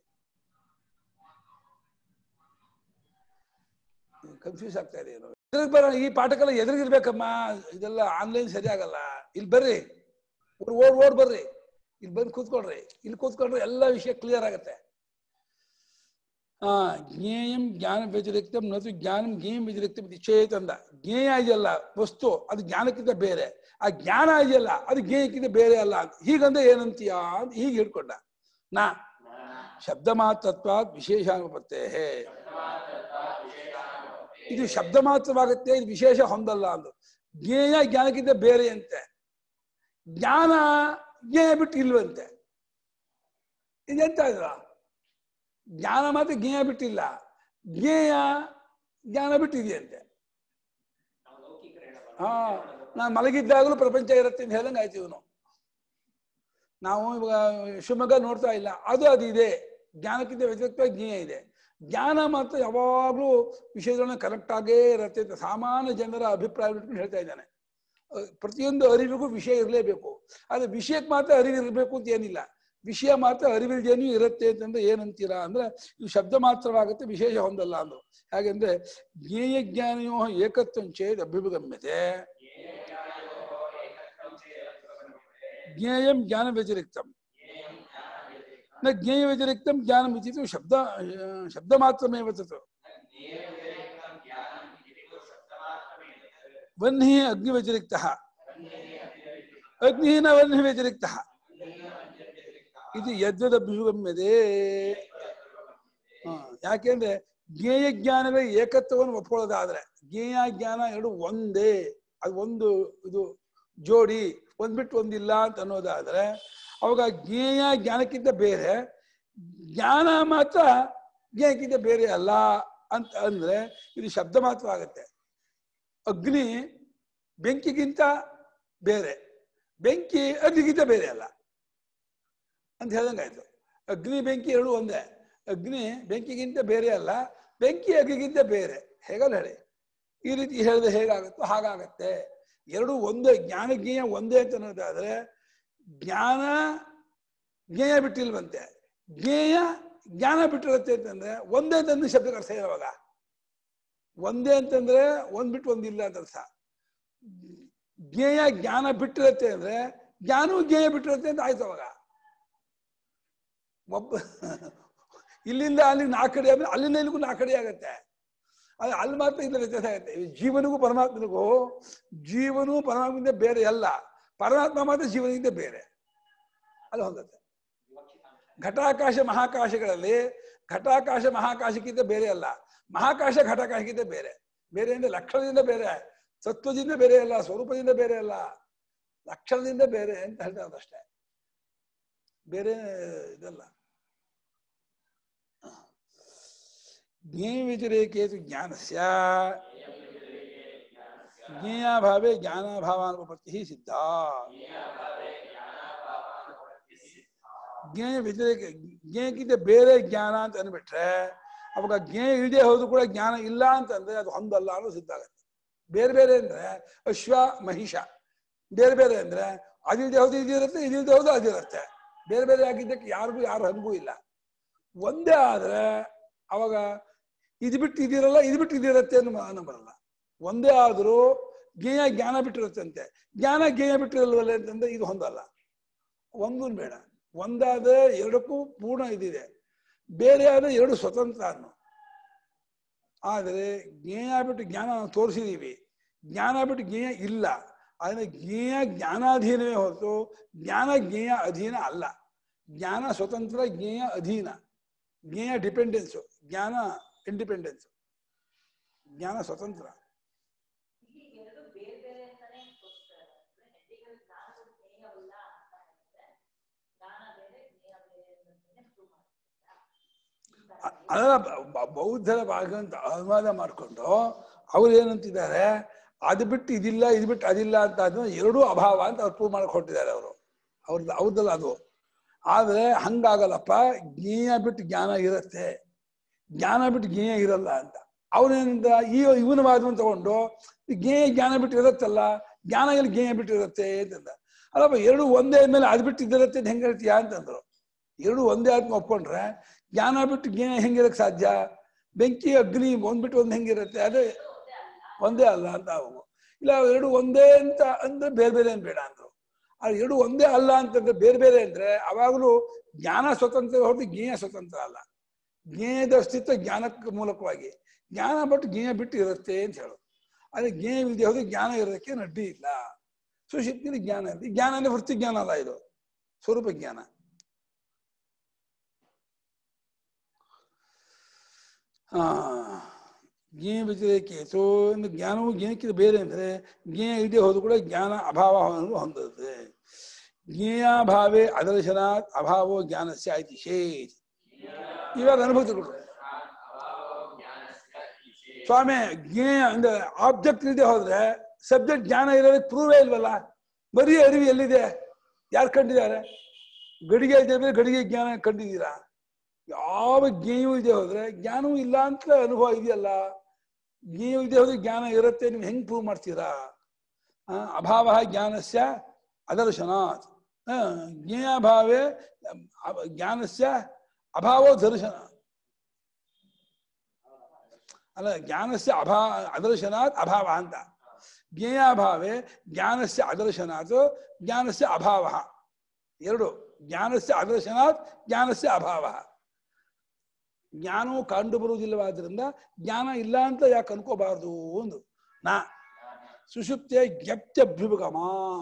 ಕನ್ಫ್ಯೂಸ್ ಆಗ್ತಾ ಇದೆ ಏನೋ ಎದುರಿಗೆ ಬರೋ ಈ ಪಾಠಕ್ಕೆಲ್ಲ ಎದುರಿಗಿರ್ಬೇಕಮ್ಮ ಇದೆಲ್ಲ ಆನ್ಲೈನ್ ಸರಿ ಆಗಲ್ಲ ಇಲ್ಲಿ ಬರ್ರಿ ಓಡ್ ಓಡ್ ಓಡ್ ಬರ್ರಿ ಇಲ್ಲಿ ಬಂದು ಕೂತ್ಕೊಳ್ರಿ ಇಲ್ಲಿ ಕೂತ್ಕೊಂಡ್ರೆ ಎಲ್ಲ ವಿಷಯ ಕ್ಲಿಯರ್ ಆಗತ್ತೆ ಆ ಜ್ಞೇಯಂ ಜ್ಞಾನ ವ್ಯತಿರಿಕ್ತಂ ನತು ಜ್ಞಾನಂ ಜ್ಞೇಯಂ ವ್ಯತಿರಿಕ್ತಂ ಇತಿ ಚೇತ್ ಅಂದ ಜ್ಞೇಯ ಇದೆಯಲ್ಲ ವಸ್ತು ಅದು ಜ್ಞಾನಕ್ಕಿಂತ ಬೇರೆ ಆ ಜ್ಞಾನ ಇದೆಯಲ್ಲ ಅದು ಜ್ಞೇಯಕ್ಕಿಂತ ಬೇರೆ ಅಲ್ಲ ಅಂತ ಹೀಗಂದ್ರೆ ಏನಂತೀಯ ಅಂತ ಹೀಗೆ ಹಿಡ್ಕೊಂಡ ನಾ ಶಬ್ದ ಮಾತ್ರತ್ವಾದ್ ವಿಶೇಷಾನುಪತ್ತೇ ಇದು ಶಬ್ದ ಮಾತ್ರವಾಗುತ್ತೆ ಇದು ವಿಶೇಷ ಹೊಂದಲ್ಲ ಅಂದ್ರು ಜ್ಞೇಯ ಜ್ಞಾನಕ್ಕಿಂತ ಬೇರೆ ಅಂತೆ ಜ್ಞಾನ ಜ್ಞೇಯ ಬಿಟ್ಟು ಇಲ್ವಂತೆ ಇದೆಂತ ಇದ್ರ ಜ್ಞಾನ ಮಾತ್ರ ಜ್ಞೇಯ ಬಿಟ್ಟಿಲ್ಲ ಜ್ಞೇಯ ಜ್ಞಾನ ಬಿಟ್ಟಿದೆಯಂತೆ ನಾವು ಲೌಕಿಕರು ಹೇಳಬಾರ್ದು ಹಾ ನಾನು ಮಲಗಿದ್ದಾಗಲೂ ಪ್ರಪಂಚ ಇರುತ್ತೆ ಅಂತ ಹೇಳ್ದಂಗೆ ಆಯ್ತು ಇವನು ನಾವು ಇವಾಗ ಶಿವಮೊಗ್ಗ ನೋಡ್ತಾ ಇಲ್ಲ ಅದು ಅದು ಇದೆ ಜ್ಞಾನಕ್ಕಿಂತ ವ್ಯತಿರಿಕ್ತವಾಗಿ ಜ್ಞೇಯ ಇದೆ ಜ್ಞಾನ ಮಾತ್ರ ಯಾವಾಗಲೂ ವಿಷಯಗಳನ್ನ ಕರೆಕ್ಟ್ ಆಗೇ ಇರುತ್ತೆ ಅಂತ ಸಾಮಾನ್ಯ ಜನರ ಅಭಿಪ್ರಾಯ ಬಿಟ್ಕೊಂಡು ಹೇಳ್ತಾ ಇದ್ದಾನೆ ಅಹ್, ಪ್ರತಿಯೊಂದು ಅರಿವಿಗೂ ವಿಷಯ ಇರಲೇಬೇಕು ಆದ್ರೆ ವಿಷಯಕ್ಕೆ ಮಾತ್ರ ಅರಿವು ಇರಬೇಕು ಅಂತ ಏನಿಲ್ಲ ವಿಷಯ ಮಾತ್ರ ಅರಿವಿಲ್ದೇನೂ ಇರುತ್ತೆ ಅಂತಂದ್ರೆ ಏನಂತೀರಾ ಅಂದ್ರೆ ಇದು ಶಬ್ದ ಮಾತ್ರವಾಗುತ್ತೆ ವಿಶೇಷ ಹೊಂದಲ್ಲ ಅಂದ್ರು ಹಾಗೆಂದ್ರೆ ಜ್ಞೇಯ ಜ್ಞಾನಯೋ ಏಕತ್ವಂಚೇದ್ ಅಭ್ಯುಪಗಮ್ಯತೆ ಜ್ಞೇಯಂ ಜ್ಞಾನ ವ್ಯತಿರಿಕ್ತಂ ನ ಜ್ಞೇಯ ವ್ಯತಿರಿಕ್ತಂ ಜ್ಞಾನಂ ಇತಿ ತು ಶಬ್ದ ಶಬ್ದ ಮಾತ್ರಮೇವ ತತ್ ವನ್ಹಿ ಅಗ್ನಿ ವ್ಯತಿರಿಕ್ತಃ ಅಗ್ನಿಃ ನ ವನ್ಹಿ ವ್ಯತಿರಿಕ್ತಃ ಇದು ಯದ್ವದಭ್ಯುಗಮ್ಯತೆ ಹಾ, ಯಾಕೆಂದ್ರೆ ಜ್ಞೇಯ ಜ್ಞಾನಗಳ ಏಕತ್ವವನ್ನು ಒಪ್ಕೊಳ್ಳೋದಾದ್ರೆ ಜ್ಞೇಯ ಜ್ಞಾನ ಎರಡು ಒಂದೇ ಅದು ಒಂದು ಇದು ಜೋಡಿ ಒಂದ್ ಬಿಟ್ಟು ಒಂದಿಲ್ಲ ಅಂತ ಅನ್ನೋದಾದ್ರೆ ಅವಾಗ ಜ್ಞೇಯ ಜ್ಞಾನಕ್ಕಿಂತ ಬೇರೆ ಜ್ಞಾನ ಮಾತ್ರ ಜ್ಞಾನಕ್ಕಿಂತ ಬೇರೆ ಅಲ್ಲ ಅಂತ ಅಂದ್ರೆ ಇದು ಶಬ್ದ ಮಾತ್ರ ಆಗುತ್ತೆ ಅಗ್ನಿ ಬೆಂಕಿಗಿಂತ ಬೇರೆ ಬೆಂಕಿ ಅಗ್ನಿಗಿಂತ ಬೇರೆ ಅಲ್ಲ ಅಂತ ಹೇಳ್ದಂಗಾಯ್ತು ಅಗ್ನಿ ಬೆಂಕಿ ಎರಡು ಒಂದೇ ಅಗ್ನಿ ಬೆಂಕಿಗಿಂತ ಬೇರೆ ಅಲ್ಲ ಬೆಂಕಿ ಅಗ್ನಿಗಿಂತ ಬೇರೆ ಹೇಗಲ್ಲ ಹೇಳಿ ಈ ರೀತಿ ಹೇಳಿದ್ರೆ ಹೇಗಾಗುತ್ತೋ ಹಾಗಾಗತ್ತೆ ಎರಡು ಒಂದೇ ಜ್ಞಾನ ಜ್ಞೇಯ ಒಂದೇ ಅಂತ ಅನ್ನೋದಾದ್ರೆ ಜ್ಞಾನ ಜ್ಞೇಯ ಬಿಟ್ಟಿಲ್ವಂತೆ ಜ್ಞೇಯ ಜ್ಞಾನ ಬಿಟ್ಟಿರುತ್ತೆ ಅಂತಂದ್ರೆ ಒಂದೇ ಅಂತಂದ್ರೆ ಶಬ್ದಕ್ಕೆ ಅರ್ಥ ಇರುವಾಗ ಒಂದೇ ಅಂತಂದ್ರೆ ಒಂದ್ ಬಿಟ್ಟು ಒಂದಿಲ್ಲ ಅಂತ ಅರ್ಥ ಜ್ಞೇಯ ಜ್ಞಾನ ಬಿಟ್ಟಿರುತ್ತೆ ಅಂದ್ರೆ ಜ್ಞಾನವು ಜ್ಞೇಯ ಬಿಟ್ಟಿರುತ್ತೆ ಅಂತ ಆಯ್ತು ಅವಾಗ ಒಬ್ಬ ಇಲ್ಲಿಂದ ಅಲ್ಲಿಗೆ ನಾಲ್ಕು ಕಡೆ ಆದ್ರೆ ಅಲ್ಲಿಂದ ಇಲ್ಲಿಗೂ ನಾಲ್ಕು ಕಡೆ ಆಗತ್ತೆ ಅದು ಅಲ್ಲಿ ಮಾತ್ರ ಇಲ್ಲ ವ್ಯತ್ಯಾಸ ಆಗುತ್ತೆ ಈ ಜೀವನಿಗೂ ಪರಮಾತ್ಮನಿಗೂ ಜೀವನೂ ಪರಮಾತ್ಮದಿಂದ ಬೇರೆ ಅಲ್ಲ ಪರಮಾತ್ಮ ಮಾತ್ರ ಜೀವನದಿಂದ ಬೇರೆ ಅಲ್ಲಿ ಹೊಂದತ್ತೆ ಘಟಾಕಾಶ ಮಹಾಕಾಶಗಳಲ್ಲಿ ಘಟಾಕಾಶ ಮಹಾಕಾಶಕ್ಕಿಂತ ಬೇರೆ ಅಲ್ಲ ಮಹಾಕಾಶ ಘಟಾಕಾಶಕ್ಕಿಂತ ಬೇರೆ ಬೇರೆ ಅಂದ್ರೆ ಲಕ್ಷಣದಿಂದ ಬೇರೆ ತತ್ವದಿಂದ ಬೇರೆ ಅಲ್ಲ ಸ್ವರೂಪದಿಂದ ಬೇರೆ ಅಲ್ಲ ಲಕ್ಷಣದಿಂದ ಬೇರೆ ಅಂತ ಹೇಳ್ತಾರೆ ಅಷ್ಟೇ ಬೇರೆ ಇದಲ್ಲ ಜ್ಞೇಯ ವ್ಯತಿರೇಕೇತು ಜ್ಞಾನಸ್ಯ ಜ್ಞೇಯಾಭಾವೇ ಜ್ಞಾನಾಭಾವಾನುಪತ್ತಿ ಸಿದ್ಧ ಜ್ಞೇಯ ವ್ಯತಿರೇಕ ಜ್ಞೇಯಕ್ಕಿಂತ ಬೇರೆ ಜ್ಞಾನ ಅಂತ ಅಂದ್ಬಿಟ್ರೆ ಅವಾಗ ಜ್ಞೇಯ ಇಲ್ಲದೆ ಹೋದ್ರು ಕೂಡ ಜ್ಞಾನ ಇಲ್ಲ ಅಂತಂದ್ರೆ ಅದು ಹೊಂದಲ್ಲ ಅನ್ನೋದು ಸಿದ್ಧ ಆಗುತ್ತೆ ಬೇರೆ ಬೇರೆ ಅಂದ್ರೆ ಅಶ್ವ ಮಹಿಷ ಬೇರೆ ಬೇರೆ ಅಂದ್ರೆ ಅದಿಲ್ಲದೆ ಹೋದು ಇದಿರುತ್ತೆ ಇದಿಲ್ಲದೆ ಹೋದು ಅದಿರುತ್ತೆ ಬೇರೆ ಬೇರೆ ಆಗಿದ್ದಕ್ಕೆ ಯಾರಿಗೂ ಯಾರು ಹಂಗೂ ಇಲ್ಲ ಒಂದೇ ಆದ್ರೆ ಅವಾಗ ಇದು ಬಿಟ್ಟು ಇದಿರಲ್ಲ ಇದು ಬಿಟ್ಟು ಇದಿರುತ್ತೆ ಅನ್ನೋ ಅನ್ನೋ ಬರಲ್ಲ ಒಂದೇ ಆದ್ರೂ ಜ್ಞೇಯ ಜ್ಞಾನ ಬಿಟ್ಟಿರುತ್ತಂತೆ ಜ್ಞಾನ ಜ್ಞೇಯ ಬಿಟ್ಟಿರಲ್ವಲ್ಲ ಅಂತಂದ್ರೆ ಇದು ಹೊಂದಲ್ಲ ಒಂದು ಬೇಡ ಒಂದಾದ್ರೆ ಎರಡಕ್ಕೂ ಪೂರ್ಣ ಇದಿದೆ ಬೇರೆ ಆದ್ರೆ ಎರಡು ಸ್ವತಂತ್ರ ಅನ್ನೋ ಆದರೆ ಜ್ಞೇಯ ಬಿಟ್ಟು ಜ್ಞಾನ ನಾವು ತೋರಿಸಿದೀವಿ ಜ್ಞಾನ ಬಿಟ್ಟು ಜ್ಞೇಯ ಇಲ್ಲ ಆದರೆ ಜ್ಞೇಯ ಜ್ಞಾನಾಧೀನವೇ ಹೊರತು ಜ್ಞಾನ ಜ್ಞೇಯ ಅಧೀನ ಅಲ್ಲ ಜ್ಞಾನ ಸ್ವತಂತ್ರ ಜ್ಞೇಯ ಅಧೀನ ಜ್ಞೇಯ ಡಿಪೆಂಡೆನ್ಸು ಜ್ಞಾನ ಇಂಡಿಪೆಂಡೆನ್ಸ್ ಜ್ಞಾನ ಸ್ವತಂತ್ರ ಅ- ಅದೆಲ್ಲ ಬ- ಬ- ಬೌದ್ಧರ ಭಾಗ ಅಂತ ಅನುವಾದ ಮಾಡಿಕೊಂಡು ಅವ್ರು ಏನಂತಿದ್ದಾರೆ ಅದು ಬಿಟ್ಟು ಇದಿಲ್ಲ ಇದು ಬಿಟ್ಟು ಅದಿಲ್ಲ ಅಂತ ಅದನ್ನ ಎರಡೂ ಅಭಾವ ಅಂತ ಅವ್ರು ಪ್ರೂವ್ ಮಾಡಕ್ ಹೊರಟಿದ್ದಾರೆ ಅವರು ಅವ್ರದ್ದು ಅವ್ರದ್ದಲ್ಲ ಅದು ಆದ್ರೆ ಹಂಗಾಗಲ್ಲಪ್ಪ ಜ್ಞೇಯ ಬಿಟ್ಟು ಜ್ಞಾನ ಇರುತ್ತೆ ಜ್ಞಾನ ಬಿಟ್ಟು ಜ್ಞೇಯ ಇರಲ್ಲ ಅಂತ ಅವನೇನಿಂದ ಈ ಇವನ ವಾದವನ್ನು ತಗೊಂಡು ಈ ಜ್ಞೇಯ ಜ್ಞಾನ ಬಿಟ್ಟು ಇರುತ್ತಲ್ಲ ಜ್ಞಾನ ಎಲ್ಲಿ ಜ್ಞೇಯ ಬಿಟ್ಟು ಇರುತ್ತೆ ಅಂತಂದ ಅಲ್ಲಪ್ಪ ಎರಡು ಒಂದೇ ಮೇಲೆ ಅದು ಬಿಟ್ಟು ಇದಿರುತ್ತೆ ಅಂತ ಹೆಂಗ್ ಹೇಳ್ತೀಯಾ ಅಂತಂದ್ರು ಎರಡು ಒಂದೇ ಆತ್ಮ ಒಪ್ಕೊಂಡ್ರೆ ಜ್ಞಾನ ಬಿಟ್ಟು ಜ್ಞಾನ ಹೆಂಗಿರಕ್ ಸಾಧ್ಯ ಬೆಂಕಿ ಅಗ್ನಿ ಒಂದ್ಬಿಟ್ಟು ಒಂದ್ ಹೆಂಗಿರುತ್ತೆ ಅದೇ ಒಂದೇ ಅಲ್ಲ ಅಂತ ಅವು ಇಲ್ಲ ಅವು ಎರಡು ಒಂದೇ ಅಂತ ಅಂದ್ರೆ ಬೇರೆ ಬೇರೆ ಏನ್ ಬೇಡ ಅಂದ್ರು ಆ ಎರಡು ಒಂದೇ ಅಲ್ಲ ಅಂತಂದ್ರೆ ಬೇರೆ ಬೇರೆ ಅಂದ್ರೆ ಅವಾಗಲೂ ಜ್ಞಾನ ಸ್ವತಂತ್ರ ಹೊರತು ಜ್ಞೇಯ ಸ್ವತಂತ್ರ ಅಲ್ಲ ಜ್ಞೇಯದ ಅಸ್ತಿತ್ವ ಜ್ಞಾನಕ್ಕೆ ಮೂಲಕವಾಗಿ ಜ್ಞಾನ ಬಿಟ್ಟು ಜ್ಞೇಯ ಬಿಟ್ಟು ಇರುತ್ತೆ ಅಂತ ಹೇಳೋದು ಆದ್ರೆ ಜ್ಞೇಯ ಇಲ್ಲದೆ ಹೋದ್ರೆ ಜ್ಞಾನ ಇರೋದಕ್ಕೆ ಅಡ್ಡಿ ಇಲ್ಲ ಸುಶಕ್ತಿಯಲ್ಲಿ ಜ್ಞಾನ ಇರುತ್ತೆ ಜ್ಞಾನ ಅಂದ್ರೆ ವೃತ್ತಿ ಜ್ಞಾನ ಅಲ್ಲ ಇದು ಸ್ವರೂಪ ಜ್ಞಾನ ಆ, ಜ್ಞೇಯ ವ್ಯತಿರೇಕೆ ಸೊ ಒಂದು ಜ್ಞಾನವು ಜ್ಞಾನಕ್ಕಿಂತ ಬೇರೆ ಅಂದರೆ ಜ್ಞೇಯ ಇಲ್ಲದೆ ಹೋದ್ರು ಕೂಡ ಜ್ಞಾನ ಅಭಾವವನ್ನು ಹೊಂದುತ್ತೆ ಜ್ಞೇಯಾಭಾವೇ ಅದರ್ಶನಾತ್ ಅಭಾವೋ ಜ್ಞಾನಸ್ಯ ಐತಿ ಶೇಷ್ ಇವಾಗ ಅನುಭವಿಸಿಗಳು ಸ್ವಾಮಿ ಜ್ಞೇಯ ಅಂದ್ರೆ ಆಬ್ಜೆಕ್ಟ್ ಇಲ್ಲದೆ ಹೋದ್ರೆ ಸಬ್ಜೆಕ್ಟ್ ಜ್ಞಾನ ಇರೋದಕ್ಕೆ ಪ್ರೂವೇ ಇಲ್ವಲ್ಲ ಬರೀ ಅರಿವು ಎಲ್ಲಿದೆ ಯಾರು ಕಂಡಿದ್ದಾರೆ ಗಡಿಗೆ ಇದೆ ಗಡಿಗೆ ಜ್ಞಾನ ಕಂಡಿದ್ದೀರಾ ಯಾವ ಜ್ಞೇಯವೂ ಇದೆ ಹೋದ್ರೆ ಜ್ಞಾನವೂ ಇಲ್ಲ ಅಂತ ಅನುಭವ ಇದೆಯಲ್ಲ ಜ್ಞೇಯ ಇದೆ ಹೋದ್ರೆ ಜ್ಞಾನ ಇರುತ್ತೆ ನೀವು ಹೆಂಗ್ ಪ್ರೂವ್ ಮಾಡ್ತೀರಾ ಆ, ಅಭಾವ ಜ್ಞಾನಸ್ಯ ಅದರ್ಶನಾತ್ ಆ, ಜ್ಞೇಯಾಭಾವೇ ಅ- ಜ್ಞಾನಸ್ಯ ಅಭಾವೋ ದರ್ಶನ ಅಲ್ಲ ಜ್ಞಾನಸ್ಯ ಅಭಾ ಅದರ್ಶನಾತ್ ಅಭಾವ ಅಂತ ಜ್ಞೇಯಾಭಾವೇ ಜ್ಞಾನಸ್ಯ ಅದರ್ಶನಾತ್ ಜ್ಞಾನಸ್ಯ ಅಭಾವ ಎರಡು ಜ್ಞಾನಸ್ಯ ಅದರ್ಶನಾತ್ ಜ್ಞಾನಸ್ಯ ಅಭಾವ ಜ್ಞಾನವು ಕಂಡು ಬರುವುದಿಲ್ಲವಾದ್ರಿಂದ ಜ್ಞಾನ ಇಲ್ಲ ಅಂತ ಯಾಕೆ ಅನ್ಕೋಬಾರ್ದು ಒಂದು ನಾ ಸುಷುಪ್ತಿಯ ಜ್ಞಪ್ತ್ಯಭ್ಯುಗಮ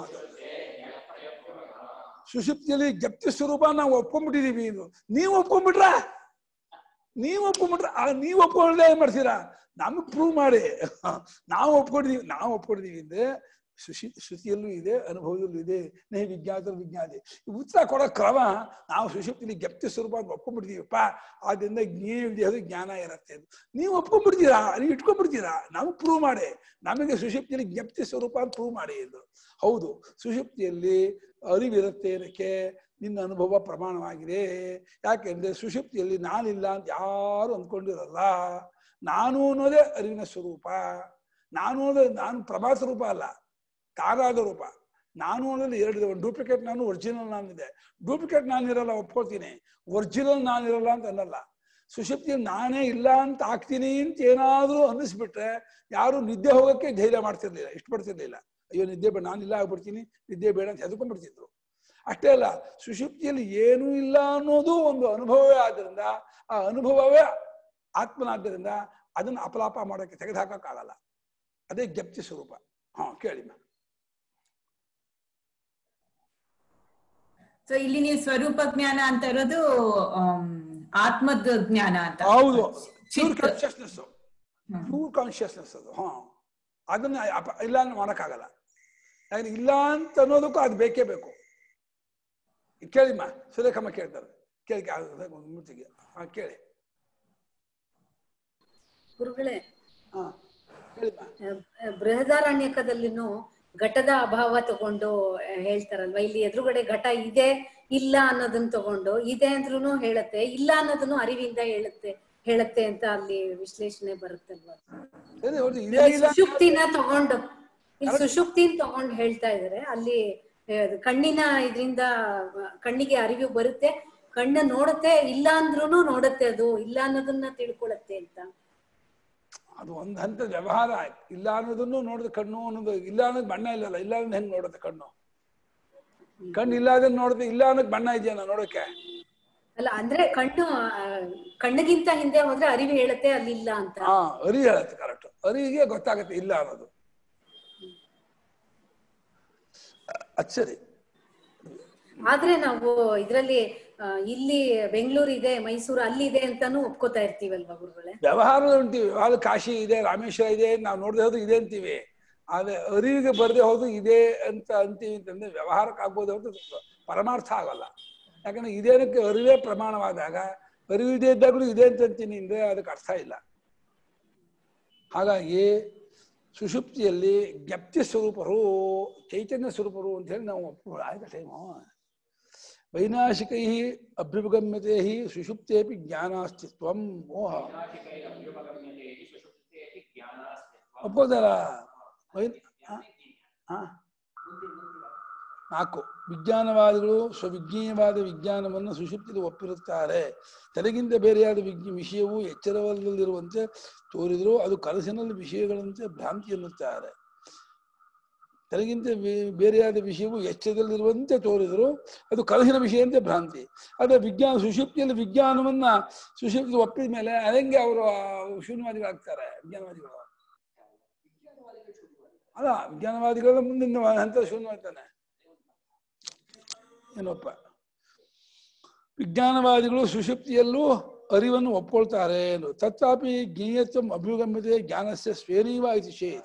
ಸುಷುಪ್ತಿಯಲ್ಲಿ ಜ್ಞಪ್ತಿ ಸ್ವರೂಪ ನಾವು ಒಪ್ಕೊಂಡ್ಬಿಟ್ಟಿದೀವಿ ಇದು ನೀವು ಒಪ್ಕೊಂಡ್ಬಿಟ್ರ ನೀವು ಒಪ್ಕೊಂಡ್ಬಿಟ್ರ ಆ, ನೀವು ಒಪ್ಕೊಂಡ್ರೆ ಏನ್ ಮಾಡ್ತೀರಾ ನಮಗೆ ಪ್ರೂವ್ ಮಾಡಿ ನಾವು ಒಪ್ಕೊಂಡಿದೀವಿ ನಾವು ಒಪ್ಕೊಂಡಿದೀವಿ ಅಂದ್ರೆ ಸುಶಿ ಶ್ರುತಿಯಲ್ಲೂ ಇದೆ ಅನುಭವದಲ್ಲೂ ಇದೆ ನಹಿ ವಿಜ್ಞಾತ ವಿಜ್ಞಾತಿ ಉತ್ತರ ಕೊಡೋ ಕ್ರಮ ನಾವು ಸುಶುಪ್ತಿಲಿ ಜ್ಞಪ್ತಿ ಸ್ವರೂಪ ಅಂತ ಒಪ್ಕೊಂಡ್ಬಿಡ್ತೀವಪ್ಪ ಆದ್ರಿಂದ ಜ್ಞೇಯ ವಿದ್ಯೆ ಜ್ಞಾನ ಇರುತ್ತೆ ಅಂತ ನೀವು ಒಪ್ಕೊಂಡ್ಬಿಡ್ತೀರಾ ನೀವು ಇಟ್ಕೊಂಡ್ಬಿಡ್ತೀರಾ ನಮಗೆ ಪ್ರೂವ್ ಮಾಡಿ ನಮಗೆ ಸುಷುಪ್ತಿಯಲ್ಲಿ ಜ್ಞಪ್ತಿ ಸ್ವರೂಪ ಅಂತ ಪ್ರೂವ್ ಮಾಡಿ ಎಂದು ಹೌದು ಸುಷುಪ್ತಿಯಲ್ಲಿ ಅರಿವಿರುತ್ತೆ ಏನಕ್ಕೆ ನಿನ್ನ ಅನುಭವ ಪ್ರಮಾಣವಾಗಿದೆ ಯಾಕೆಂದ್ರೆ ಸುಷುಪ್ತಿಯಲ್ಲಿ ನಾನಿಲ್ಲ ಅಂತ ಯಾರು ಅಂದ್ಕೊಂಡಿರಲ್ಲ ನಾನು ಅನ್ನೋದೇ ಅರಿವಿನ ಸ್ವರೂಪ ನಾನು ಅನ್ನೋದೇ ನಾನು ಪ್ರಭಾ ಸ್ವರೂಪ ಅಲ್ಲ ತಾನಾದ ರೂಪ ನಾನು ಅನ್ನೋದು ಎರಡಿದೆ ಒಂದು ಡೂಪ್ಲಿಕೇಟ್ ನಾನು ಒರಿಜಿನಲ್ ನಾನಿದೆ ಡೂಪ್ಲಿಕೇಟ್ ನಾನಿರಲ್ಲ ಒಪ್ಕೊಳ್ತೀನಿ ಒರಿಜಿನಲ್ ನಾನಿರಲ್ಲ ಅಂತ ಅನ್ನಲ್ಲ ಸುಷುಪ್ತಿ ನಾನೇ ಇಲ್ಲ ಅಂತ ಆಗ್ತೀನಿ ಅಂತ ಏನಾದ್ರೂ ಅನ್ನಿಸ್ಬಿಟ್ರೆ ಯಾರು ನಿದ್ದೆ ಹೋಗಕ್ಕೆ ಧೈರ್ಯ ಮಾಡ್ತಿರ್ಲಿಲ್ಲ ಇಷ್ಟಪಡ್ತಿರ್ಲಿಲ್ಲ ಅಯ್ಯೋ ನಿದ್ದೆ ಬೇಡ ನಾನಿಲ್ಲ ಆಗ್ಬಿಡ್ತೀನಿ ನಿದ್ದೆ ಬೇಡ ಅಂತ ಹೆದರ್ಕೊಂಡ್ಬಿಡ್ತಿದ್ರು ಅಷ್ಟೇ ಅಲ್ಲ ಸುಷುಪ್ತಿಯಲ್ಲಿ ಏನೂ ಇಲ್ಲ ಅನ್ನೋದು ಒಂದು ಅನುಭವವೇ ಆದ್ದರಿಂದ ಆ ಅನುಭವವೇ ಆತ್ಮನಾದ್ದರಿಂದ ಅದನ್ನ ಅಪಲಾಪ ಮಾಡೋಕ್ಕೆ ತೆಗೆದುಹಾಕಕ್ಕಾಗಲ್ಲ ಅದೇ ಜ್ಞಪ್ತಿ ಸ್ವರೂಪ ಹಾ ಕೇಳಿ ma'am. ಸೊ ಇಲ್ಲಿ ನೀವು ಸ್ವರೂಪ ಜ್ಞಾನ ಅಂತ ಇರೋದು ಆಮ್, ಆತ್ಮದ ಜ್ಞಾನ ಅಂತ ಹೌದು ಪ್ಯೂರ್ ಚಿತ್ತ- ಕಾನ್ಶಿಯಸ್ನೆಸ್ ಹ್ಮ್. ಪ್ಯೂರ್ ಕಾನ್ಶಿಯಸ್ನೆಸ್ ಅದು ಹಾ ಅದನ್ನ ಅಪ- ಇಲ್ಲ ಅಂತ ಮಾಡಕ್ಕಾಗಲ್ಲ ಯಾಕಂದ್ರೆ ಇಲ್ಲ ಅಂತ ಅನ್ನೋದಕ್ಕೂ ಅದು ಬೇಕೇ ಬೇಕು ಕೇಳಿಮ್ಮ ಸುರೇಖಮ್ಮ ಕೇಳ್ತಾರೆ ಕೇಳಿ ಮೂರ್ತಿಗೆ ಹಾ ಕೇಳಿ ಗುರುಗಳೇ ಹಾ ಹೇಳಿಮ್ಮ ಅಹ್, ಬೃಹದಾರಣ್ಯಕದಲ್ಲಿನೂ ಘಟದ ಅಭಾವ ತಗೊಂಡು ಅಹ್, ಹೇಳ್ತಾರಲ್ವಾ ಇಲ್ಲಿ ಎದುರುಗಡೆ ಘಟ ಇದೆ ಇಲ್ಲ ಅನ್ನೋದನ್ನ ತಗೊಂಡು ಇದೆ ಅಂದ್ರೂ ಹೇಳತ್ತೆ ಇಲ್ಲ ಅನ್ನೋದನ್ನು ಅರಿವಿಂದ ಹೇಳುತ್ತೆ ಹೇಳತ್ತೆ ಅಂತ ಅಲ್ಲಿ ವಿಶ್ಲೇಷಣೆ ಬರುತ್ತಲ್ವಾ ಅದೇ ಹೌದು ಇದೇ ಇಲ್ಲಿ ಇಲ್ಲ ಸುಷುಪ್ತಿನ ತಗೊಂಡು ಇಲ್ಲಿ ಸುಷುಪ್ತಿನ ತಗೊಂಡು ಹೇಳ್ತಾ ಇದಾರೆ ಅಲ್ಲಿ ಅಹ್, ಅದು ಕಣ್ಣಿನ ಇದರಿಂದ ಕಣ್ಣಿಗೆ ಅರಿವು ಬರುತ್ತೆ ಕಣ್ಣ ನೋಡುತ್ತೆ ಇಲ್ಲ ಅಂದ್ರೂ ನೋಡುತ್ತೆ ಅದು ಇಲ್ಲ ಅನ್ನೋದನ್ನ ತಿಳ್ಕೊಳತ್ತೆ ಅಂತ ಅದು ಒಂದು ಹಂತದ ವ್ಯವಹಾರ ಇಲ್ಲ ಅನ್ನೋದನ್ನು ನೋಡಿದ ಕಣ್ಣು ಅನ್ನೋದು ಇಲ್ಲ ಅನ್ನೋದು ಬಣ್ಣ ಇಲ್ಲಲ್ಲ ಇಲ್ಲ ಅನ್ನೋದು ಹೆಂಗ್ ನೋಡುತ್ತೆ ಕಣ್ಣು ಕಣ್ಣು ಇಲ್ಲ ಅದನ್ನ ನೋಡುತ್ತೆ ಇಲ್ಲ ಅನ್ನೋದು ಬಣ್ಣ ಇದೆಯಾ ನೋಡೋಕೆ ಅಲ್ಲ ಅಂದ್ರೆ ಕಣ್ಣು ಆ, ಕಣ್ಣಿಗಿಂತ ಹಿಂದೆ ಹೋದ್ರೆ ಅರಿವು ಹೇಳುತ್ತೆ ಅಲ್ಲಿ ಇಲ್ಲ ಅಂತ ಹಾ ಅರಿ ಹೇಳತ್ತೆ ಕರೆಕ್ಟ್ ಅರಿಗೆ ಗೊತ್ತಾಗತ್ತೆ ಇಲ್ಲ ಅನ್ನೋದು ಅದ್ ಸರಿ ಆದ್ರೆ ನಾವು ಇದ್ರಲ್ಲಿ ಆ, ಇಲ್ಲಿ ಬೆಂಗಳೂರು ಇದೆ ಮೈಸೂರು ಅಲ್ಲಿ ಇದೆ ಅಂತಾನು ಒಪ್ಕೋತಾ ಇರ್ತೀವಲ್ವಾ ಗುರುಗಳೇ ವ್ಯವಹಾರ ಉಂಟು ವ್ಯವಹಾರ ಕಾಶಿ ಇದೆ ರಾಮೇಶ್ವರ ಇದೆ ನಾವು ನೋಡದೆ ಹೋದ್ರು ಇದೆ ಅಂತೀವಿ ಆದ್ರೆ ಅರಿವಿಗೆ ಬರದೆ ಹೋದ್ರು ಇದೆ ಅಂತ ಅಂತೀವಿ ಅಂತಂದ್ರೆ ವ್ಯವಹಾರಕ್ಕೆ ಆಗ್ಬೋದು ಅಂತ ಪರಮಾರ್ಥ ಆಗಲ್ಲ ಯಾಕಂದ್ರೆ ಇದೇನಕ್ಕೆ ಅರಿವೇ ಪ್ರಮಾಣವಾದಾಗ ಅರಿವು ಇದೆ ಇದ್ದಾಗಲೂ ಇದೆ ಅಂತ ಅಂತೀನಿ ಅಂದ್ರೆ ಅದಕ್ಕೆ ಅರ್ಥ ಇಲ್ಲ ಹಾಗಾಗಿ ಸುಷುಪ್ತಿಯಲ್ಲಿ ಜ್ಞಪ್ತಿ ಸ್ವರೂಪರು ಚೈತನ್ಯ ಸ್ವರೂಪರು ಅಂತ ಹೇಳಿ ನಾವು ಒಪ್ಪು ಆಯ್ತಾ ಟೈಮು ವೈನಾಶಿಕೈ ಅಭ್ಯುಪಗಮ್ಯತೆ ಹಿ ಸುಷುಪ್ತೇಪಿ ಜ್ಞಾನಾಸ್ತಿತ್ವಂ ಮೋಹ ಒಪ್ಪೋದಲ್ಲ ವೈ ಆ? ಆ? ನಾಲ್ಕು ವಿಜ್ಞಾನವಾದಿಗಳು ಸ್ವವಿಜ್ಞೇಯವಾದ ವಿಜ್ಞಾನವನ್ನು ಸುಷುಪ್ತಿಯಲ್ಲಿ ಒಪ್ಪಿರುತ್ತಾರೆ ತಲೆಗಿಂತ ಬೇರೆಯಾದ ವಿಜ್ಞ ವಿಷಯವು ಎಚ್ಚರವಲ್ಲದಿರುವಂತೆ ತೋರಿದರೂ ಅದು ಕನಸಿನಲ್ಲಿ ವಿಷಯಗಳಂತೆ ಭ್ರಾಂತಿ ಎನ್ನುತ್ತಾರೆ ತಲೆಗಿಂತ ಬೇ- ಬೇರೆಯಾದ ವಿಷಯವು ಎಚ್ಚರದಲ್ಲಿರುವಂತೆ ತೋರಿದರೂ ಅದು ಕನಸಿನ ವಿಷಯಂತೆ ಭ್ರಾಂತಿ ಆದರೆ ವಿಜ್ಞಾನ ಸುಷುಪ್ತಿಯಲ್ಲಿ ವಿಜ್ಞಾನವನ್ನ ಸುಷುಪ್ತಿ ಒಪ್ಪಿದ ಮೇಲೆ ಅದಂಗೆ ಅವರು ಶೂನ್ಯವಾದಿಗಳಾಗ್ತಾರೆ ವಿಜ್ಞಾನವಾದಿಗಳು ಅಲ್ಲ ವಿಜ್ಞಾನವಾದಿಗಳ ಮುಂದಿನ ಹಂತ ಶೂನ್ಯವಾಗ್ತಾನೆ ಏನಪ್ಪ ವಿಜ್ಞಾನವಾದಿಗಳು ಸುಷುಪ್ತಿಯಲ್ಲೂ ಅರಿವನ್ನು ಒಪ್ಕೊಳ್ತಾರೆ ಎಂದು ತತ್ರಾಪಿ ಜ್ಞೇಯತ್ವ ಅಭ್ಯುಗಮ್ಯತೆ ಜ್ಞಾನಸ್ಯ ಸ್ವೇನೈವ ಇತಿ ಚೇತ್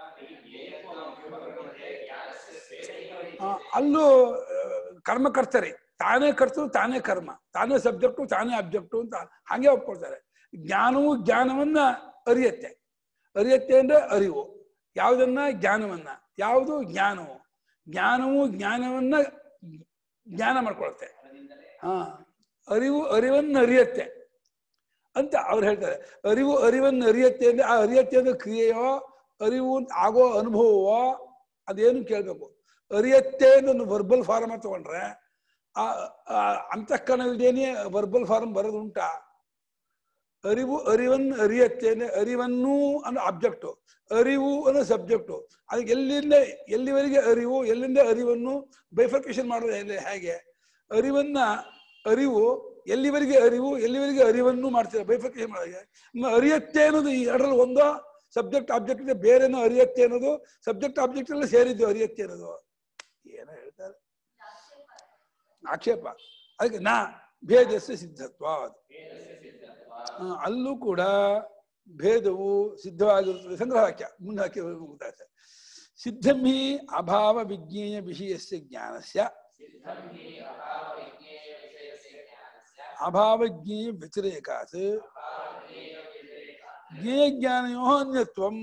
ಆ, ಅಲ್ಲೂ ಆ, ಕರ್ಮ ಕರ್ತರಿ ತಾನೇ ಕರ್ತರು ತಾನೇ ಕರ್ಮ ತಾನೇ ಸಬ್ಜೆಕ್ಟು ತಾನೇ ಅಬ್ಜೆಕ್ಟು ಅಂತ ಹಾಗೆ ಒಪ್ಕೊಳ್ತಾರೆ ಜ್ಞಾನವು ಜ್ಞಾನವನ್ನ ಅರಿಯತ್ತೆ ಅರಿಯತ್ತೆ ಅಂದ್ರೆ ಅರಿವು ಯಾವುದನ್ನ ಜ್ಞಾನವನ್ನ ಯಾವುದು ಜ್ಞಾನವು ಜ್ಞಾನವು ಜ್ಞಾನವನ್ನ ಜ್ಞಾನ ಮಾಡ್ಕೊಳುತ್ತೆ ಹಾ ಅರಿವು ಅರಿವನ್ನು ಅರಿಯತ್ತೆ ಅಂತ ಅವ್ರು ಹೇಳ್ತಾರೆ ಅರಿವು ಅರಿವನ್ನು ಅರಿಯತ್ತೆ ಅಂದ್ರೆ ಆ ಅರಿಯತ್ತೆ ಅಂದ್ರೆ ಕ್ರಿಯೆಯೋ ಅರಿವು ಅಂತ ಆಗೋ ಅನುಭವವೋ ಅದೇನು ಕೇಳ್ಬೇಕು ಅರಿಯತ್ತೆ ಅಂತ ವರ್ಬಲ್ ಫಾರಮ್ ತಗೊಂಡ್ರೆ ಆ ಆ ಅಂತಃಕರಣವಿದೇನೆ ವರ್ಬಲ್ ಫಾರಮ್ ಬರೋದುಂಟಾ ಅರಿವು ಅರಿವನ್ನು ಅರಿಯತ್ತೆ ಅಂದ್ರೆ ಅರಿವನ್ನು ಅನ್ನೋ ಆಬ್ಜೆಕ್ಟು ಅರಿವು ಅನ್ನೋ ಸಬ್ಜೆಕ್ಟು ಅದಕ್ಕೆ ಎಲ್ಲಿಂದ ಎಲ್ಲಿವರೆಗೆ ಅರಿವು ಎಲ್ಲಿಂದ ಅರಿವನ್ನು ಬೈಫರ್ಕೇಶನ್ ಮಾಡೋದು ಹೇಗೆ ಹೇಗೆ ಅರಿವನ್ನ ಅರಿವು ಎಲ್ಲಿವರೆಗೆ ಅರಿವು ಎಲ್ಲಿವರೆಗೆ ಅರಿವನ್ನು ಮಾಡ್ತಾರೆ ಬೈಫರ್ಕೇಶನ್ ಮಾಡೋದು ಇನ್ನು ಅರಿಯತ್ತೆ ಅನ್ನೋದು ಈ ಎರಡರಲ್ಲಿ ಒಂದೋ ಸಬ್ಜೆಕ್ಟ್ ಆಬ್ಜೆಕ್ಟ್ ಇದೆ ಬೇರೆನೋ ಅರಿಯತ್ತೆ ಅನ್ನೋದು ಸಬ್ಜೆಕ್ಟ್ ಆಬ್ಜೆಕ್ಟ್ ಎಲ್ಲ ಸೇರಿದ್ದು ಅರಿಯತ್ತೆ ಅನ್ನೋದು ಏನೋ ಹೇಳ್ತಾರೆ ಆಕ್ಷೇಪ ಅದಕ್ಕೆ ನಾ ಭೇದಸ್ಯ ಸಿದ್ಧತ್ವ ಅದು ಆ, ಅಲ್ಲೂ ಕೂಡ ಭೇದವು ಸಿದ್ಧವಾಗಿರುತ್ತದೆ ಸಂಗ್ರಹ ವಾಕ್ಯ ಮುಂದೆ ಹಾಕಿ ಮುಗ್ದಾಯ್ತು ಸಿದ್ಧಂ ಹಿ ಅಭಾವ ವಿಜ್ಞೇಯ ವಿಷಯಸ್ಯ ಜ್ಞಾನಸ್ಯ ಅಭಾವ ಜ್ಞೇಯ ವ್ಯತಿರೇಕಾತ್ ಜ್ಞೇಯ ಜ್ಞಾನಯೋ ಅನ್ಯತ್ವಂ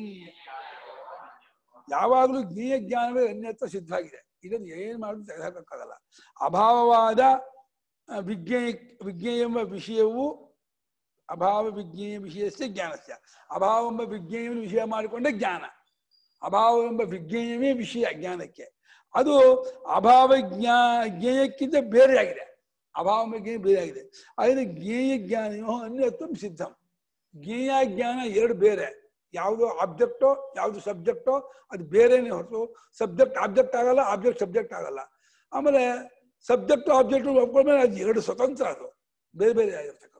ಯಾವಾಗಲೂ ಜ್ಞೇಯ ಜ್ಞಾನವೇ ಅನ್ಯತ್ವ ಸಿದ್ಧವಾಗಿದೆ ಇದನ್ನು ಏನ್ ಮಾಡೋದು ತೆಗೆದುಹಾಕಕ್ಕಾಗಲ್ಲ ಅಭಾವವಾದ ಆ, ವಿಜ್ಞೇಯ ವಿಜ್ಞೇಯ ಎಂಬ ವಿಷಯವು ಅಭಾವ ವಿಜ್ಞೇಯ ವಿಷಯಸ್ಯ ಜ್ಞಾನಸ್ಯ ಅಭಾವ ಎಂಬ ವಿಜ್ಞೇಯವನ್ನು ವಿಷಯ ಮಾಡಿಕೊಂಡೆ ಜ್ಞಾನ ಅಭಾವ ಎಂಬ ವಿಜ್ಞೇಯವೇ ವಿಷಯ ಜ್ಞಾನಕ್ಕೆ ಅದು ಅಭಾವ ಜ್ಞಾ ಜ್ಞೇಯಕ್ಕಿಂತ ಬೇರೆಯಾಗಿದೆ ಅಭಾವ ಎಂಬ ಜ್ಞೇಯ ಬೇರೆಯಾಗಿದೆ ಅದರಿಂದ ಜ್ಞೇಯ ಜ್ಞಾನಯೋ ಅನ್ಯತ್ವಂ ಸಿದ್ಧಂ ಜ್ಞೇಯ ಜ್ಞಾನ ಎರಡು ಬೇರೆ ಯಾವುದು ಆಬ್ಜೆಕ್ಟೋ ಯಾವುದು ಸಬ್ಜೆಕ್ಟೋ ಅದು ಬೇರೆನೇ ಹೊರತು ಸಬ್ಜೆಕ್ಟ್ ಆಬ್ಜೆಕ್ಟ್ ಆಗಲ್ಲ ಆಬ್ಜೆಕ್ಟ್ ಸಬ್ಜೆಕ್ಟ್ ಆಗಲ್ಲ ಆಮೇಲೆ ಸಬ್ಜೆಕ್ಟ್ ಆಬ್ಜೆಕ್ಟ್ ಒಪ್ಕೊಂಡ್ಮೇಲೆ ಅದು ಎರಡು ಸ್ವತಂತ್ರ ಅದು ಬೇರೆ ಬೇರೆ ಆಗಿರ್ತಕ್ಕಂಥ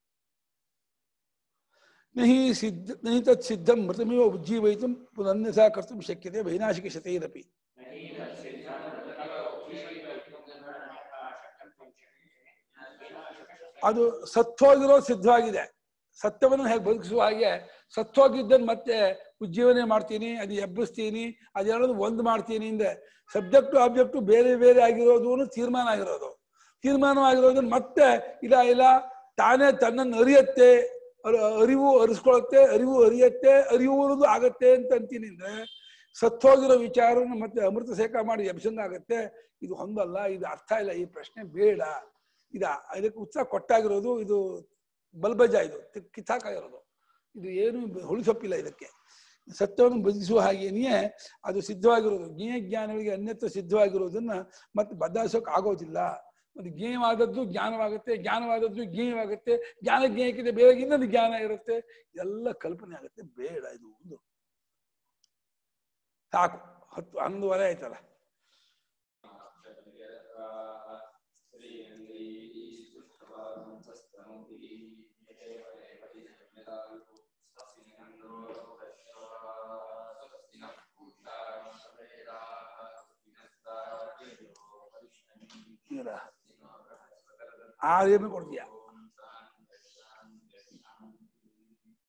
ನಹಿ ಸಿದ್ಧ ನಹಿ ತತ್ ಸಿದ್ಧಂ ಮೃತಮೇವ ಉಜ್ಜೀವಯಿತು ಪುನನ್ಯಥಾ ಕರ್ತುಂ ಶಕ್ಯತೆ ವೈನಾಶಿಕ ಶತೈರಪಿ ಅದು ಸತ್ವಗಿರೋ ಸಿದ್ಧವಾಗಿದೆ ಸತ್ಯವನ್ನು ಹೇಗೆ ಬದುಕಿಸುವ ಹಾಗೆ ಸತ್ವಗಿದ್ದನ್ನು ಮತ್ತೆ ಉಜ್ಜೀವನೆ ಮಾಡ್ತೀನಿ ಅದು ಎಬ್ಬಿಸ್ತೀನಿ ಅದೆರಡನ್ನು ಒಂದು ಮಾಡ್ತೀನಿ ಅಂದ್ರೆ ಸಬ್ಜೆಕ್ಟು ಆಬ್ಜೆಕ್ಟು ಬೇರೆ ಬೇರೆ ಆಗಿರೋದು ತೀರ್ಮಾನ ಆಗಿರೋದು ತೀರ್ಮಾನವಾಗಿರೋದನ್ನ ಮತ್ತೆ ಇಲ್ಲ ಇಲ್ಲ ತಾನೇ ತನ್ನನ್ನು ಅರಿಯತ್ತೆ ಅರ- ಅರಿವು ಅರಿಸ್ಕೊಳತ್ತೆ ಅರಿವು ಅರಿಯತ್ತೆ ಅರಿವು ಅನ್ನೋದು ಆಗತ್ತೆ ಅಂತ ಅಂತೀನಿ ಅಂದ್ರೆ ಸತ್ತೋಗಿರೋ ವಿಚಾರನ ಮತ್ತೆ ಅಮೃತ ಸೇಕ ಮಾಡಿ ಎಬ್ಸಂಗ ಆಗತ್ತೆ ಇದು ಹೊಂದಲ್ಲ ಇದು ಅರ್ಥ ಇಲ್ಲ ಈ ಪ್ರಶ್ನೆ ಬೇಡ ಇದ ಇದಕ್ಕೆ ಉತ್ತರ ಕೊಟ್ಟಾಗಿರೋದು ಇದು ಬಲ್ಬಜ ಇದು ತಿ- ಕಿತ್ತಾಕಾಗಿರೋದು ಇದು ಏನು ಹುಳಿಸೊಪ್ಪಿಲ್ಲ ಇದಕ್ಕೆ ಸತ್ಯವನ್ನು ಬದುಕಿಸುವ ಹಾಗೇನೆಯೇ ಅದು ಸಿದ್ಧವಾಗಿರೋದು ಜ್ಞೇಯ ಜ್ಞಾನಗಳಿಗೆ ಅನ್ಯತ್ವ ಸಿದ್ಧವಾಗಿರೋದನ್ನ ಮತ್ತೆ ಬದಲಾಯಿಸೋಕೆ ಆಗೋದಿಲ್ಲ ಮತ್ತೆ ಜ್ಞೇಯವಾದದ್ದು ಜ್ಞಾನವಾಗುತ್ತೆ ಜ್ಞಾನವಾದದ್ದು ಜ್ಞೇಯವಾಗುತ್ತೆ ಜ್ಞಾನ ಜ್ಞೇಯಕ್ಕಿಂತ ಬೇರೆ ಇನ್ನೊಂದು ಜ್ಞಾನ ಇರುತ್ತೆ ಎಲ್ಲ ಕಲ್ಪನೆ ಆಗುತ್ತೆ ಬೇಡ ಇದು ಒಂದು ಸಾಕು ಹತ್ತು ಹನ್ನೊಂದುವರೆ ಆಯ್ತಲ್ಲ ಆರೇನು ಕೊಡ್ತೀಯ